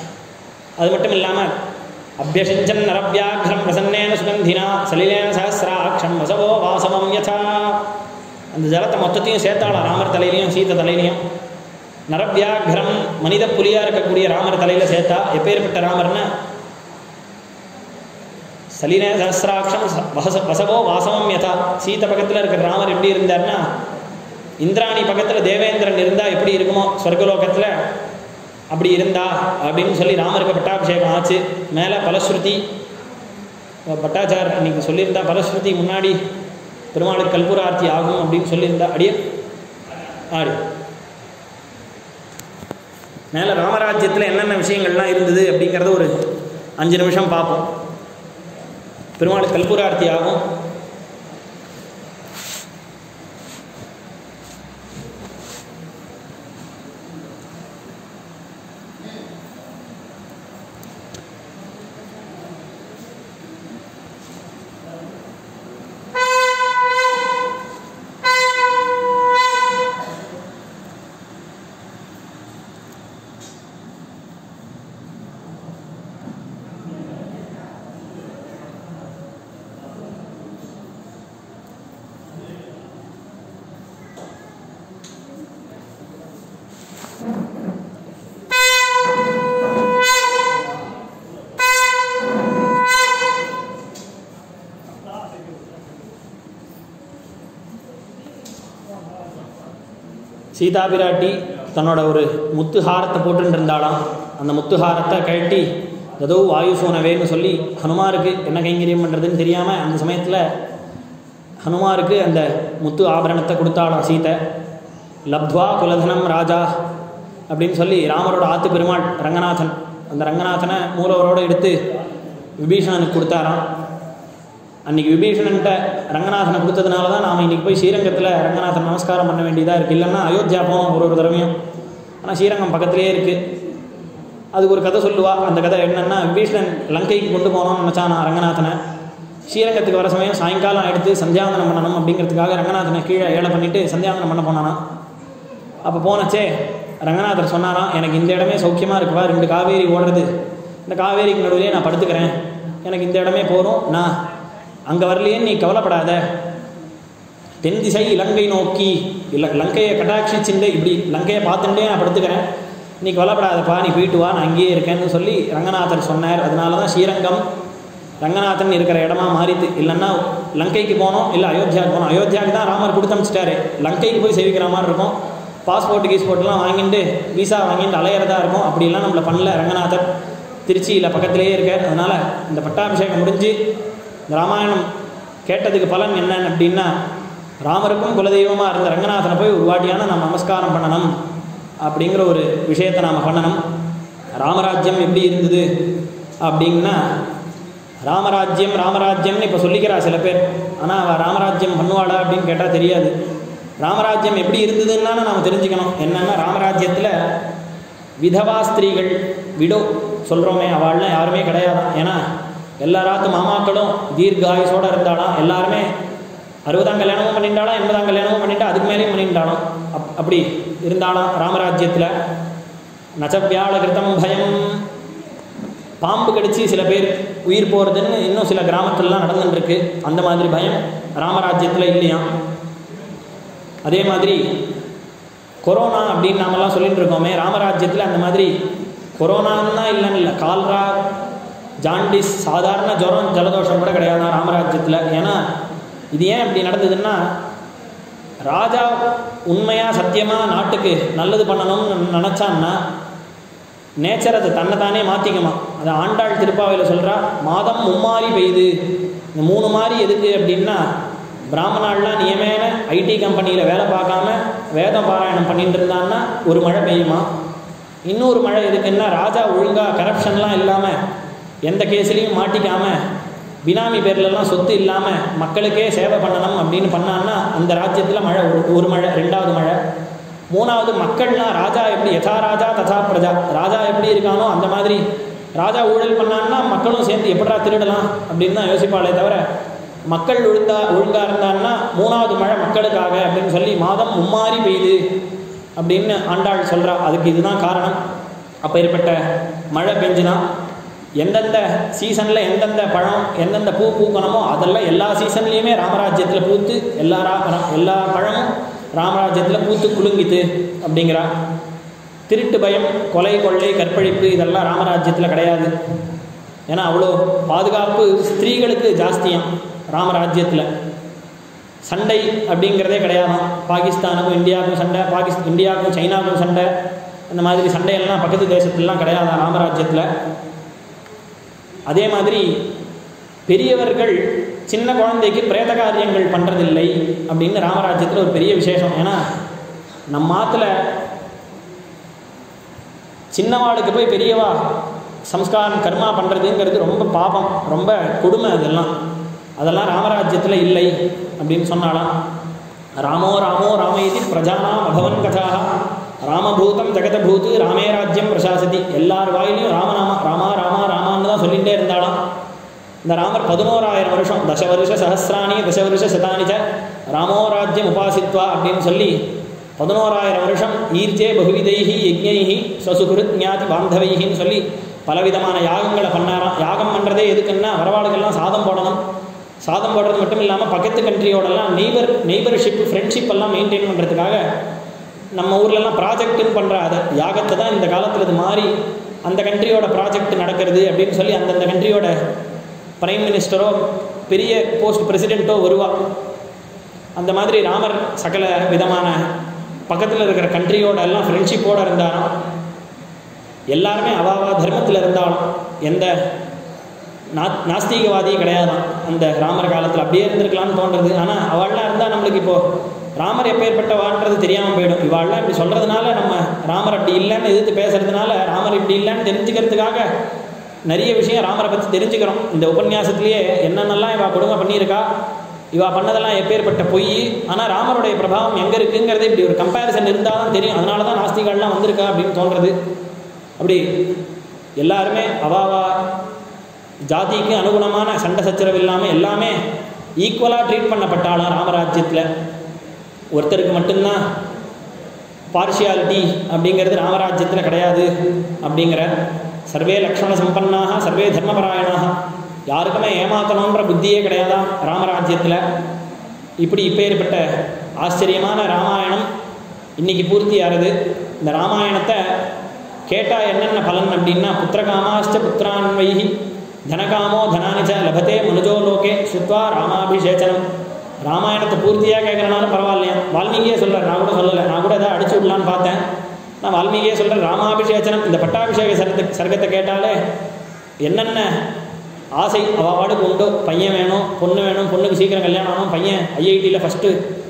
Speaker 1: அது மட்டும் இல்லாமல் அபியசிஞ்சன் நரவியாகிரம் பிரசன்னேன சுகந்தினா சலிலேன சஹசிராட்சம் வசவோ வாசவம் யதா அந்த ஜலத்தை மொத்தத்தையும் சேர்த்தாளாம் ராமர் தலையிலையும் சீதை தலையிலையும் நரவியாகிரம் மனித புலியாக இருக்கக்கூடிய ராமர் தலையில் சேர்த்தா எப்பேற்பட்ட ராமர்னா சலினே சஹசிராட்சம் ச- வச வசவோ வாசவம் யதா சீதை பக்கத்தில் இருக்கிற ராமர் எப்படி இருந்தார்னா இந்திராணி பக்கத்தில் தேவேந்திரன் இருந்தால் எப்படி இருக்குமோ சொர்க்கலோகத்தில் அப்படி இருந்தா அப்படின்னு சொல்லி ராமருக்கு பட்டாபிஷேகம் ஆச்சு மேலே பலஸ்ருதி பட்டாச்சார் அன்னைக்கு சொல்லியிருந்தா பலஸ்ருதி முன்னாடி பெருமாளுக்கு கல்பூர ஆர்த்தி ஆகும் அப்படின்னு சொல்லியிருந்தா அடியே ஆடி மேலே ராமராஜ்யத்தில் என்னென்ன விஷயங்கள்லாம் இருந்தது அப்படிங்கிறத ஒரு அஞ்சு நிமிஷம் பார்ப்போம் பெருமாளுக்கு கல்பூர ஆர்த்தி ஆகும் சீதா பிராட்டி தன்னோட ஒரு முத்து ஹாரத்தை போட்டுட்டு இருந்தாளாம் அந்த முத்து ஹாரத்தை கழட்டி ஏதோ வாயு சூனவேன்னு சொல்லி ஹனுமாருக்கு என்ன கைங்கரியம் பண்ணுறதுன்னு தெரியாமல் அந்த சமயத்தில் ஹனுமாருக்கு அந்த முத்து ஆபரணத்தை கொடுத்தாளாம் சீதை லப்த்வா குலதனம் ராஜா அப்படின்னு சொல்லி ராமரோட ஆத்து பெருமாள் ரங்கநாதன் அந்த ரங்கநாதனை மூலவரோடு எடுத்து விபீஷணனுக்கு கொடுத்தாராம் அன்றைக்கி விபீஷணன்ட்ட ரங்கநாதனை கொடுத்ததுனால தான் நாம் இன்றைக்கி போய் ஸ்ரீரங்கத்தில் ரங்கநாதன் நமஸ்காரம் பண்ண வேண்டியதாக இருக்குது இல்லைன்னா அயோத்தியா போவோம் ஒரு ஒரு தடவையும் ஆனால் ஸ்ரீரங்கம் பக்கத்துலேயே இருக்குது அதுக்கு ஒரு கதை சொல்லுவா அந்த கதை என்னென்னா விபீஷணன் லங்கைக்கு கொண்டு போகணும்னு நினச்சான் ரங்கநாதனை ஸ்ரீரங்கத்துக்கு வர சமயம் சாயங்காலம் எடுத்து சந்தியாவந்தனம் பண்ணணும் அப்படிங்கிறதுக்காக ரங்கநாதனை கீழே ஏழை பண்ணிவிட்டு சந்தியாவந்தனம் பண்ண போனானா அப்போ போனச்சே ரங்கநாதர் சொன்னாராம் எனக்கு இந்த இடமே சௌக்கியமாக இருக்குவா ரெண்டு காவேரி ஓடுறது இந்த காவேரிக்கு நடுவிலே நான் படுத்துக்கிறேன் எனக்கு இந்த இடமே போதும் நான் அங்கே வரலையேன்னு நீ கவலைப்படாத தென் திசை இலங்கை நோக்கி இல்லை லங்கையை கட்டாட்சிச்சுண்டு இப்படி லங்கையை பார்த்துட்டே நான் படுத்துக்கிறேன் நீ கவலைப்படாதப்பா நீ போயிட்டு வா நான் அங்கேயே இருக்கேன்னு சொல்லி ரங்கநாதர் சொன்னார் அதனால தான் ஸ்ரீரங்கம் ரங்கநாதன் இருக்கிற இடமா மாறித்து இல்லைன்னா லங்கைக்கு போனோம் இல்லை அயோத்தியாவுக்கு போனோம் அயோத்தியாவுக்கு தான் ராமர் கொடுத்து அமிச்சிட்டாரு லங்கைக்கு போய் சேவிக்கிற மாதிரி இருக்கும் பாஸ்போர்ட் கீஸ்போர்ட்லாம் வாங்கிட்டு விசா வாங்கிட்டு அலையிறதா இருக்கும் அப்படிலாம் நம்மளை பண்ணல ரங்கநாதர் திருச்சியில் பக்கத்திலேயே இருக்கார் அதனால் இந்த பட்டாபிஷேகம் முடிஞ்சு இந்த ராமாயணம் கேட்டதுக்கு பலன் என்னன்னு அப்படின்னா ராமருக்கும் குலதெய்வமாக இருந்த ரங்கநாதனை போய் ஒரு வாட்டியான நம்ம நமஸ்காரம் பண்ணணும் அப்படிங்கிற ஒரு விஷயத்தை நாம் பண்ணணும் ராமராஜ்யம் எப்படி இருந்தது அப்படின்னா ராமராஜ்யம் ராமராஜ்யம்னு இப்போ சொல்லிக்கிறா சில பேர் ஆனால் அவள் ராமராஜ்யம் பண்ணுவாளா அப்படின்னு கேட்டால் தெரியாது ராமராஜ்யம் எப்படி இருந்ததுன்னா நாம் தெரிஞ்சுக்கணும் என்னென்னா ராமராஜ்யத்தில் விதவா ஸ்திரீகள் விடோ சொல்கிறோமே அவள்லாம் யாருமே கிடையாது ஏன்னா எல்லா ராத்து மாமாக்களும் தீர்க்க ஆயுசோடு இருந்தாலும் எல்லாருமே அறுபதாம் கல்யாணமும் பண்ணிட்டாலும் எண்பதாம் கல்யாணமும் பண்ணிட்டா அதுக்கு மேலேயும் பண்ணிட்டாலும் அப் அப்படி இருந்தாலும் ராமராஜ்யத்தில் நச்சவியாழ கிருத்தம் பயம் பாம்பு கடிச்சு சில பேர் உயிர் போகிறதுன்னு இன்னும் சில கிராமத்துலலாம் நடந்துட்டுருக்கு அந்த மாதிரி பயம் ராமராஜ்யத்தில் இல்லையா அதே மாதிரி கொரோனா அப்படின்னு நாமெல்லாம் சொல்லிட்டு இருக்கோமே ராமராஜ்யத்தில் அந்த மாதிரி கொரோனான்னா இல்லைன்னு இல்லை கால்ரா ஜாண்டிஸ் சாதாரண ஜுரம் ஜலதோஷம் கூட கிடையாது ராமராஜ்யத்தில் ஏன்னா இது ஏன் இப்படி நடந்ததுன்னா ராஜா உண்மையாக சத்தியமாக நாட்டுக்கு நல்லது பண்ணணும்னு நினச்சான்னா நேச்சர் அது தன்னைத்தானே மாற்றிக்குமா அதை ஆண்டாள் திருப்பாவையில் சொல்கிறா மாதம் மும்மாறி பெய்யுது இந்த மூணு மாறி எதுக்கு அப்படின்னா பிராமணாள்லாம் நியமேன ஐடி கம்பெனியில் வேலை பார்க்காம வேதம் பாராயணம் பண்ணிட்டு இருந்தான்னா ஒரு மழை பெய்யுமா இன்னொரு மழை எதுக்குன்னா ராஜா ஒழுங்காக கரப்ஷன்லாம் இல்லாமல் எந்த கேஸ்லேயும் மாட்டிக்காமல் பினாமி பேர்லலாம் சொத்து இல்லாமல் மக்களுக்கே சேவை பண்ணணும் அப்படின்னு பண்ணான்னா அந்த ராஜ்யத்தில் மழை ஒரு ஒரு மழை ரெண்டாவது மழை மூணாவது மக்கள்லாம் ராஜா எப்படி யதா ராஜா ததா பிரஜா ராஜா எப்படி இருக்கானோ அந்த மாதிரி ராஜா ஊழல் பண்ணான்னா மக்களும் சேர்ந்து எப்படா திருடலாம் அப்படின்னு தான் யோசிப்பாளே தவிர மக்கள் ஒழுங்கா ஒழுங்காக இருந்தான்னா மூணாவது மழை மக்களுக்காக அப்படின்னு சொல்லி மாதம் மும்மாறி பெய்யுது அப்படின்னு ஆண்டாள் சொல்கிறா அதுக்கு இதுதான் காரணம் அப்போ ஏற்பட்ட மழை பெஞ்சுனா எந்தெந்த சீசனில் எந்தெந்த பழம் எந்தெந்த பூ பூக்கணுமோ அதெல்லாம் எல்லா சீசன்லேயுமே ராமராஜ்யத்தில் பூத்து எல்லா ரா எல்லா பழமும் ராமராஜ்யத்தில் பூத்து குலுங்கித்து அப்படிங்கிறா திருட்டு பயம் கொலை கொள்ளை கற்பழிப்பு இதெல்லாம் ராமராஜ்யத்தில் கிடையாது ஏன்னா அவ்வளோ பாதுகாப்பு ஸ்திரீகளுக்கு ஜாஸ்தியாம் ராமராஜ்யத்தில் சண்டை அப்படிங்கிறதே கிடையாதாம் பாகிஸ்தானுக்கும் இந்தியாவுக்கும் சண்டை பாகிஸ் இந்தியாவுக்கும் சைனாவுக்கும் சண்டை இந்த மாதிரி சண்டையெல்லாம் பக்கத்து தேசத்துலலாம் கிடையாதான் ராமராஜ்யத்தில் அதே மாதிரி பெரியவர்கள் சின்ன குழந்தைக்கு பிரேத காரியங்கள் பண்ணுறதில்லை அப்படின்னு ராமராஜ்யத்தில் ஒரு பெரிய விசேஷம் ஏன்னா நம்ம ஆற்றுல சின்னவாளுக்கு போய் பெரியவா சம்ஸ்காரம் கர்மா பண்ணுறதுங்கிறது ரொம்ப பாபம் ரொம்ப கொடுமை அதெல்லாம் அதெல்லாம் ராமராஜ்யத்தில் இல்லை அப்படின்னு சொன்னாலாம் ராமோ ராமோ ராமேதி பிரஜானாம் அபவன் கதாக ராமபூதம் ஜெகதபூத்து ராமே ராஜ்யம் பிரசாசதி எல்லார் வாயிலையும் ராமநாமா ராமா ராமா ராமான்னு தான் சொல்லிகிட்டே இருந்தாலாம் இந்த ராமர் பதினோராயிரம் வருஷம் தச வருஷ சஹசிராணி தச வருஷ சதானிச்ச ராமோ ராஜ்யம் உபாசித்வா அப்படின்னு சொல்லி பதினோராயிரம் வருஷம் ஈர்ஜே பகுவிதைஹி யஜ்ஞைஹி ஸ்வசுகிருத் ஞாதி பாந்தவைஹின்னு சொல்லி பலவிதமான யாகங்களை பண்ணாராம் யாகம் பண்ணுறதே எதுக்குன்னா வரவாளுக்கெல்லாம் சாதம் போடணும் சாதம் போடுறது மட்டும் இல்லாமல் பக்கத்து கண்ட்ரியோடலாம் நெய்பர் நெய்பர்ஷிப் ஃப்ரெண்ட்ஷிப் எல்லாம் மெயின்டைன் பண்ணுறதுக்காக நம்ம ஊர்லலாம் ப்ராஜெக்ட்டுன்னு பண்ணுற அதை யாகத்தை தான் இந்த காலத்தில் இது மாறி அந்த கண்ட்ரியோட ப்ராஜெக்ட் நடக்கிறது அப்படின்னு சொல்லி அந்தந்த கண்ட்ரியோட பிரைம் மினிஸ்டரோ பெரிய போஸ்ட் பிரசிடெண்ட்டோ வருவா அந்த மாதிரி ராமர் சகல விதமான பக்கத்தில் இருக்கிற கண்ட்ரியோட எல்லாம் ஃப்ரெண்ட்ஷிப்போடு இருந்தாராம் எல்லாருமே அவாவா தர்மத்தில் இருந்தாலும் எந்த நா நாஸ்திகவாதி கிடையாதான் அந்த ராமர் காலத்தில் அப்படியே இருந்திருக்கலாம்னு தோன்றது ஆனால் அவள்லாம் இருந்தால் நம்மளுக்கு இப்போது ராமர் எப்பேற்பட்டவான்றது தெரியாமல் போயிடும் இவாள்லாம் இப்படி சொல்கிறதுனால நம்ம ராமர் அப்படி இல்லைன்னு எதிர்த்து பேசுறதுனால ராமர் இப்படி இல்லைன்னு தெரிஞ்சுக்கிறதுக்காக நிறைய விஷயம் ராமரை பற்றி தெரிஞ்சுக்கிறோம் இந்த உபன்யாசத்துலேயே என்னென்னலாம் இவா கொடுமை பண்ணியிருக்கா இவா பண்ணதெல்லாம் எப்பேற்பட்ட பொய் ஆனால் ராமருடைய பிரபாவம் எங்கே இருக்குங்கிறது இப்படி ஒரு கம்பேரிசன் இருந்தால் தான் தெரியும் அதனால தான் நாஸ்திகள்லாம் வந்திருக்கா அப்படின்னு தோன்றது அப்படி எல்லாருமே அவாவா ஜாதிக்கு அனுகுணமான சண்டை சச்சரவு இல்லாமல் எல்லாமே ஈக்குவலாக ட்ரீட் பண்ணப்பட்டாலும் ராமராஜ்யத்தில் ஒருத்தருக்கு மட்டும்தான் பார்ஷியாலிட்டி அப்படிங்கிறது ராமராஜ்யத்தில் கிடையாது அப்படிங்கிற சர்வே லக்ஷ்மண சம்பன்னாக சர்வே தர்மபராயணாக யாருக்குமே ஏமாத்தணுன்ற புத்தியே கிடையாதான் ராமராஜ்யத்தில் இப்படி இப்பேற்பட்ட ஆச்சரியமான ராமாயணம் இன்னைக்கு பூர்த்தி ஆறுது இந்த ராமாயணத்தை கேட்டால் என்னென்ன பலன் அப்படின்னா புத்திரகாமாச்ச புத்திரான்வைஹி தனகாமோ தனானிச்ச லபத்தே மனுஜோ லோகே சுத்வா ராமாபிஷேச்சனம் ராமாயணத்தை பூர்த்தியாக கேட்குறனாலும் பரவாயில்லையா வால்மீகியே சொல்கிறார் நான் கூட சொல்லலை நான் கூட எதாவது அடிச்சு விடலான்னு பார்த்தேன் நான் வால்மீகியே சொல்கிறேன் ராமாபிஷேச்சனம் இந்த பட்டாபிஷேக சரத்தை சர்க்கத்தை கேட்டாலே என்னென்ன ஆசை அவாடுக்கு உண்டோ பையன் வேணும் பொண்ணு வேணும் பொண்ணுக்கு சீக்கிரம் கல்யாணம் ஆகணும் பையன் ஐஐடியில் ஃபஸ்ட்டு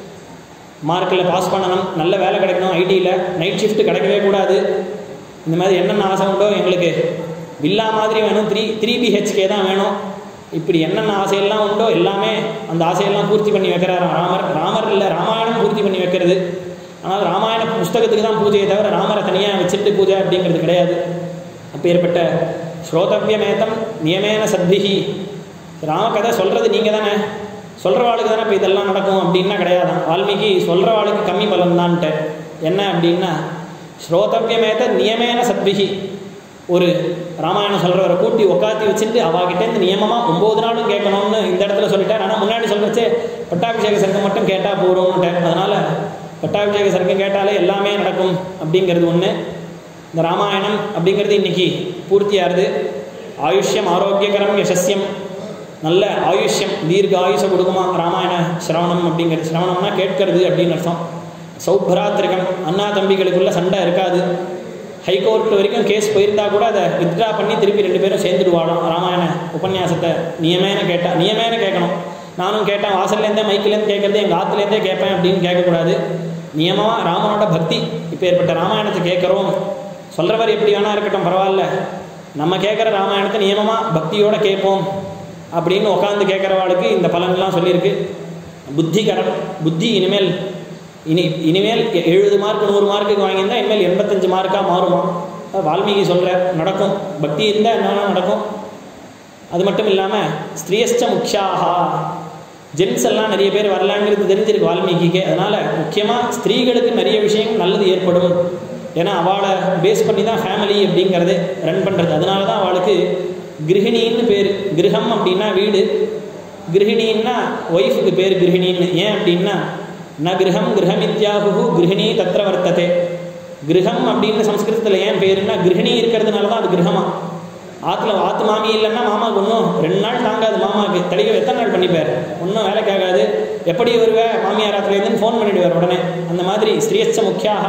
Speaker 1: மார்க்கில் பாஸ் பண்ணணும் நல்ல வேலை கிடைக்கணும் ஐடியில் நைட் ஷிஃப்ட் கிடைக்கவே கூடாது இந்த மாதிரி என்னென்ன ஆசை உண்டோ எங்களுக்கு வில்லா மாதிரி வேணும் த்ரீ த்ரீ பிஹெச்கே தான் வேணும் இப்படி என்னென்ன ஆசையெல்லாம் உண்டோ எல்லாமே அந்த ஆசையெல்லாம் பூர்த்தி பண்ணி வைக்கிறார் ராமர் ராமர் இல்லை ராமாயணம் பூர்த்தி பண்ணி வைக்கிறது ஆனால் ராமாயண புஸ்தகத்துக்கு தான் பூஜையை தவிர ராமரை தனியாக வச்சுட்டு பூஜை அப்படிங்கிறது கிடையாது அப்பேற்பட்ட ஸ்ரோதவியமேதம் நியமேன சத்பிகி ராமகதை சொல்கிறது நீங்கள் தானே சொல்கிறவாளுக்கு தானே இப்போ இதெல்லாம் நடக்கும் அப்படின்னா கிடையாதான் வால்மீகி சொல்கிறவாளுக்கு கம்மி பலன் தான்ட்டு என்ன அப்படின்னா ஸ்ரோதவியமேத நியமேன சத்பிகி ஒரு ராமாயணம் சொல்கிறவரை கூட்டி உட்காத்தி வச்சுட்டு அவாகிட்டேருந்து நியமமாக ஒம்பது நாளும் கேட்கணும்னு இந்த இடத்துல சொல்லிட்டார் ஆனால் முன்னாடி சொல்கிறச்சே பட்டாபிஷேக சர்க்கம் மட்டும் கேட்டால் போகிறோம்ட்டு அதனால் பட்டாபிஷேக சர்க்கம் கேட்டாலே எல்லாமே நடக்கும் அப்படிங்கிறது ஒன்று இந்த ராமாயணம் அப்படிங்கிறது இன்னைக்கு பூர்த்தியாகுது ஆயுஷ்யம் ஆரோக்கியகரம் யசஸ்யம் நல்ல ஆயுஷ்யம் தீர்க்க ஆயுஷ கொடுக்குமா ராமாயண சிரவணம் அப்படிங்கிறது சிரவணம்னா கேட்கறது அப்படின்னு அர்த்தம் சௌபராத்திரிகம் அண்ணா தம்பிகளுக்குள்ள சண்டை இருக்காது ஹைகோர்ட் வரைக்கும் கேஸ் போயிருந்தா கூட அதை வித்ட்ரா பண்ணி திருப்பி ரெண்டு பேரும் சேர்ந்துடுவாளாம் ராமாயண உபன்யாசத்தை நியமேன கேட்டா நியமேன கேட்கணும் நானும் கேட்டேன் வாசல்லேருந்தே மைக்கிலேருந்து கேட்கறது எங்கள் ஆற்றுலேருந்தே கேட்பேன் அப்படின்னு கேட்கக்கூடாது நியமமாக ராமனோட பக்தி இப்போ ஏற்பட்ட ராமாயணத்தை கேட்குறோம் சொல்கிறவர் எப்படி வேணா இருக்கட்டும் பரவாயில்ல நம்ம கேட்குற ராமாயணத்தை நியமமாக பக்தியோடு கேட்போம் அப்படின்னு உட்காந்து கேட்குறவாளுக்கு இந்த பலன்லாம் சொல்லியிருக்கு புத்திகரம் புத்தி இனிமேல் இனி இனிமேல் எழுபது மார்க் நூறு மார்க்குக்கு வாங்கியிருந்தா இனிமேல் எண்பத்தஞ்சு மார்க்காக மாறுமா வால்மீகி சொல்கிற நடக்கும் பக்தி இருந்தால் என்னென்ன நடக்கும் அது மட்டும் இல்லாமல் ஸ்திரீயஸ்ட முக்கியாகா ஜென்ஸ் எல்லாம் நிறைய பேர் வரலாங்கிறது தெரிஞ்சிருக்கு வால்மீகிக்கு அதனால் முக்கியமாக ஸ்திரீகளுக்கு நிறைய விஷயங்கள் நல்லது ஏற்படும் ஏன்னா அவளை பேஸ் பண்ணி தான் ஃபேமிலி அப்படிங்கிறது ரன் பண்ணுறது அதனால தான் அவளுக்கு கிருஹிணின்னு பேர் கிரகம் அப்படின்னா வீடு கிருஹிணின்னா ஒய்ஃபுக்கு பேர் கிருஹிணின்னு ஏன் அப்படின்னா ந கிரகம் கிரகமித்யாகு கிருஹிணி தத்திர வர்த்ததே கிரகம் அப்படின்னு சம்ஸ்கிருதத்தில் ஏன் பேருன்னா கிருஹிணி இருக்கிறதுனால தான் அது கிரகமா ஆற்றுல ஆத்து மாமி இல்லைன்னா மாமாவுக்கு ஒன்றும் ரெண்டு நாள் தாங்காது மாமாவுக்கு தடிக்க எத்தனை நாள் பண்ணிப்பார் ஒன்றும் வேலைக்கு ஆகாது எப்படி வருவ மாமியார் ஆற்றுலேருந்துன்னு ஃபோன் பண்ணிவிடுவார் உடனே அந்த மாதிரி ஸ்ரீயச்ச முக்கியாக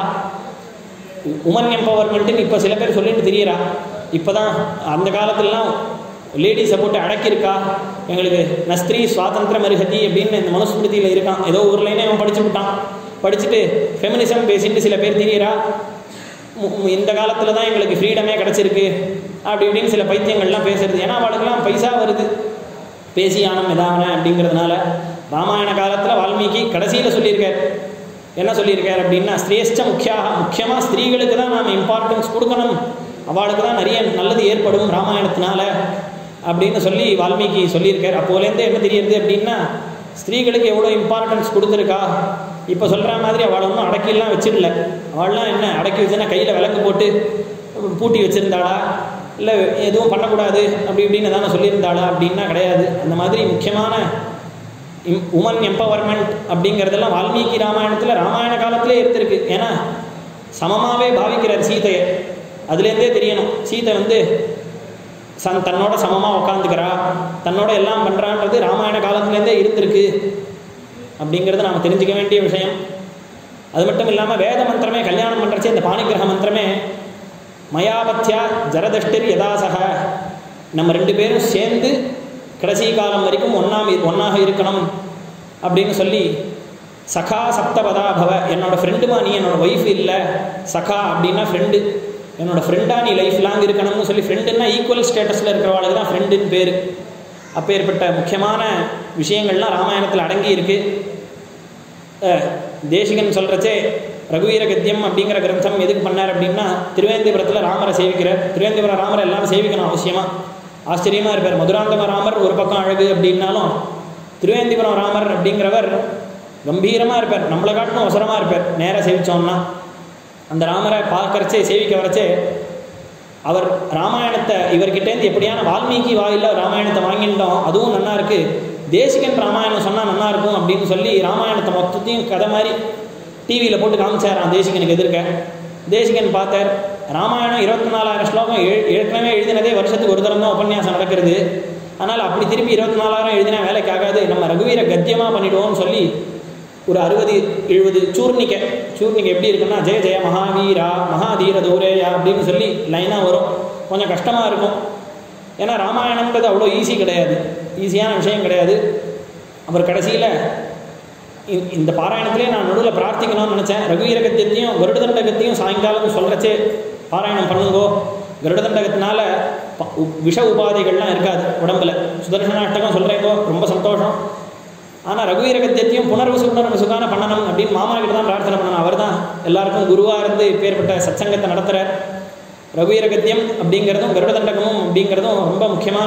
Speaker 1: உமன் எம்பவர்மெண்ட்டுன்னு இப்போ சில பேர் சொல்லிட்டு தெரியறா இப்போ தான் அந்த காலத்துலலாம் லேடிஸை போட்டு அடக்கியிருக்கா எங்களுக்கு நஸ்திரி சுவாதந்திர மருகதி அப்படின்னு இந்த மனுஸ்மிருதியில் இருக்கான் ஏதோ ஊர்லேனே அவன் படிச்சு விட்டான் படிச்சுட்டு ஃபெமினிசம் பேசிட்டு சில பேர் தெரியறா இந்த காலத்தில் தான் எங்களுக்கு ஃப்ரீடமே கிடச்சிருக்கு அப்படி இப்படின்னு சில பைத்தியங்கள்லாம் பேசுறது ஏன்னா அவளுக்கெல்லாம் பைசா வருது பேசி ஆனம் எதாவன அப்படிங்கிறதுனால ராமாயண காலத்தில் வால்மீகி கடைசியில் சொல்லியிருக்கார் என்ன சொல்லியிருக்கார் அப்படின்னா ஸ்திரீஷ்ட முக்கியாக முக்கியமாக ஸ்திரீகளுக்கு தான் நாம் இம்பார்ட்டன்ஸ் கொடுக்கணும் அவளுக்கு தான் நிறைய நல்லது ஏற்படும் ராமாயணத்தினால அப்படின்னு சொல்லி வால்மீகி சொல்லியிருக்கார் அப்போலேருந்து என்ன தெரியுது அப்படின்னா ஸ்திரீகளுக்கு எவ்வளோ இம்பார்ட்டன்ஸ் கொடுத்துருக்கா இப்போ சொல்கிற மாதிரி அவளை ஒன்றும் அடக்கிலாம் வச்சிடல அவள்லாம் என்ன அடக்கி வச்சுன்னா கையில் விளக்கு போட்டு பூட்டி வச்சுருந்தாளா இல்லை எதுவும் பண்ணக்கூடாது அப்படி இப்படின்னு தானே சொல்லியிருந்தாளா அப்படின்னா கிடையாது அந்த மாதிரி முக்கியமான உமன் எம்பவர்மெண்ட் அப்படிங்கிறதெல்லாம் வால்மீகி ராமாயணத்தில் ராமாயண காலத்திலே இருந்திருக்கு ஏன்னா சமமாகவே பாவிக்கிறார் சீதையை அதுலேருந்தே தெரியணும் சீதை வந்து சன் தன்னோட சமமாக உட்காந்துக்கிறா தன்னோட எல்லாம் பண்ணுறான்றது ராமாயண காலத்துலேருந்தே இருந்திருக்கு அப்படிங்கிறத நாம் தெரிஞ்சுக்க வேண்டிய விஷயம் அது மட்டும் இல்லாமல் வேத மந்திரமே கல்யாணம் பண்ணுறச்சே இந்த பாணிகிரக மந்திரமே மயாபத்யா ஜரதஷ்டிர் யதாசக நம்ம ரெண்டு பேரும் சேர்ந்து கடைசி காலம் வரைக்கும் ஒன்றாம் ஒன்றாக இருக்கணும் அப்படின்னு சொல்லி சகா சப்தபதா பவ என்னோட ஃப்ரெண்டுமா நீ என்னோட ஒய்ஃப் இல்லை சகா அப்படின்னா ஃப்ரெண்டு என்னோட ஃப்ரெண்டாக நீ லைஃப் லாங் இருக்கணும்னு சொல்லி ஃப்ரெண்டுன்னா ஈக்குவல் ஸ்டேட்டஸில் இருக்கிறவாளுக்கு தான் ஃப்ரெண்டுன்னு பேர் அப்பேற்பட்ட முக்கியமான விஷயங்கள்லாம் ராமாயணத்தில் அடங்கி இருக்கு அஹ், தேசிகன் சொல்கிறச்சே ரகுவீர கத்தியம் அப்படிங்கிற கிரந்தம் எதுக்கு பண்ணார் அப்படின்னா திருவேந்திபுரத்தில் ராமரை சேவிக்கிறார் திருவேந்திபுரம் ராமரை எல்லாரும் சேவிக்கணும் அவசியமாக ஆச்சரியமாக இருப்பார் மதுராந்தக ராமர் ஒரு பக்கம் அழகு அப்படின்னாலும் திருவேந்திபுரம் ராமர் அப்படிங்கிறவர் கம்பீரமாக இருப்பார் நம்மளை காட்டிலும் அவசரமாக இருப்பார் நேராக சேவிச்சோம்னா அந்த ராமரை பார்க்கறச்சே சேவிக்க வரச்சே அவர் ராமாயணத்தை இவர்கிட்டேருந்து எப்படியான வால்மீகி வாயில ராமாயணத்தை வாங்கிட்டோம் அதுவும் நல்லா இருக்கு தேசிகன் ராமாயணம் சொன்னால் நல்லா இருக்கும் அப்படின்னு சொல்லி ராமாயணத்தை மொத்தத்தையும் கதை மாதிரி டிவியில் போட்டு காமிச்சாராம் தேசிகனுக்கு எதிர்க்க தேசிகன் பார்த்தார் ராமாயணம் இருபத்தி நாலாயிரம் ஸ்லோகம் ஏ- ஏற்கனவே எழுதினதே வருஷத்துக்கு ஒரு தரம் தான் உபன்யாசம் நடக்கிறது ஆனால் அப்படி திருப்பி இருபத்தி நாலாயிரம் எழுதினா வேலைக்கு ஆகாது நம்ம ரகுவீர கத்தியமாக பண்ணிடுவோம்னு சொல்லி ஒரு அறுபது எழுபது சூர்ணிக்கை சூர்ணிக்கை எப்படி இருக்குன்னா ஜெய ஜெய மகாவீரா மகாதீர தூரேயா அப்படின்னு சொல்லி லைனாக வரும் கொஞ்சம் கஷ்டமாக இருக்கும் ஏன்னா ராமாயணம்ன்றது அவ்வளோ ஈஸி கிடையாது ஈஸியான விஷயம் கிடையாது அப்புறம் கடைசியில் இந்த பாராயணத்திலே நான் நடுவில் பிரார்த்திக்கணும்னு நினச்சேன் ரகுவீர கத்தியத்தையும் கருடதண்டகத்தையும் சாயங்காலம் சொல்கிறச்சே பாராயணம் பண்ணுங்கோ கருடதண்டகத்தினால ப- உ- விஷ உபாதைகள்லாம் இருக்காது உடம்புல சுதர்சனாஷ்டகம் சொல்கிறேங்கோ ரொம்ப சந்தோஷம் ஆனால் ரகுவீர கத்தியத்தையும் புனர்வசு புனர்வசுக்கான பண்ணணும் அப்படின்னு மாமா கிட்ட தான் பிரார்த்தனை பண்ணணும் அவர் தான் எல்லாருக்கும் குருவாக இருந்து இப்பேற்பட்ட சத்சங்கத்தை நடத்துகிறார் ரகுவீர கத்தியம் அப்படிங்கிறதும் கருடதண்டகமும் அப்படிங்கிறதும் ரொம்ப முக்கியமான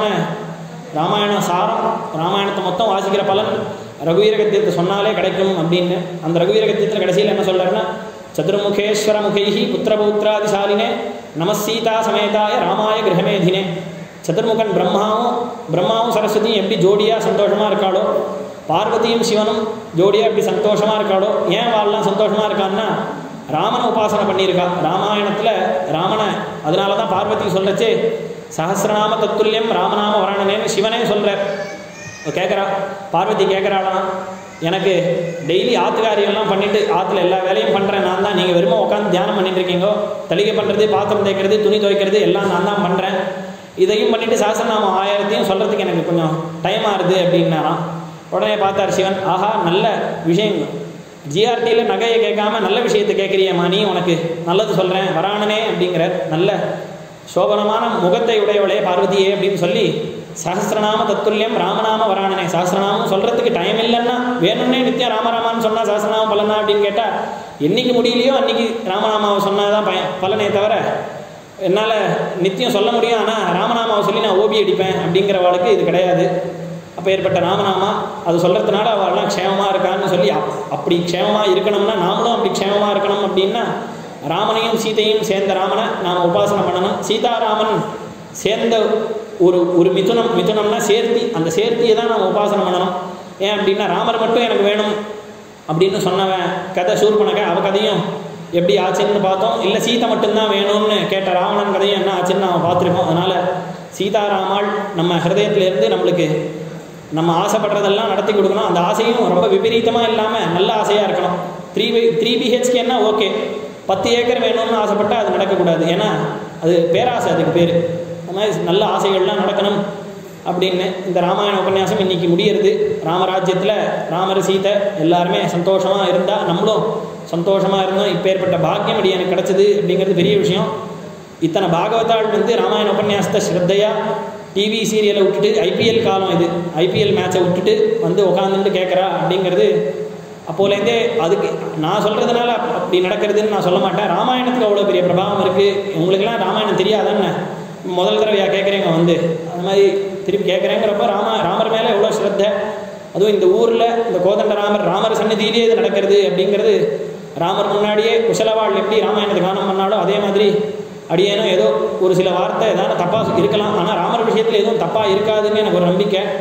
Speaker 1: ராமாயண சாரம் ராமாயணத்தை மொத்தம் வாசிக்கிற பலன் ரகுவீர கத்தியத்தை சொன்னாலே கிடைக்கும் அப்படின்னு அந்த ரகுவீர கத்தியத்தில் கடைசியில் என்ன சொல்றாருன்னா சதுர்முகேஸ்வர முகைஹி புத்திரபௌத்திராதிசாலினே நமசீதா சமேதாய ராமாய கிரகமேதினே சதுர்முகன் பிரம்மாவும் பிரம்மாவும் சரஸ்வதியும் எப்படி ஜோடியாக சந்தோஷமாக இருக்காளோ பார்வதியும் சிவனும் ஜோடியாக எப்படி சந்தோஷமாக இருக்காளோ ஏன் வாழலாம் சந்தோஷமாக இருக்கான்னா ராமனை உபாசனை பண்ணியிருக்கா ராமாயணத்தில் ராமனை அதனால தான் பார்வதி சொல்லச்சே சஹசிரநாம தத்துல்யம் ராமநாம வரணனேன்னு சிவனே சொல்கிறார் கேட்குறா பார்வதி கேட்குறாளாம் எனக்கு டெய்லி ஆத்துக்காரியெல்லாம் பண்ணிட்டு ஆற்றுல எல்லா வேலையும் பண்ணுறேன் நான் தான் நீங்கள் வெறும உட்காந்து தியானம் பண்ணிட்டு இருக்கீங்கோ தளிகை பண்ணுறது பாத்திரம் தேய்க்கிறது துணி துவைக்கிறது எல்லாம் நான் தான் பண்ணுறேன் இதையும் பண்ணிட்டு சாஸ்திரநாமம் ஆயிரத்தையும் சொல்கிறதுக்கு எனக்கு கொஞ்சம் டைம் ஆகுது அப்படின்னாராம் உடனே பார்த்தார் சிவன் ஆஹா நல்ல விஷயம் ஜிஆர்டியில் நகையை கேட்காம நல்ல விஷயத்தை கேட்குறியம்மா நீ உனக்கு நல்லது சொல்கிறேன் வராணனே அப்படிங்கிறார் நல்ல சோபனமான முகத்தை உடையவளே பார்வதியே அப்படின்னு சொல்லி சஹசிரநாம தத்துல்யம் ராமநாம வராணனே சஹசிரநாமம் சொல்கிறதுக்கு டைம் இல்லைன்னா வேணும்னே நித்தியம் ராமராமான்னு சொன்னால் சஹசிரநாமம் பலனா அப்படின்னு கேட்டால் என்னைக்கு முடியலையோ அன்னைக்கு ராமநாமாவை சொன்னால் தான் பய பலனே தவிர என்னால் நித்தியம் சொல்ல முடியும் ஆனால் ராமநாமாவை சொல்லி நான் ஓபி அடிப்பேன் அப்படிங்கிறவாளுக்கு இது கிடையாது அப்போ ஏற்பட்ட ராமநாமா அது சொல்கிறதுனால அவள்லாம் க்ஷேமமாக இருக்கான்னு சொல்லி அப் அப்படி க்ஷேமமாக இருக்கணும்னா நாமளும் அப்படி க்ஷேமமாக இருக்கணும் அப்படின்னா ராமனையும் சீதையும் சேர்ந்த ராமனை நாம் உபாசனை பண்ணணும் சீதாராமன் சேர்ந்த ஒரு ஒரு மிதுனம் மிதுனம்னா சேர்த்தி அந்த சேர்த்தியை தான் நாம் உபாசனை பண்ணணும் ஏன் அப்படின்னா ராமர் மட்டும் எனக்கு வேணும் அப்படின்னு சொன்னவன் கதை சூர்பனக அவ கதையும் எப்படி ஆச்சுன்னு பார்த்தோம் இல்லை சீதை மட்டும்தான் வேணும்னு கேட்ட ராவணன் கதையும் என்ன ஆச்சுன்னு நாம் பார்த்துருக்கோம் அதனால் சீதாராமாள் நம்ம ஹிருதயத்திலேருந்து நம்மளுக்கு நம்ம ஆசைப்படுறதெல்லாம் நடத்தி கொடுக்கணும் அந்த ஆசையும் ரொம்ப விபரீதமாக இல்லாமல் நல்ல ஆசையாக இருக்கணும் த்ரீ பை த்ரீ பிஹெச்கேன்னா ஓகே பத்து ஏக்கர் வேணும்னு ஆசைப்பட்டால் அது நடக்கக்கூடாது ஏன்னா அது பேராசை அதுக்கு பேர் அந்த மாதிரி நல்ல ஆசைகள்லாம் நடக்கணும் அப்படின்னு இந்த ராமாயண உபன்யாசம் இன்னைக்கு முடியறது ராமராஜ்யத்தில் ராமர் சீதை எல்லாருமே சந்தோஷமாக இருந்தால் நம்மளும் சந்தோஷமாக இருந்தோம் இப்பேற்பட்ட பாக்கியம் அடி எனக்கு கிடச்சிது அப்படிங்கிறது பெரிய விஷயம் இத்தனை பாகவதாள் வந்து ராமாயண உபன்யாசத்தை ஸ்ரத்தையா டிவி சீரியலை விட்டுட்டு ஐபிஎல் காலம் இது ஐபிஎல் மேட்சை விட்டுட்டு வந்து உட்காந்துட்டு கேட்குறா அப்படிங்கிறது அப்போலேருந்தே அதுக்கு நான் சொல்கிறதுனால அப்படி நடக்கிறதுன்னு நான் சொல்ல மாட்டேன் ராமாயணத்துக்கு அவ்வளோ பெரிய பிரபாவம் இருக்குது உங்களுக்கெல்லாம் ராமாயணம் தெரியாதானே முதல் தடவையாக கேட்குறீங்க வந்து அந்த மாதிரி திருப்பி கேட்குறேங்கிறப்ப ராம ராமர் மேலே எவ்வளோ ஸ்ரத்தை அதுவும் இந்த ஊரில் இந்த கோதண்ட ராமர் ராமர் சந்நிதியிலே இது நடக்கிறது அப்படிங்கிறது ராமர் முன்னாடியே குசலவாள் எப்படி ராமாயணத்தை கானம் பண்ணாலோ அதே மாதிரி அடியேனும் ஏதோ ஒரு சில வார்த்தை ஏதாவது தப்பாக இருக்கலாம் ஆனால் ராமர் விஷயத்தில் எதுவும் தப்பாக இருக்காதுன்னு எனக்கு ஒரு நம்பிக்கை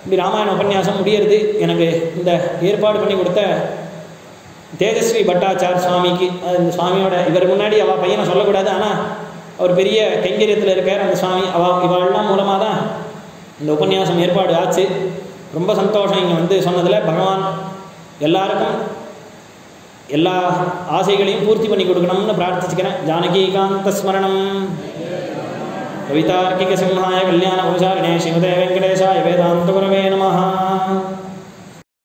Speaker 1: இப்படி ராமாயண உபன்யாசம் முடியறது எனக்கு இந்த ஏற்பாடு பண்ணி கொடுத்த தேஜஸ்வி பட்டாச்சார் சுவாமிக்கு அது இந்த சுவாமியோட இவர் முன்னாடி அவள் பையனை சொல்லக்கூடாது ஆனால் அவர் பெரிய கைங்கரியத்தில் இருக்கார் அந்த சுவாமி அவ இவாள்லாம் மூலமாக தான் இந்த உபன்யாசம் ஏற்பாடு ஆச்சு ரொம்ப சந்தோஷம் இங்கே வந்து சொன்னதில் பகவான் எல்லாருக்கும் எல்லா ஆசைகளையும் பூர்த்தி பண்ணி கொடுக்கணும்னு பிரார்த்திச்சுக்கிறேன் ஜானகீகாந்த ஸ்மரணம் கவிதார்க்கிக சிம்ஹாய கல்யாண உசாரிணே ஸ்ரீமதே வெங்கடேஷாய வேதாந்த குரவே